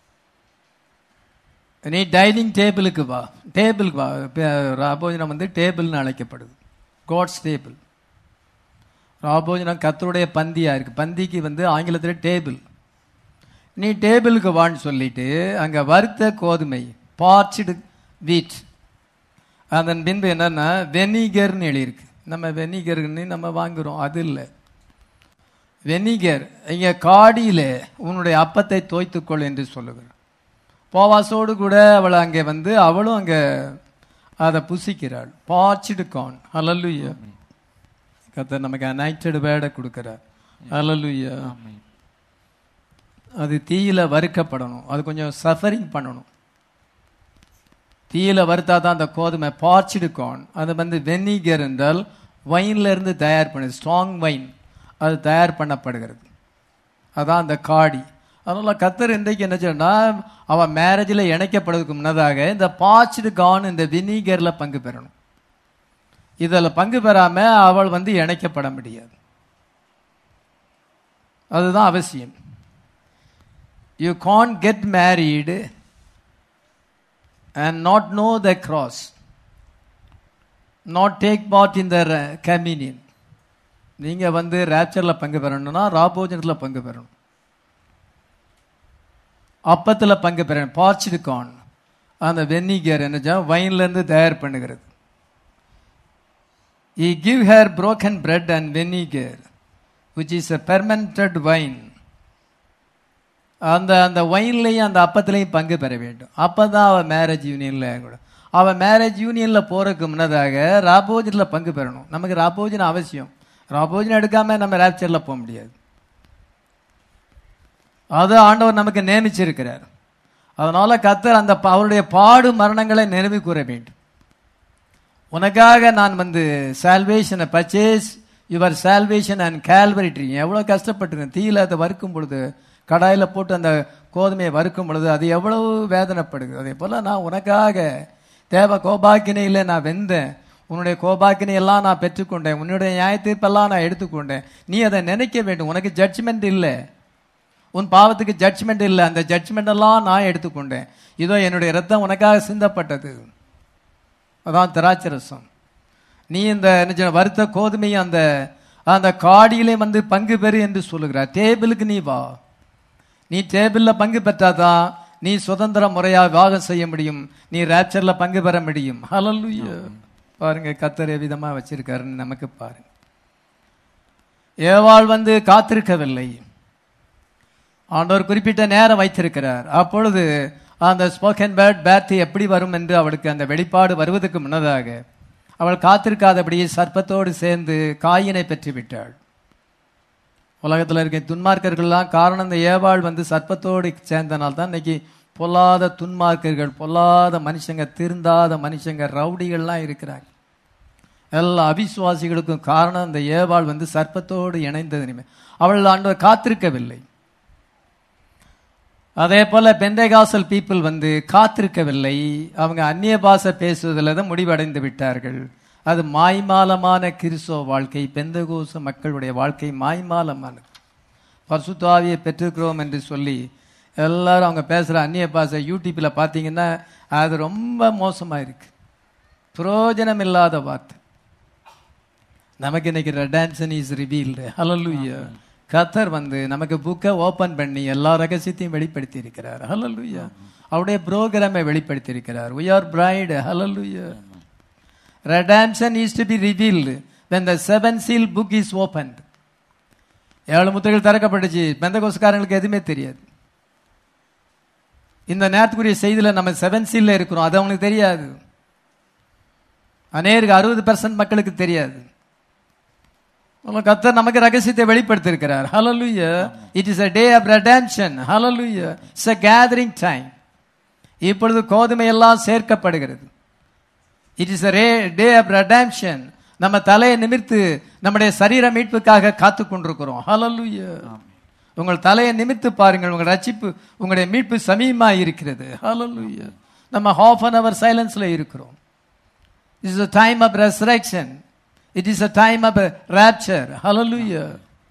A: நீ டைனிங் டேபிளுக்கு வா டேபிளுக்கு வா இப்ப ராபோஜனம் வந்து டேபிள்னு அழைக்கப்படுது காட்ஸ் டேபிள் ராபோஜனம் கத்தருடைய பந்தியா இருக்கு பந்திக்கு வந்து ஆங்கிலத்தில் டேபிள் நீ டேபிளுக்கு வான்னு சொல்லிட்டு அங்க வறுத்த கோதுமை பார்ச்சுடு வீட் அதன் பின்பு என்னன்னா வெனிகர்னு எழுதியிருக்கு நம்ம வெனிகர்னு நம்ம வாங்குறோம் அது இல்லை வெனிகர் இங்க காடியில உன்னுடைய அப்பத்தை தோய்த்துக்கொள் என்று சொல்லுகிறார் போவாசோடு கூட அவள் அங்கே வந்து அவளும் அங்கே அதை புசிக்கிறாள் பார்ச்சுடு கான் அலல்லுயா கத்த நமக்கு அனைட்டடு வேட கொடுக்கிறார் அலல்லுயா அது தீயில வறுக்கப்படணும் அது கொஞ்சம் சஃபரிங் பண்ணணும் தீயில வறுத்தா தான் அந்த கோதுமை பார்ச்சுடு கார்ன் அது வந்து வெனிகர் என்றால் வைன்ல இருந்து தயார் பண்ணு ஸ்ட்ராங் வைன் அது தயார் பண்ணப்படுகிறது அதான் அந்த காடி அதனால கத்தர் இன்றைக்கு என்ன சொன்னா அவன் மேரேஜில் இணைக்கப்படுவதற்கு முன்னதாக இந்த பாச்சுடு கான் இந்த வினிகர்ல பங்கு பெறணும் இதில் பங்கு பெறாம அவள் வந்து இணைக்கப்பட முடியாது அதுதான் அவசியம் you can't get married and not know the cross, not take part in the ra- communion. நீங்க வந்து ரேப்சர்ல பங்கு பெறணும்னா ராபோஜனத்துல பங்கு பெறணும் அப்பத்துல பங்கு பெறணும் பார்ச்சுடு கான் அந்த வென்னிகர் என்ன வைன்ல இருந்து தயார் பண்ணுகிறது he give her broken bread and vinegar which is a fermented wine அந்த அந்த ஒயின்லையும் அந்த அப்பத்திலையும் பங்கு பெற வேண்டும் அப்பதான் அவன் மேரேஜ் யூனியன்ல கூட அவன் மேரேஜ் யூனியன்ல போறதுக்கு முன்னதாக ராபோஜன்ல பங்கு பெறணும் நமக்கு ராபோஜன் அவசியம் ராபோஜன் எடுக்காம நம்ம ரேப்சர்ல போக முடியாது அது ஆண்டவர் நமக்கு நியமிச்சிருக்கிறார் அதனால கத்தர் அந்த ப- அவருடைய பாடு மரணங்களை நினைவு கூற வேண்டும் உனக்காக நான் வந்து சால்வேஷனை purchase your salvation and Calvary tree எவ்வளோ கஷ்டப்பட்டிருக்கேன் தீயில அதை வறுக்கும் பொழுது கடாயில் போட்டு அந்த கோதுமையை வறுக்கும் பொழுது அது எவ்வளவு வேதனைப்படுது அதே போல் நான் உனக்காக தேவ கோபாக்கினையில் நான் வெந்தேன் உன்னுடைய கோபாக்கினை எல்லாம் நான் பெற்றுக்கொண்டேன் உன்னுடைய நியாய தீர்ப்பெல்லாம் நான் எடுத்துக்கொண்டேன் நீ அதை நினைக்க வேண்டும் உனக்கு ஜட்ஜ்மெண்ட் இல்லை உன் பாவத்துக்கு ஜட்ஜ்மெண்ட் இல்லை அந்த ஜட்ஜ்மெண்ட் எல்லாம் நான் எடுத்துக்கொண்டேன் இதோ என்னுடைய ரத்தம் உனக்காக சிந்தப்பட்டது அதான் திராட்சை ரசம் நீ இந்த என்ன சொல்ல, வறுத்த கோதுமையும் அந்த அந்த காடியிலே வந்து பங்கு பெறு என்று சொல்லுகிறார் டேபிளுக்கு நீ வா நீ டேபிள்ல பங்கு பெற்றாதான் நீ சுதந்திர முறையா விவாகம் செய்ய முடியும் நீ ரேப்சர்ல பங்கு பெற முடியும் ஹalleluya பாருங்க கத்தர் விதமா வச்சிருக்காருன்னு நமக்கு பாருங்க ஏவாள் வந்து காத்திருக்கவில்லை ஆண்டவர் குறிப்பிட்ட நேரம் வைத்திருக்கிறார் அப்பொழுது அந்த ஸ்போக்கன் பேர்ட் பேர்த் எப்படி வரும் என்று அவளுக்கு அந்த வெளிப்பாடு வருவதற்கு முன்னதாக அவள் காத்திருக்காதபடியே சர்ப்பத்தோடு சேர்ந்து காயினை பெற்று விட்டாள் உலகத்துல இருக்க துன்மார்க்கர்கள்லாம் காரணம் இந்த ஏவாள் வந்து சர்ப்பத்தோடு சேர்ந்தனால தான் இன்னைக்கு பொல்லாத துன்மார்க்கர்கள் பொல்லாத மனுஷங்க திருந்தாத மனுஷங்க ரவுடிகள்லாம் இருக்கிறாங்க எல்லா அவிசுவாசிகளுக்கும் காரணம் இந்த ஏவாள் வந்து சர்ப்பத்தோடு இணைந்தது நிமித்தம். அவள் ஆண்டவர் காத்திருக்கவில்லை அதே போல பெந்தேகாசல் பீப்புள் வந்து காத்திருக்கவில்லை அவங்க அந்நிய பாஷை பேசுவதில் தான் முடிவடைந்து விட்டார்கள் அது மாய்மாலமான கிறிஸ்தவ வாழ்க்கை பெந்தகோச மக்களுடைய வாழ்க்கை மாய்மாலமானது பரிசுத்தாவியை பெற்றிருக்கிறோம் என்று சொல்லி எல்லாரும் அவங்க பேசுகிற அந்நிய பாஷை யூடியூப்பில் பார்த்தீங்கன்னா அது ரொம்ப மோசமாக இருக்கு பிரயோஜனம் இல்லாத வார்த்தை நமக்கு இன்னைக்கு ரெடான்சன் இஸ் ரிவீல்டு ஹலலுயா கத்தர் வந்து நமக்கு புக்கை ஓபன் பண்ணி எல்லா ரகசியத்தையும் வெளிப்படுத்தி இருக்கிறார் ஹலலுயா அவருடைய ப்ரோக்ராமை வெளிப்படுத்தி இருக்கிறார் we are bride hallelujah redemption is to be revealed when the seven seal book is opened ஏழு முத்திரைகள் திறக்கப்பட்டுச்சு பெந்தகோஸ்காரங்களுக்கு எதுவுமே தெரியாது இந்த நேரத்துக்குரிய செய்தியில நம்ம செவன் சீல்ல இருக்கிறோம் அது அவங்களுக்கு தெரியாது அநேருக்கு அறுபது பெர்சன்ட் மக்களுக்கு தெரியாது நம்ம கர்த்தர் நமக்கு ரகசியத்தை வெளிப்படுத்தியிருக்கிறார் hallelujah it is a day of redemption hallelujah it's a gathering time இப்பொழுது கோதுமை எல்லாம் சேர்க்கப்படுகிறது it is a day of redemption நம்ம தலையை நிமிர்த்து நம்முடைய சரீர மீட்புக்காக காத்து கொண்டிருக்கிறோம் ஹalleluya உங்கள் தலையை நிமிர்த்து பாருங்கள் உங்கள் ரட்சிப்பு உங்களுடைய மீட்பு சமீபமா இருக்கிறது ஹalleluya நம்ம half அன் அவர் சைலன்ஸ்ல இருக்கிறோம் It is a time of resurrection. It is a time of rapture. Hallelujah.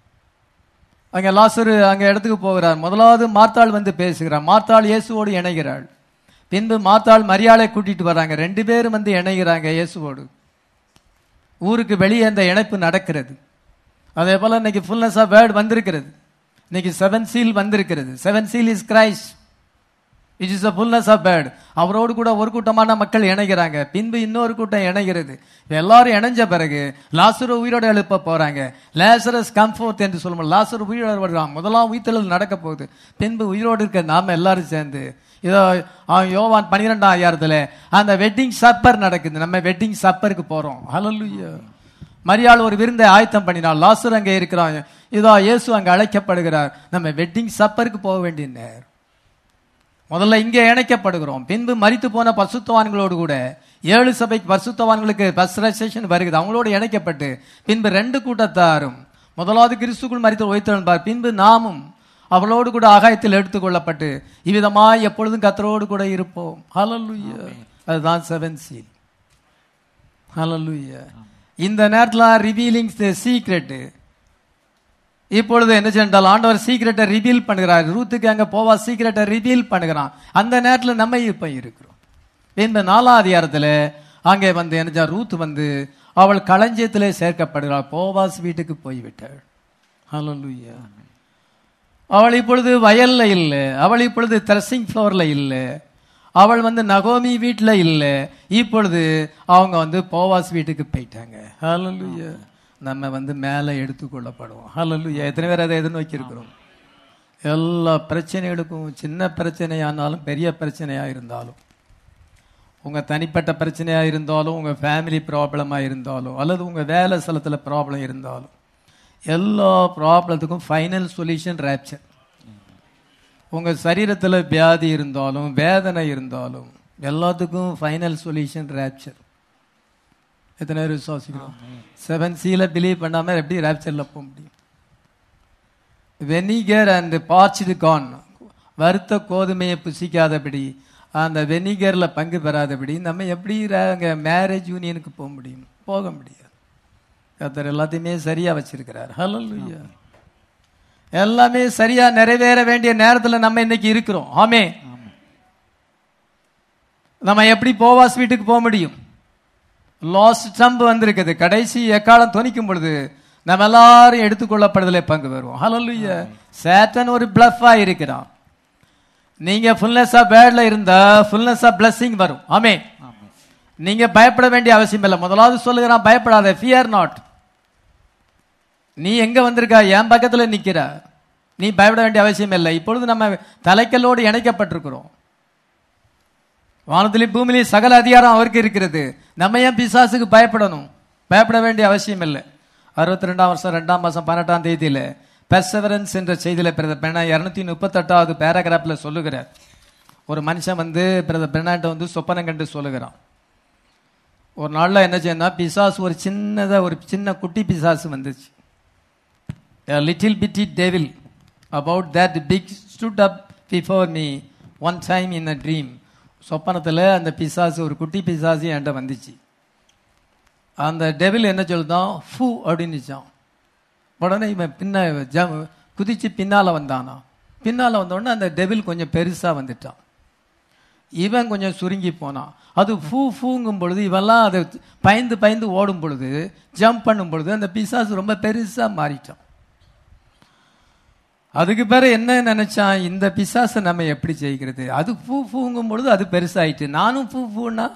A: அங்க லாசரு அங்க இடத்துக்கு போகிறார் முதலாவது மார்த்தாள் வந்து பேசுகிறார் மார்த்தாள் இயேசுவோடு இணைகிறாள் பின்பு மார்த்தாள் மரியாதை கூட்டிட்டு வராங்க ரெண்டு பேரும் வந்து இணைகிறாங்க இயேசுவோடு ஊருக்கு வெளியே அந்த இணைப்பு நடக்கிறது அதே போல இன்னைக்கு ஃபுல்னஸ் ஆஃப் வேர்ட் வந்திருக்கிறது இன்னைக்கு செவன் சீல் வந்திருக்கிறது seven seal is Christ it is a fullness of birth அவரோடு கூட ஒரு கூட்டமான மக்கள் இணைகிறாங்க பின்பு இன்னொரு கூட்டம் இணைகிறது எல்லாரும் இணைஞ்ச பிறகு லாசுரு உயிரோடு எழுப்ப போறாங்க லேசரஸ் கம்ஃபோர்ட் என்று சொல்லுவோம் லாசுரு உயிரோடு வருவான் முதலாம் உயிர்த்தெழுதல் நடக்க போகுது பின்பு உயிரோடு இருக்க நாம எல்லாரும் சேர்ந்து இதோ ஆ, யோவான் பன்னிரெண்டாம் ஐயாயிரத்துல அந்த வெட்டிங் சப்பர் நடக்குது நம்ம வெட்டிங் சப்பருக்கு போறோம் ஹalleluya மரியாள் ஒரு விருந்தை ஆயத்தம் பண்ணினாள் லாசுர் அங்கே இருக்கிறான் இதோ இயேசு அங்க அழைக்கப்படுகிறார் நம்ம வெட்டிங் சப்பருக்கு போக வேண்டிய நேரம் முதல்ல இங்கே இணைக்கப்படுகிறோம் பின்பு மரித்து போன பசுத்தவான்களோடு கூட ஏழு சபை பசுத்தவான்களுக்கு பஸ் ரெஜிஸ்ட்ரேஷன் வருகிறது அவங்களோடு இணைக்கப்பட்டு பின்பு ரெண்டு கூட்டத்தாரும் முதலாவது கிறிஸ்துக்குள் மரித்து உயர்த்தெழுந்தார் பின்பு நாமும் அவளோடு கூட ஆகாயத்தில் எடுத்துக்கொள்ளப்பட்டு இவ்விதமாய் எப்பொழுதும் கத்தரோடு கூட இருப்போம் ஹalleluya அதுதான் செவன் சீல் ஹalleluya இந்த நேரத்தில் ரிவீலிங் சீக்ரெட் இப்பொழுது என்ன சென்றால் ஆண்டவர் சீக்கிரட்டை ரிவீல் பண்ணுகிறார் ரூத்துக்கு அங்க போவா சீக்கிரட்டை ரிவீல் பண்ணுகிறான் அந்த நேரத்தில் நம்ம இப்ப இருக்கிறோம் இந்த நாலாம் அதிகாரத்துல அங்கே வந்து என்ன செஞ்சா, ரூத் வந்து அவள் களஞ்சியத்திலே சேர்க்கப்படுகிறாள் போவாஸ் வீட்டுக்கு போய்விட்டாள் ஹalleluya அவள் இப்பொழுது வயல்ல இல்லை அவள் இப்பொழுது த்ரெஸ்ஸிங் ஃப்ளோர்ல இல்லை அவள் வந்து நகோமி வீட்ல இல்லை இப்பொழுது அவங்க வந்து போவாஸ் வீட்டுக்கு போயிட்டாங்க ஹalleluya நம்ம வந்து மேலே எடுத்துக்கொள்ளப்படுவோம் ஹalleluya எத்தனை பேர் அதை எதிர்நோக்கி இருக்கிறோம் எல்லா பிரச்சனைகளுக்கும் சின்ன பிரச்சனையானாலும் பெரிய பிரச்சனையா இருந்தாலும் உங்க தனிப்பட்ட பிரச்சனையா இருந்தாலும் உங்க ஃபேமிலி ப்ராப்ளமா இருந்தாலும் அல்லது உங்க வேலை ஸ்தலத்துல ப்ராப்ளம் இருந்தாலும் எல்லா ப்ராப்ளத்துக்கும் ஃபைனல் சொல்யூஷன் ரேப்சர் உங்க சரீரத்துல வியாதி இருந்தாலும் வேதனை இருந்தாலும் எல்லாத்துக்கும் ஃபைனல் சொல்யூஷன் ரேப்சர் எத்தனை பேர் விசுவாசிக்கிறோம் செவன் சீல பிலீவ் பண்ணாம எப்படி ரேப்சர்ல போக முடியும் வெனிகர் அண்ட் பார்ச்சிடு கான் வறுத்த கோதுமையை புசிக்காதபடி அந்த வெனிகர்ல பங்கு பெறாதபடி நம்ம எப்படி ர- அங்க மேரேஜ் யூனியனுக்கு போக முடியும் போக முடியாது கர்த்தர் எல்லாத்தையுமே சரியா வச்சிருக்கிறார் ஹalleluya எல்லாமே சரியா நிறைவேற வேண்டிய நேரத்துல நம்ம இன்னைக்கு இருக்கிறோம் ஆமே நம்ம எப்படி போவாஸ் வீட்டுக்கு போக முடியும் லாஸ்ட் ட்ரம்ப் வந்திருக்குது கடைசி எக்காலம் துணிக்கும் பொழுது நம்ம எல்லாரும் எடுத்துக்கொள்ளப்படுதலை பங்கு பெறுவோம் ஹalleluya சேட்டன் ஒரு பிளஃபா இருக்கிறான் நீங்க ஃபுல்னஸ் ஆஃப் பேட்ல இருந்தா ஃபுல்னஸ் ஆஃப் பிளஸிங் வரும் ஆமே நீங்க பயப்பட வேண்டிய அவசியம் இல்லை முதலாவது சொல்லுகிறான் பயப்படாத ஃபியர் நாட் நீ எங்க வந்திருக்கா என் பக்கத்துல நிக்கிற நீ பயப்பட வேண்டிய அவசியம் இல்லை இப்பொழுது நம்ம தலைக்கல்லோடு இணைக்கப்பட்டிருக்கிறோம் வானத்திலே பூமியிலே சகல அதிகாரம் அவருக்கு இருக்கிறது நம்ம ஏன் பிசாசுக்கு பயப்படணும் பயப்பட வேண்டிய அவசியம் இல்லை அறுபத்தி ரெண்டாம் வருஷம் ரெண்டாம் மாசம் பன்னெண்டாம் தேதியில பெர்சவரன்ஸ் என்ற செய்தியில பிரதர் பெண்ணா இருநூத்தி முப்பத்தெட்டாவது பேராகிராஃப்ல சொல்லுகிறார் ஒரு மனுஷன் வந்து பிரதர் பெண்ணாட்ட வந்து சொப்பனம் கண்டு சொல்லுகிறான் ஒரு நாள்ல என்ன செய்யணும்னா பிசாசு ஒரு சின்னதா ஒரு சின்ன குட்டி பிசாசு வந்துச்சு a little bitty devil about that big stood up before me one time in a dream சொப்பனத்தில் அந்த பிசாசு ஒரு குட்டி பிசாசு என்கிட்ட வந்துச்சு அந்த டெவில் என்ன சொல்லுதான் ஃபூ அப்படின்னுச்சான் உடனே இவன் பின்ன ஜ குதிச்சு பின்னால வந்தானா பின்னால வந்த உடனே அந்த டெவில் கொஞ்சம் பெருசா வந்துட்டான் இவன் கொஞ்சம் சுருங்கி போனான் அது ஃபூ ஃபூங்கும் பொழுது இவெல்லாம் அதை பயந்து பயந்து ஓடும் பொழுது ஜம்ப் பண்ணும் பொழுது அந்த பிசாசு ரொம்ப பெருசா மாறிட்டான் அதுக்கு பிறகு என்ன நினைச்சான் இந்த பிசாசை நம்ம எப்படி ஜெயிக்கிறது அது பூ பூங்கும் பொழுது அது பெருசாயிட்டு நானும் பூ பூன்னா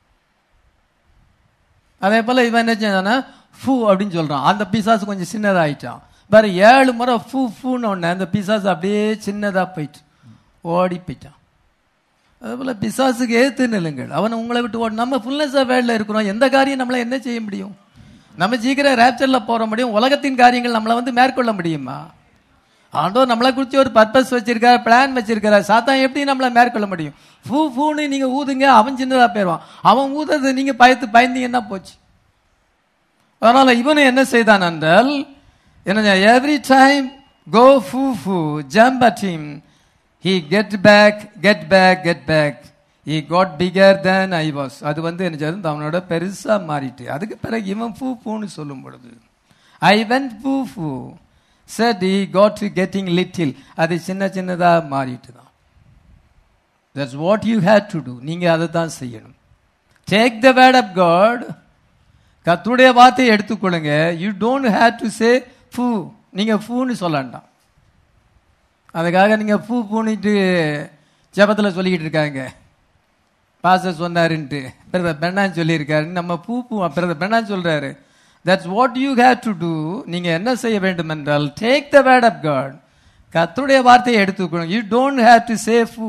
A: அதே போல இவன் என்ன செஞ்சானா ஃபூ அப்படின்னு சொல்றான் அந்த பிசாசு கொஞ்சம் சின்னதாயிட்டான் வேற ஏழு முறை ஃபூ ஃபூன்னு உடனே அந்த பிசாசு அப்படியே சின்னதா போயிட்டு ஓடி போயிட்டான் அதே போல பிசாசுக்கு ஏத்து நில்லுங்கள் அவன் உங்களை விட்டு ஓடி நம்ம ஃபுல்னஸ் ஆஃப் வேர்ல்ட்ல இருக்கிறோம் எந்த காரியம் நம்மள என்ன செய்ய முடியும் நம்ம சீக்கிரம் ரேப்சர்ல போற முடியும் உலகத்தின் காரியங்கள் நம்மளை வந்து மேற்கொள்ள முடியுமா ஆண்டவர் நம்மளை குறித்து ஒரு பர்பஸ் வச்சிருக்காரு பிளான் வச்சிருக்காரு சாத்தான் எப்படி நம்மளை மேற்கொள்ள முடியும் ஃபூ ஃபூன்னு நீங்க ஊதுங்க அவன் சின்னதா போயிடுவான் அவன் ஊதுறது நீங்க பயத்து பயந்தீங்கன்னா போச்சு அதனால இவனு என்ன செய்தான் என்றால் என்ன every time go pooh pooh jump at him he get back get back get back he got bigger then I was அது வந்து என்ன செய்யுது அவனோட பெருசா மாறிட்டு அதுக்கு பிறகு இவன் ஃபூ ஃபூன்னு சொல்லும் பொழுது I went pooh pooh said he got to getting little அது சின்ன சின்னதா மாறிட்டு தான் that's what you had to do நீங்க அதை தான் செய்யணும் take the word of god கர்த்தருடைய வார்த்தையை எடுத்துக்கொள்ளுங்க you don't have to say pooh நீங்க ஃபூன்னு சொல்ல வேண்டாம் அதுக்காக நீங்க பூ பூனிட்டு ஜபத்துல சொல்லிக்கிட்டு இருக்காங்க பாச சொன்னாருன்ட்டு பிரதர் பெண்ணான் சொல்லியிருக்காரு நம்ம பூ பூ பிரதர் பெண்ணான் சொல்றாரு that's what you have to do நீங்க என்ன செய்ய வேண்டும் என்றால் take the word of God கர்த்தருடைய வார்த்தையை எடுத்துக்கணும் you don't have to say pooh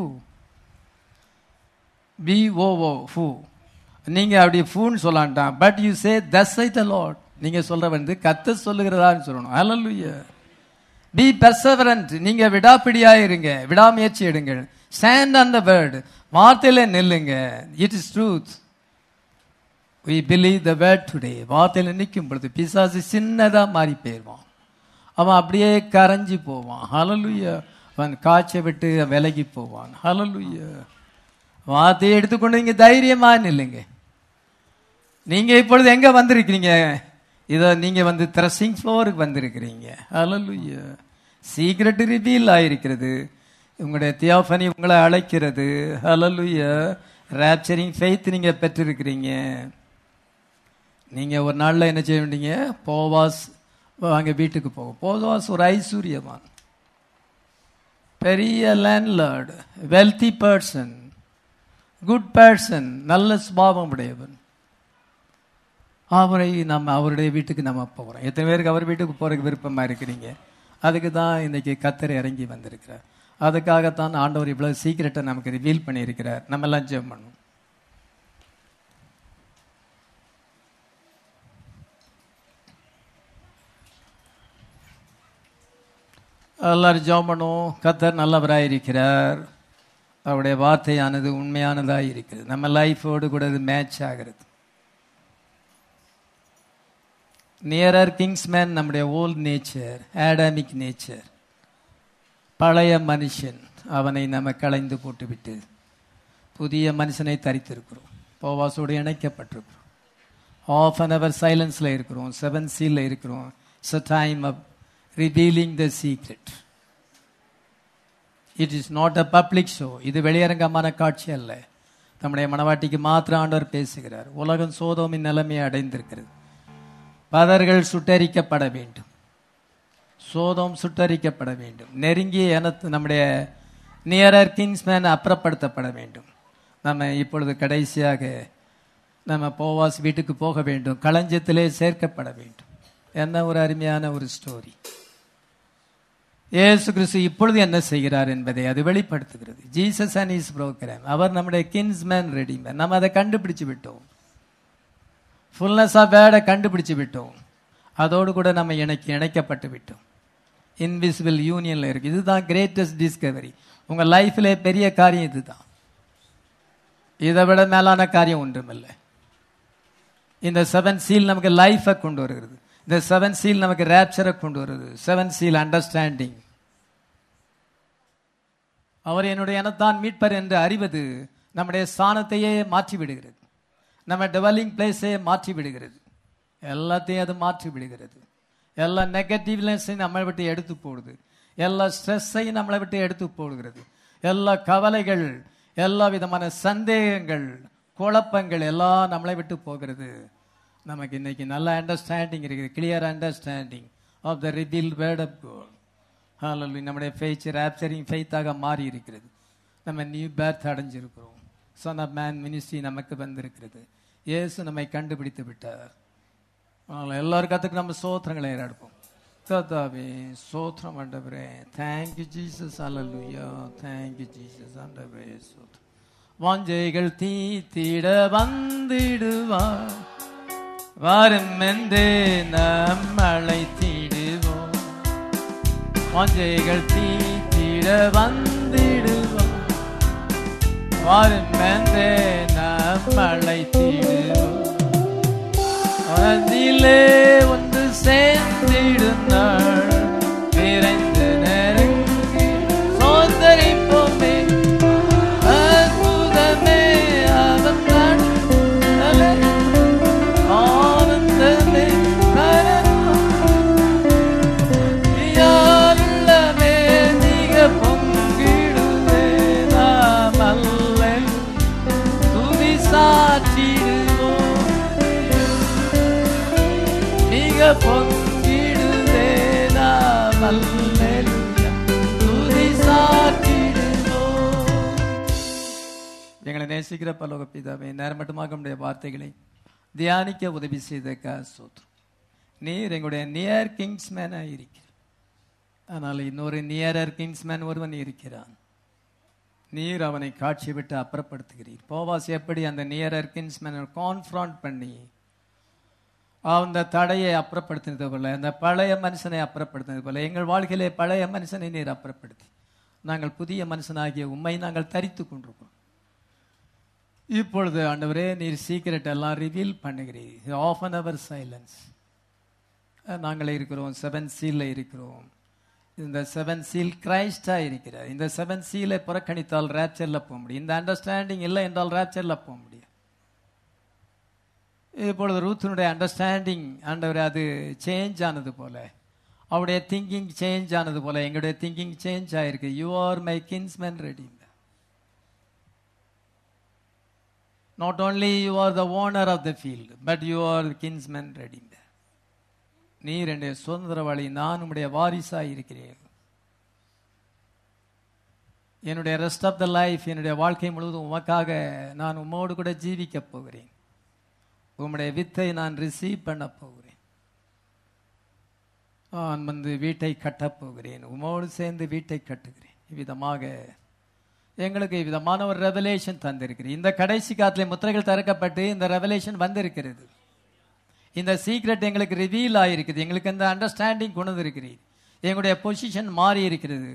A: P O O pooh நீங்க அப்படி ஃபூன்னு சொல்லாண்டாம் but you say thus I the Lord நீங்க சொல்ற வந்து கத்த சொல்லுகிறதான்னு சொல்லணும் ஹalleluya பி பெர்சவரண்ட் நீங்க விடாப்பிடியா இருங்க விடாமுயற்சி எடுங்கள் ஸ்டாண்ட் ஆன் த வேர்ட் வார்த்தையில நில்லுங்க it is truth we believe the word today வார்த்தையில நிற்கும் பொழுது பிசாசு சின்னதா மாறி போயிடுவான் அவன் அப்படியே கரைஞ்சி போவான் ஹalleluya அவன் காய்ச்சை விட்டு விலகி போவான் ஹalleluya வார்த்தையை எடுத்துக்கொண்டு நீங்க தைரியமா நில்லுங்க நீங்க இப்பொழுது எங்க வந்திருக்கிறீங்க இத நீங்க வந்து த்ரெஸ்ஸிங் ஃப்ளோருக்கு வந்திருக்கிறீங்க ஹalleluya சீக்ரெட் ரிவீல் ஆயிருக்கிறது உங்களுடைய தியோஃபனி உங்களை அழைக்கிறது ஹalleluya ராப்சரிங் ஃபெய்த் நீங்க பெற்றிருக்கிறீங்க நீங்க ஒரு நாள்ல என்ன செய்ய வேண்டீங்க போவாஸ் அங்க வீட்டுக்கு போக போவாஸ் ஒரு ஐஸ்வர்யவான் பெரிய landlord wealthy person good person நல்ல சுபாவம் உடையவன் அவரை நம்ம அவருடைய வீட்டுக்கு நம்ம போகிறோம் எத்தனை பேருக்கு அவர் வீட்டுக்கு போறதுக்கு விருப்பமா இருக்கிறீங்க அதுக்கு தான் இன்னைக்கு கத்தர் இறங்கி வந்திருக்கிறார் அதுக்காகத்தான் ஆண்டவர் இவ்வளவு சீக்கிரட்டை நமக்கு ரிவீல் பண்ணியிருக்கிறார் நம்ம எல்லாம் ஜெபம் பண்ணும் எல்லாரும் ஜெபம் பண்ணுவோம் கத்தர் நல்லவராய் இருக்கிறார் அவருடைய வார்த்தையானது உண்மையானதாக இருக்கிறது நம்ம லைஃபோடு கூட இது மேட்ச் ஆகிறது நியரர் கிங்ஸ்மேன் நம்முடைய ஓல்ட் நேச்சர் ஆடாமிக் நேச்சர் பழைய மனுஷன் அவனை நம்ம களைந்து போட்டுவிட்டு புதிய மனுஷனை தரித்திருக்கிறோம் போவாசோடு இணைக்கப்பட்டிருக்கிறோம் ஆஃப் அன் அவர் சைலன்ஸில் இருக்கிறோம் செவன் சீலில் இருக்கிறோம் it's a time of revealing the secret it is not a public show இது வெளியரங்கமான காட்சி அல்ல நம்முடைய மனவாட்டிக்கு மாத்திர ஆண்டவர் பேசுகிறார் உலகம் சோதோமின் நிலைமையை அடைந்திருக்கிறது பதர்கள் சுட்டரிக்கப்பட வேண்டும் சோதம் சுட்டரிக்கப்பட வேண்டும் நெருங்கிய எனத்து நம்முடைய நியரர் கிங்ஸ்மேன் அப்புறப்படுத்தப்பட வேண்டும் நம்ம இப்பொழுது கடைசியாக நம்ம போவாஸ் வீட்டுக்கு போக வேண்டும் களஞ்சத்திலே சேர்க்கப்பட வேண்டும் என்ன ஒரு அருமையான ஒரு ஸ்டோரி இயேசு கிறிஸ்து இப்பொழுது என்ன செய்கிறார் என்பதை அது வெளிப்படுத்துகிறது ஜீசஸ் அண்ட் இஸ் புரோகிராம் அவர் நம்முடைய கின்ஸ்மேன் ரெடிமேன் நம்ம அதை கண்டுபிடிச்சு விட்டோம் ஃபுல்னஸ் ஆஃப் வேர்டை கண்டுபிடிச்சு விட்டோம் அதோடு கூட நம்ம இணைக்கு இணைக்கப்பட்டு விட்டோம் இன்விசிபிள் யூனியன்ல இருக்கு இதுதான் கிரேட்டஸ்ட் டிஸ்கவரி உங்க லைஃப்ல பெரிய காரியம் இதுதான் இதை விட மேலான காரியம் ஒன்றுமில்லை இந்த செவன் சீல் நமக்கு லைஃபை கொண்டு வருகிறது இந்த செவன் சீல் நமக்கு ரேப்சரை கொண்டு வருது செவன் சீல் அண்டர்ஸ்டாண்டிங் அவர் என்னுடைய இனத்தான் மீட்பர் என்று அறிவது நம்முடைய ஸ்தானத்தையே மாற்றி விடுகிறது நம்ம டெவலிங் பிளேஸே மாற்றி விடுகிறது எல்லாத்தையும் அது மாற்றி விடுகிறது எல்லா நெகட்டிவ்னஸையும் நம்மளை விட்டு எடுத்து போடுது எல்லா ஸ்ட்ரெஸ்ஸையும் நம்மளை விட்டு எடுத்து போடுகிறது எல்லா கவலைகள் எல்லா விதமான சந்தேகங்கள் குழப்பங்கள் எல்லாம் நம்மளை விட்டு போகிறது நமக்கு இன்னைக்கு நல்ல அண்டர்ஸ்டாண்டிங் இருக்குது clear understanding of the reveal word of God hallelujah நம்முடைய ஃபெய்த் ராப்சரிங் ஃபெய்த்தாக மாறி இருக்கிறது நம்ம நியூ பேர்த் அடைஞ்சிருக்கிறோம் சன் ஆஃப் மேன் மினிஸ்ட்ரி நமக்கு வந்திருக்கிறது இயேசு நம்மை கண்டுபிடித்து விட்டார் அதனால எல்லாரும் கத்துக்கு நம்ம சோத்திரங்களை ஏறெடுப்போம் கர்த்தாவே சோத்திரம் ஆண்டவரே thank you Jesus hallelujah thank you Jesus ஆண்டவரே சோத்திரம் வாஞ்சைகள் தீத்திட வந்திடுவார் வரும் என்றே நம்மளை தீடுவோம் வாஞ்சைகள் தீத்திட வந்திடுவோம் வரும் என்றே நம்மளை தீடுவோம் அதிலே ஒன்று சேர்ந்திடும் நாள் விரைந்து நெருங்கி சோதரிப்போமே அற்புதமே அவன் கண்டலே ஆனந்தமே தரணும் யாருள்ளமே மிக பொங்கிடுவே நாம் அல்லன் துதி சாற்றிடுவோம் மிக பொங்கிடுவே நாம் அல்லேலூயா துதி சாற்றிடுவோம் எங்களை நேசிக்கிற பலோக பிதாவே நேரம் மட்டுமாக உடைய வார்த்தைகளை தியானிக்க உதவி செய்தக்கா சோத்ரம் நீர் எங்களுடைய நியர் கிங்ஸ்மேனாக இருக்கிற ஆனால் இன்னொரு நியரர் கிங்ஸ்மேன் ஒருவன் இருக்கிறான் நீர் அவனை காட்சி விட்டு அப்புறப்படுத்துகிறீர் போவாஸ் எப்படி அந்த நியரர் கிங்ஸ்மேனை கான்ஃப்ராண்ட் பண்ணி அந்த தடையை அப்புறப்படுத்தினது போல அந்த பழைய மனுஷனை அப்புறப்படுத்தினது போல எங்கள் வாழ்க்கையிலே பழைய மனுஷனை நீர் அப்புறப்படுத்தி நாங்கள் புதிய மனுஷனாகிய உண்மை நாங்கள் தரித்து கொண்டிருக்கிறோம் இப்பொழுது ஆண்டவரே நீர் சீக்கிரட் எல்லாம் ரிவீல் பண்ணுகிறீர் ஆஃப் அன் அவர் சைலன்ஸ் நாங்கள் இருக்கிறோம் செவன் சீல்ல இருக்கிறோம் இந்த செவன் சீல் கிரைஸ்டா இருக்கிறார் இந்த செவன் சீலை புறக்கணித்தால் ரேப்சர்ல போக முடியும் இந்த அண்டர்ஸ்டாண்டிங் இல்லை என்றால் ரேப்சர்ல போக முடியும் இப்பொழுது ரூத்தினுடைய அண்டர்ஸ்டாண்டிங் ஆண்டவர் அது சேஞ்ச் ஆனது போல அவருடைய திங்கிங் சேஞ்ச் ஆனது போல எங்களுடைய திங்கிங் சேஞ்ச் ஆயிருக்கு you are my kinsman ready not only you are the owner of the field but you are kinsman ready நீர் என்னுடைய சுதந்திரவாளி நான் உம்முடைய வாரிசாய் இருக்கிறேன் என்னுடைய ரெஸ்ட் ஆஃப் த லைஃப் என்னுடைய வாழ்க்கை முழுவதும் உமக்காக நான் உம்மோடு கூட ஜீவிக்க போகிறேன் உம்முடைய வித்தை நான் ரிசீவ் பண்ண போகிறேன் நான் வந்து வீட்டை கட்டப் போகிறேன் உமோடு சேர்ந்து வீட்டை கட்டுகிறேன் இவ்விதமாக எங்களுக்கு விதமான ஒரு ரெவலேஷன் தந்திருக்கிறேன் இந்த கடைசி காலத்தில் முத்திரைகள் திறக்கப்பட்டு இந்த ரெவலேஷன் வந்திருக்கிறது இந்த சீக்ரெட் எங்களுக்கு ரிவீல் ஆயிருக்குது எங்களுக்கு இந்த அண்டர்ஸ்டாண்டிங் கொண்டு இருக்கிறீர் எங்களுடைய பொசிஷன் மாறி இருக்கிறது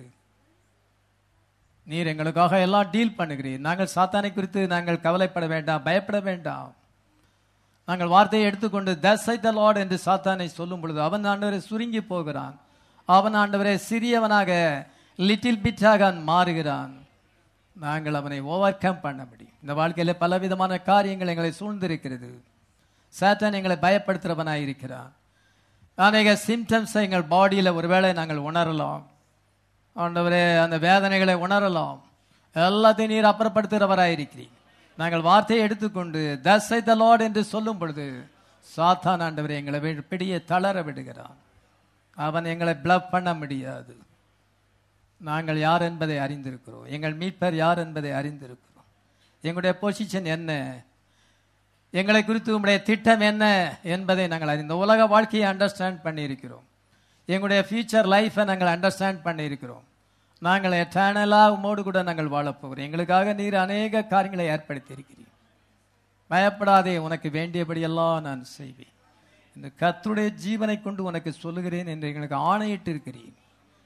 A: நீர் எங்களுக்காக எல்லாம் டீல் பண்ணுகிறீர் நாங்கள் சாத்தானை குறித்து நாங்கள் கவலைப்பட வேண்டாம் பயப்பட வேண்டாம் நாங்கள் வார்த்தையை எடுத்துக்கொண்டு தசை த லார்ட் என்று சாத்தானை சொல்லும் பொழுது அவன் ஆண்டவரை சுருங்கி போகிறான் அவன் ஆண்டவரை சிறியவனாக லிட்டில் பிட்டாக மாறுகிறான் நாங்கள் அவனை ஓவர் கம் பண்ண முடியும் இந்த வாழ்க்கையில பலவிதமான காரியங்கள் எங்களை சூழ்ந்திருக்கிறது சாத்தான் எங்களை பயப்படுத்துறவனாய் இருக்கிறான் அநேக சிம்டம்ஸ் எங்கள் பாடியில் ஒருவேளை நாங்கள் உணரலாம் ஆண்டவரே அந்த வேதனைகளை உணரலாம் எல்லாத்தையும் நீர் அப்புறப்படுத்துகிறவராய் இருக்கிறீர் நாங்கள் வார்த்தையை எடுத்துக்கொண்டு தசை த லார்ட் என்று சொல்லும் பொழுது சாத்தான் ஆண்டவரை எங்களை வி- பிடிய தளர விடுகிறான் அவன் எங்களை பிளப் பண்ண முடியாது நாங்கள் யார் என்பதை அறிந்திருக்கிறோம் எங்கள் மீட்பர் யார் என்பதை அறிந்திருக்கிறோம் எங்களுடைய பொசிஷன் என்ன எங்களை குறித்து உங்களுடைய திட்டம் என்ன என்பதை நாங்கள் அறிந்த உலக வாழ்க்கையை அண்டர்ஸ்டாண்ட் பண்ணியிருக்கிறோம் எங்களுடைய ஃபியூச்சர் லைஃப்பை நாங்கள் அண்டர்ஸ்டாண்ட் பண்ணியிருக்கிறோம் நாங்கள் எட்டர்னலாக உம்மோடு கூட நாங்கள் வாழப் போகிறோம் எங்களுக்காக நீர் அநேக காரியங்களை ஏற்படுத்தி இருக்கிறீர் பயப்படாதே உனக்கு வேண்டியபடியெல்லாம் நான் செய்வேன் இந்த கர்த்தருடைய ஜீவனை கொண்டு உனக்கு சொல்லுகிறேன் என்று எங்களுக்கு ஆணையிட்டு இருக்கிறீர்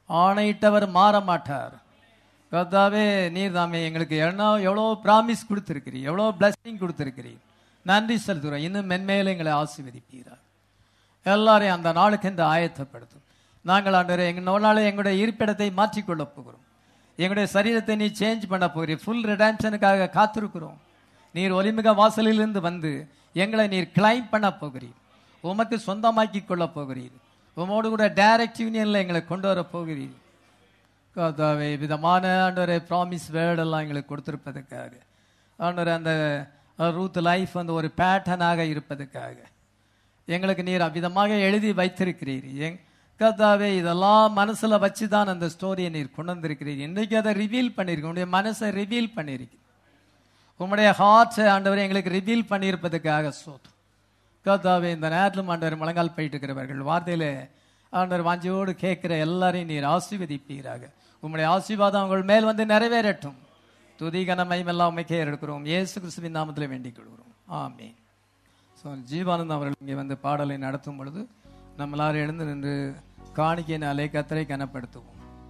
A: ஆணையிட்டவர் மாற மாட்டார் கர்த்தாவே நீர் தாமே எங்களுக்கு எவ்வளோ எவ்வளோ ப்ராமிஸ் கொடுத்துருக்கிறீர் எவ்வளோ பிளஸிங் கொடுத்துருக்கிறீர் நன்றி செலுத்துகிறோம் இன்னும் மென்மேலும் எங்களை ஆசீர்வதிப்பீரார் எல்லாரையும் அந்த நாளுக்கு இந்த ஆயத்தப்படுத்தும் நாங்கள் ஆண்டவரே எங்கள் நாள் எங்களுடைய இருப்பிடத்தை மாற்றிக்கொள்ளப் போகிறோம் எங்களுடைய சரீரத்தை நீ சேஞ்ச் பண்ண போகிறீர் ஃபுல் ரிடான்ஷனுக்காக காத்திருக்கிறோம் நீர் ஒலிமிக வாசலிலிருந்து வந்து எங்களை நீர் கிளைம் பண்ண போகிறீர் உமக்கு சொந்தமாக்கி கொள்ளப் போகிறீர் உமோடு கூட டைரக்ட் யூனியனில் எங்களை கொண்டு வர போகிறீர் கர்த்தாவே விதமான ஆண்டவரே ப்ராமிஸ் வேர்டெல்லாம் எங்களுக்கு கொடுத்திருப்பதற்காக ஆண்டவரே அந்த ரூத் லைஃப் வந்து ஒரு பேட்டர்னாக இருப்பதற்காக எங்களுக்கு நீர் அவ்விதமாக எழுதி வைத்திருக்கிறீர் எங் கர்த்தாவே இதெல்லாம் மனசுல வச்சு தான் அந்த ஸ்டோரியை நீர் கொண்டு வந்திருக்கிறீர் இன்றைக்கு அதை ரிவீல் பண்ணியிருக்க உங்களுடைய மனசை ரிவீல் பண்ணியிருக்கு உங்களுடைய ஹார்ட்ஸை ஆண்டவரை எங்களுக்கு ரிவீல் பண்ணியிருப்பதற்காக சோத்து கர்த்தாவே இந்த நேரத்திலும் ஆண்டவர் முழங்கால் போயிட்டு இருக்கிறவர்கள் வார்த்தையில ஆண்டவர் வாஞ்சியோடு கேட்கிற எல்லாரையும் நீர் ஆசீர்வதிப்பீராக உம்முடைய ஆசீர்வாதம் உங்கள் மேல் வந்து நிறைவேறட்டும் துதி கனமையும் எல்லாம் உமைக்கே எடுக்கிறோம் இயேசு கிறிஸ்துவின் நாமத்தில் வேண்டிக் கொள்கிறோம் ஆமென் ஸோ ஜீவானந்த் அவர்கள் இங்கே வந்து பாடலை நடத்தும் பொழுது நம்ம எல்லாரும் எழுந்து நின்று காணிக்கையினாலே கத்தரை கனப்படுத்துவோம்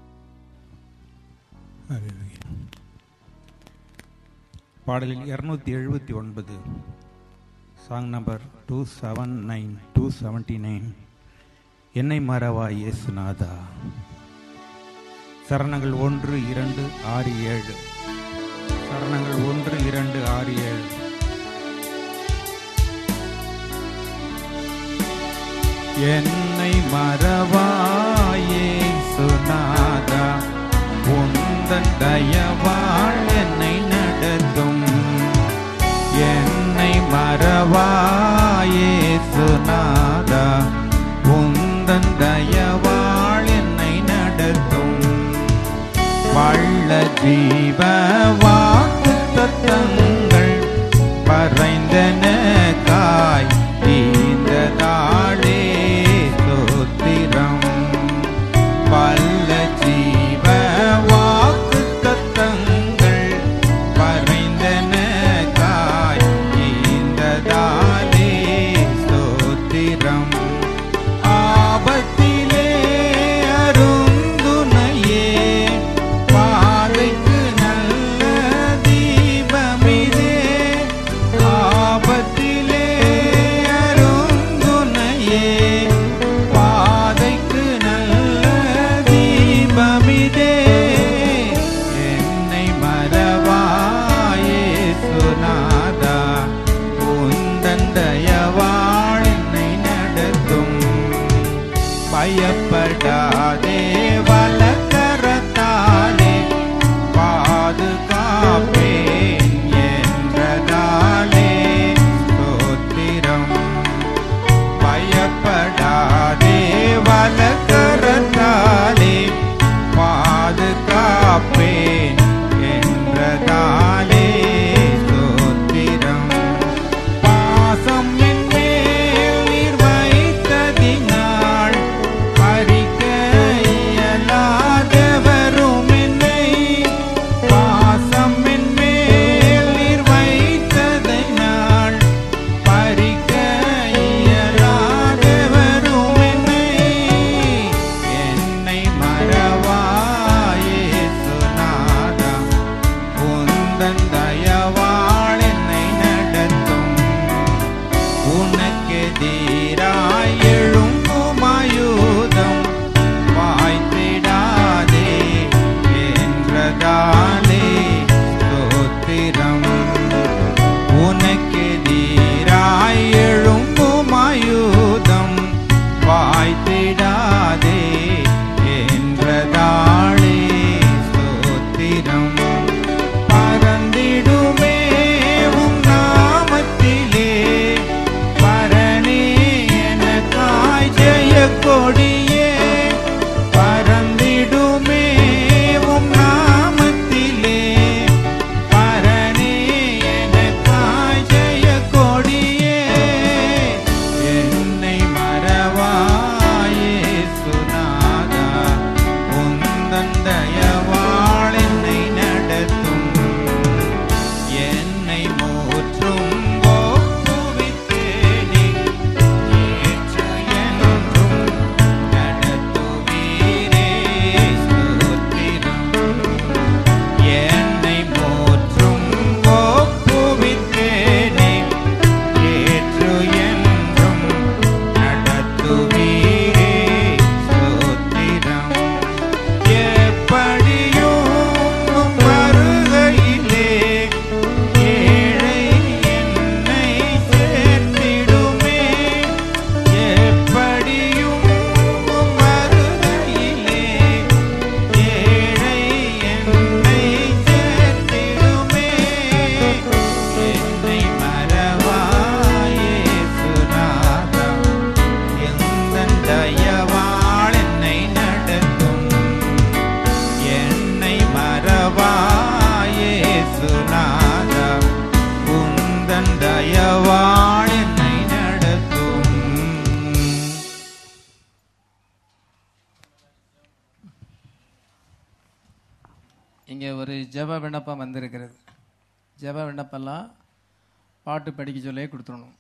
C: Hallelujah. பாடலில் இருநூத்தி எழுபத்தி ஒன்பது song number two seven nine two seventy nine என்னை மறவா இயேசுநாதா சரணங்கள் ஒன்று இரண்டு ஆறு ஏழு சரணங்கள் ஒன்று இரண்டு ஆறு ஏழு என்னை மறவாயே சுனாதா உந்தன் தயவாள் என்னை நடத்தும் என்னை மறவாயே சுனாதா உந்தன் தயவாள் என்னை நடத்தும் வள்ள ஜீவ வாக்கு தத்தங்கள் பறைந்தன காய் இந்த தாளே சோத்திரம் வல்ல ஜீவ வாக்கு தத்தங்கள் பறைந்தன காய் இந்த தாளே சோத்திரம் ஆபத்திலே அருந்துணையே பாதைக்கு நல்ல தீபமிதே ஆபத்திலே அருந்துணையே பாதைக்கு நல்ல தீபமிதே என்னை மறவாயே சுனாதா உந்தன் தயவாள் என்னை நடத்தும் பயப்படாதே வலக்கரத்தாலே பாதுகாப்பேன் என்றதாலே ஸ்தோத்திரம் பயப்படாதே வலக்கரத்தாலே பாதுகாப்பேன் என்றதாலே ஸ்தோத்திரம் பாசம் என் மேல் நீர் வைத்ததினால் பறிக்க இயலாதவரும் என்னை பாசம் என் மேல் நீர் வைத்ததினால் பறிக்க இயலாதவரும் என்னை என்னை மறவாயே சுனாதா
A: இங்கே ஒரு ஜெப விண்ணப்பம் வந்திருக்கிறது ஜெப விண்ணப்பம்லாம் பாட்டு படிக்க சொல்லே கொடுத்துடணும்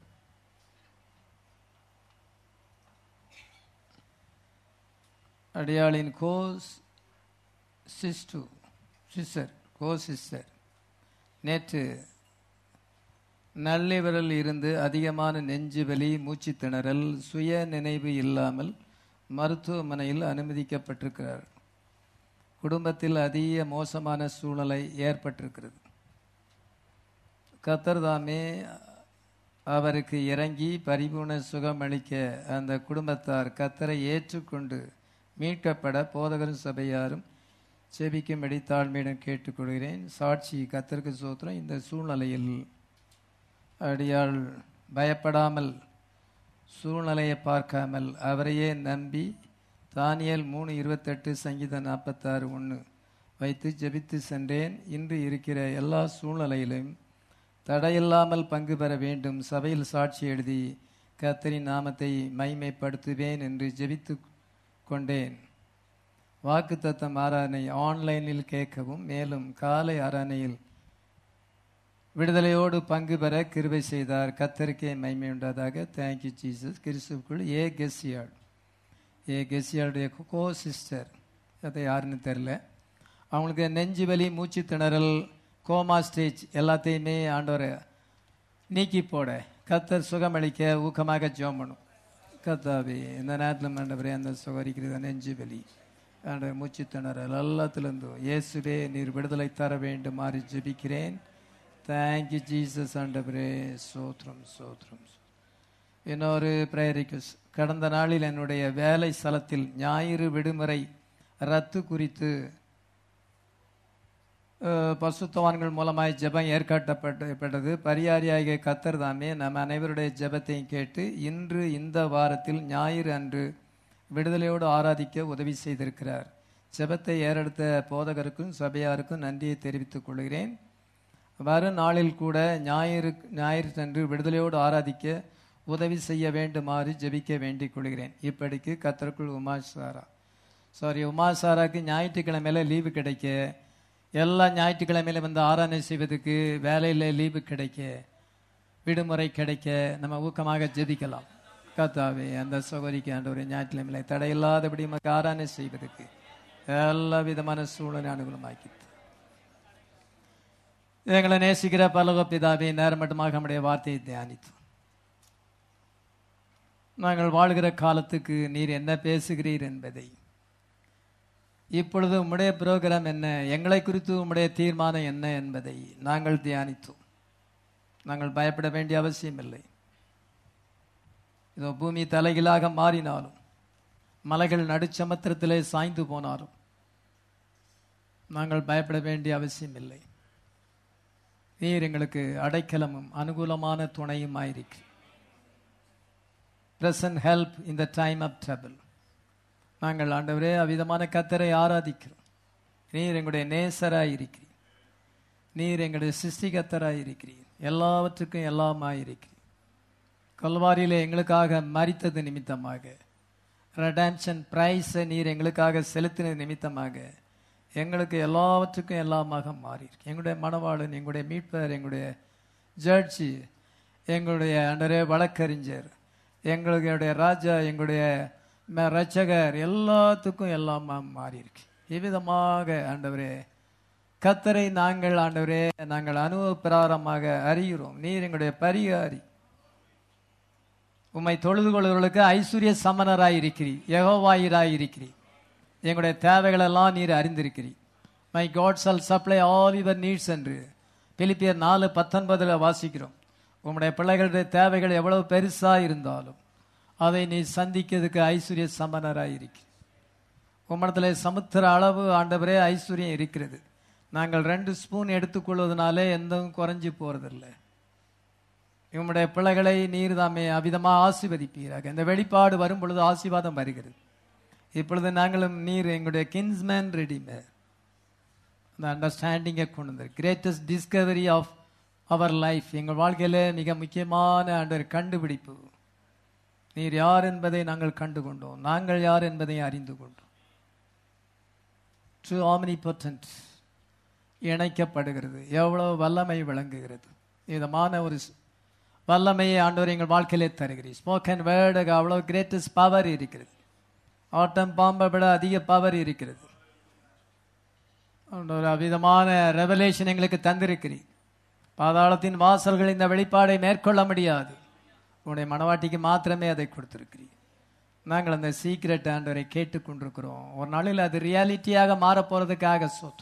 A: அடியாளின் கோ சிஸ்டு சிஸ்டர் கோ சிஸ்டர் நேற்று நள்ளிவரில் இருந்து அதிகமான நெஞ்சு வலி மூச்சு திணறல் சுய நினைவு இல்லாமல் மருத்துவமனையில் அனுமதிக்கப்பட்டிருக்கிறார் குடும்பத்தில் அதிக மோசமான சூழ்நிலை ஏற்பட்டிருக்கிறது கத்தர் தாமே அவருக்கு இறங்கி பரிபூர்ண சுகமளிக்க அந்த குடும்பத்தார் கத்தரை ஏற்றுக்கொண்டு மீட்கப்பட போதகரும் சபையாரும் செபிக்கும்படி தாழ்மையிடம் கேட்டுக்கொள்கிறேன் சாட்சி கத்தருக்கு சோத்திரம் இந்த சூழ்நிலையில் அடியாள் பயப்படாமல் சூழ்நிலையை பார்க்காமல் அவரையே நம்பி தானியல் மூணு இருபத்தெட்டு சங்கீதம் நாற்பத்தாறு ஒன்று வைத்து ஜெபித்து சென்றேன் இன்று இருக்கிற எல்லா சூழ்நிலையிலும் தடையில்லாமல் பங்கு பெற வேண்டும் சபையில் சாட்சி எழுதி கத்தரின் நாமத்தை மைமைப்படுத்துவேன் என்று ஜெபித்து கொண்டேன் வாக்குத்தத்தம் ஆராதனை ஆன்லைனில் கேட்கவும் மேலும் காலை ஆராதனையில் விடுதலையோடு பங்கு பெற கிருபை செய்தார் கத்தருக்கே மைமை உண்டாதாக தேங்க்யூ ஜீசஸ் கிறிஸ்துக்குள் ஏ கெஸ்யாள் ஏ கெஸ்யாளுடைய கோ சிஸ்டர் அது யாருன்னு தெரில அவங்களுக்கு நெஞ்சு வலி மூச்சு திணறல் கோமா ஸ்டேஜ் எல்லாத்தையுமே ஆண்டவரை நீக்கி போட கத்தர் சுகமளிக்க ஊக்கமாக ஜோம் பண்ணும் கத்தாவே இந்த நேரத்தில் ஆண்டவரே அந்த சுகரிக்கிறது நெஞ்சு வலி ஆண்டவர் மூச்சு திணறல் எல்லாத்துலேருந்தும் இயேசுவே நீர் விடுதலை தர வேண்டுமாறு ஜெபிக்கிறேன் தேங்க்யூ ஜீசஸ் ஆண்டவரே சோத்ரம் சோத்ரம் இன்னொரு ப்ரேயர் ரிக்வஸ்ட் கடந்த நாளில் என்னுடைய வேலை ஸ்தலத்தில் ஞாயிறு விடுமுறை ரத்து குறித்து அஹ், பசுத்தவான்கள் மூலமாய் ஜெபம் ஏற்காட்டப்பட்டது பரியாரியாகிய கத்தர் தாமே நம் அனைவருடைய ஜெபத்தையும் கேட்டு இன்று இந்த வாரத்தில் ஞாயிறு அன்று விடுதலையோடு ஆராதிக்க உதவி செய்திருக்கிறார் ஜெபத்தை ஏறெடுத்த போதகருக்கும் சபையாருக்கும் நன்றியை தெரிவித்துக் கொள்கிறேன் வரும் நாளில் கூட ஞாயிறு ஞாயிறு அன்று விடுதலையோடு ஆராதிக்க உதவி செய்ய வேண்டுமாறு ஜெபிக்க வேண்டிக் கொள்கிறேன் இப்படிக்கு கத்தருக்குள் உமா சாரா சாரி உமா சாராக்கு ஞாயிற்றுக்கிழமையில லீவு கிடைக்க எல்லா ஞாயிற்றுக்கிழமையில வந்து ஆராதனை செய்வதற்கு வேலையில் லீவு கிடைக்க விடுமுறை கிடைக்க நம்ம ஊக்கமாக ஜெபிக்கலாம் கத்தாவே அந்த சகோதரிக்கு ஆண்டவரே ஞாயிற்றுக்கிழமையில தடையில்லாதபடி நமக்கு ஆராதனை செய்வதற்கு எல்லா விதமான சூழலை அனுகூலமாக்கி எங்களை நேசிக்கிற பலக பிதாவே நேரம் மட்டுமாக நம்முடைய வார்த்தையை தியானித்தோம் நாங்கள் வாழ்கிற காலத்துக்கு நீர் என்ன பேசுகிறீர் என்பதை இப்பொழுது உம்முடைய புரோகிராம் என்ன எங்களை குறித்து உம்முடைய தீர்மானம் என்ன என்பதை நாங்கள் தியானித்தோம் நாங்கள் பயப்பட வேண்டிய அவசியம் இல்லை இதோ பூமி தலைகீழாக மாறினாலும் மலைகள் நடுச்சமுத்திரத்திலே சாய்ந்து போனாலும் நாங்கள் பயப்பட வேண்டிய அவசியம் இல்லை நீர் எங்களுக்கு அடைக்கலமும் அனுகூலமான துணையுமாயிருக்கு present help in the time of trouble நாங்கள் ஆண்டவரே அவ்விதமான கத்தரை ஆராதிக்கிறோம் நீர் எங்களுடைய நேசராய் இருக்கிறீர் நீர் எங்களுடைய சிருஷ்டிகத்தராய் இருக்கிறீர் எல்லாவற்றுக்கும் எல்லாமாய் இருக்கிறீர் கல்வாரியிலே எங்களுக்காக மரித்தது நிமித்தமாக ரெடான்ஷன் பிரைஸை நீர் எங்களுக்காக செலுத்தினது நிமித்தமாக எங்களுக்கு எல்லாவற்றுக்கும் எல்லாமாக மாறியிருக்கு எங்களுடைய மணவாளன் எங்களுடைய மீட்பர் எங்களுடைய ஜட்ஜி எங்களுடைய அண்டரே வழக்கறிஞர் எங்களுடைய ராஜா எங்களுடைய ம- ரட்சகர் எல்லாத்துக்கும் எல்லாமா மாறியிருக்கு இவ்விதமாக ஆண்டவரே கத்தரை நாங்கள் ஆண்டவரே நாங்கள் அனுபவ பிரகாரமாக அறிகிறோம் நீர் எங்களுடைய பரிகாரி உம்மை தொழுது கொள்வர்களுக்கு ஐஸ்வர்ய சமணராய் இருக்கிறீர் யகோவாயிராய் இருக்கிறீர் எங்களுடைய தேவைகள் எல்லாம் நீர் அறிந்திருக்கிறீர் my God shall supply all your needs என்று பிலிப்பியர் நாலு பத்தொன்பதுல வாசிக்கிறோம் உம்முடைய பிள்ளைகளுடைய தேவைகள் எவ்வளவு பெருசா இருந்தாலும் அதை நீ சந்திக்கிறதுக்கு ஐஸ்வர்ய சம்பனராய் இருக்கிறீர் உம்மிடத்துல சமுத்திர அளவு ஆண்டவரே ஐஸ்வர்யம் இருக்கிறது நாங்கள் ரெண்டு ஸ்பூன் எடுத்துக்கொள்வதனாலே எந்தவும் குறைஞ்சு போறதில்லை உம்முடைய பிள்ளைகளை நீர் தாமே அவிதமா ஆசீர்வதிப்பீராக இந்த வெளிப்பாடு வரும் பொழுது ஆசீர்வாதம் வருகிறது இப்பொழுது நாங்களும் நீர் எங்களுடைய கின்ஸ்மேன் ரெடிமேர் அந்த அண்டர்ஸ்டாண்டிங்கை கொண்டு வந்தார் greatest discovery of our life எங்கள் வாழ்க்கையில மிக முக்கியமான ஆண்டவர் கண்டுபிடிப்பு நீர் யார் என்பதை நாங்கள் கண்டு கொண்டோம் நாங்கள் யார் என்பதை அறிந்து கொண்டோம் ட்ரூ ஆமினி பொட்டன்ட் இணைக்கப்படுகிறது எவ்வளவு வல்லமை விளங்குகிறது விதமான ஒரு ஸ்- வல்லமையை ஆண்டவர் எங்கள் வாழ்க்கையிலே தருகிறீர் ஸ்போக்கன் வேர்டுக்கு அவ்வளோ கிரேட்டஸ்ட் பவர் இருக்கிறது ஆட்டம் பாம்பை விட அதிக பவர் இருக்கிறது ஆண்டவர் அவ்விதமான ரெவலேஷன் எங்களுக்கு தந்திருக்கிறீர் பாதாளத்தின் வாசல்கள் இந்த வெளிப்பாடை மேற்கொள்ள முடியாது உன்னுடைய மனவாட்டிக்கு மாத்திரமே அதை கொடுத்திருக்கிறீர் நாங்கள் அந்த சீக்ரெட் ஆண்டவரை கேட்டுக்கொண்டிருக்கிறோம் ஒரு நாளில் அது ரியாலிட்டியாக மாறப் போறதுக்காக சோத்தும்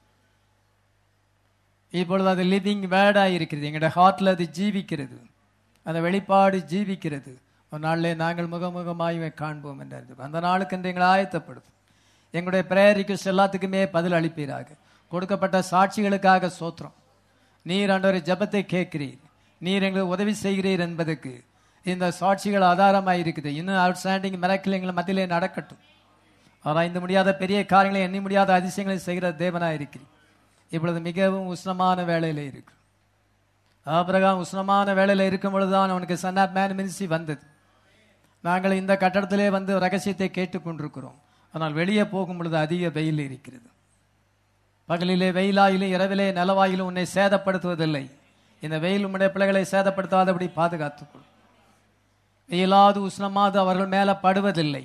A: இப்பொழுது அது லிவிங் வேர்டாக இருக்கிறது எங்களுடைய ஹார்ட்ல அது ஜீவிக்கிறது அந்த வெளிப்பாடு ஜீவிக்கிறது ஒரு நாளிலே நாங்கள் முகமுகமாய் காண்போம் என்றார் அந்த நாளுக்கு என்று எங்களை ஆயத்தப்படுத்தும் எங்களுடைய பிரேயர் ரிக்வஸ்ட் எல்லாத்துக்குமே பதில் அளிப்பீராக கொடுக்கப்பட்ட சாட்சிகளுக்காக சோத்திரம் நீர் ஆண்டவரை ஜெபத்தை கேட்கிறீர் நீர் எங்களுக்கு உதவி செய்கிறீர் என்பதற்கு இந்த சாட்சிகள் ஆதாரமாக இருக்குது இன்னும் அவுட்ஸ்டாண்டிங் மிரக்கல் எங்கள் மத்தியிலே நடக்கட்டும் ஆராய்ந்து முடியாத பெரிய காரியங்களை எண்ணி முடியாத அதிசயங்களை செய்கிற தேவனாக இருக்கிறீர் இப்பொழுது மிகவும் உஷ்ணமான வேலையில இருக்கு ஆபிரகாம் உஷ்ணமான வேலையில இருக்கும் பொழுதுதான் அவனுக்கு சன் ஆஃப் மேன் மினிஸ்ட்ரி வந்தது நாங்கள் இந்த கட்டடத்திலே வந்து ரகசியத்தை கேட்டுக்கொண்டிருக்கிறோம் ஆனால் வெளியே போகும் பொழுது அதிக வெயில் இருக்கிறது பகலிலே வெயிலாயிலும் இரவிலே நிலவாயிலும் உன்னை சேதப்படுத்துவதில்லை இந்த வெயில் உம்முடைய பிள்ளைகளை சேதப்படுத்தாதபடி பாதுகாத்துக்கொள் வெயிலாது உஷ்ணமாது அவர்கள் மேல படுவதில்லை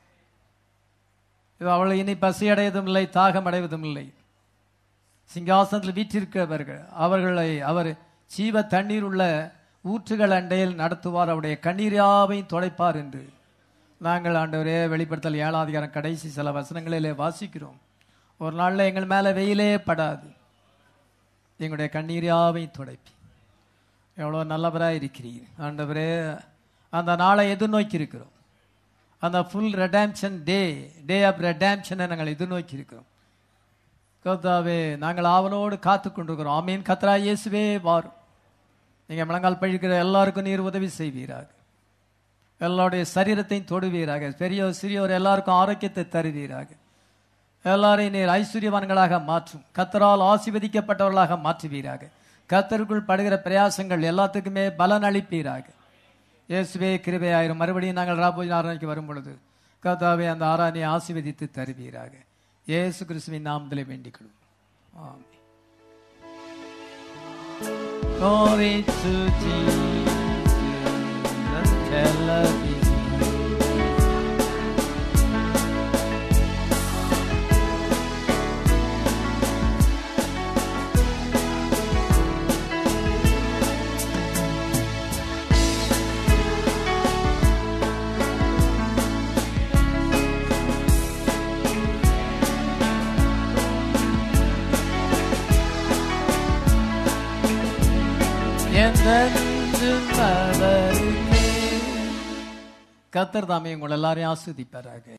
A: இது அவள் இனி பசியடைவதும் இல்லை தாகம் அடைவதும் இல்லை சிங்காசனத்தில் வீற்றிருக்கிறவர்கள் அவர்களை அவர் ஜீவ தண்ணீர் உள்ள ஊற்றுகள் அண்டையில் நடத்துவார் அவருடைய கண்ணீராவையும் துடைப்பார் என்று நாங்கள் ஆண்டவரே வெளிப்படுத்தல் ஏழாம் அதிகாரம் கடைசி சில வசனங்களிலே வாசிக்கிறோம் ஒரு நாளில் எங்கள் மேலே வெயிலே படாது எங்களுடைய கண்ணீராவையும் துடைப்பி எவ்வளோ நல்லவராக இருக்கிறீர் ஆண்டவரே அந்த நாளை எதிர்நோக்கி இருக்கிறோம் அந்த full redemption day day of ரெடாம்ஷனை நாங்கள் எதிர்நோக்கி இருக்கிறோம் கர்த்தாவே நாங்கள் ஆவலோடு காத்து கொண்டிருக்கிறோம் ஆமீன் கத்ரா இயேசுவே வாரும் நீங்கள் முழங்கால் பழிக்கிற எல்லாருக்கும் நீர் உதவி செய்வீராக எல்லாருடைய சரீரத்தையும் தொடுவீராக பெரியோர் சிறியோர் எல்லாருக்கும் ஆரோக்கியத்தை தருவீராக எல்லாரையும் நீர் ஐஸ்வர்யவான்களாக மாற்றும் கத்தரால் ஆசீர்வதிக்கப்பட்டவர்களாக மாற்றுவீராக கத்தருக்குள் படுகிற பிரயாசங்கள் எல்லாத்துக்குமே பலன் அளிப்பீராக இயேசுவே கிருபையாயிரும் மறுபடியும் நாங்கள் ராபோஜி ஆராய்க்கு வரும் பொழுது கர்த்தாவே அந்த ஆராதனையை ஆசீர்வதித்து தருவீராக இயேசு கிறிஸ்துவின் நாமத்திலே வேண்டிக் கொள்வோம் ஆமென். Glory to Jesus, tell of His என்றென்றும் அவருக்கே. கர்த்தர் தாமே உங்கள் எல்லாரையும் ஆஸ்வதிப்பாராக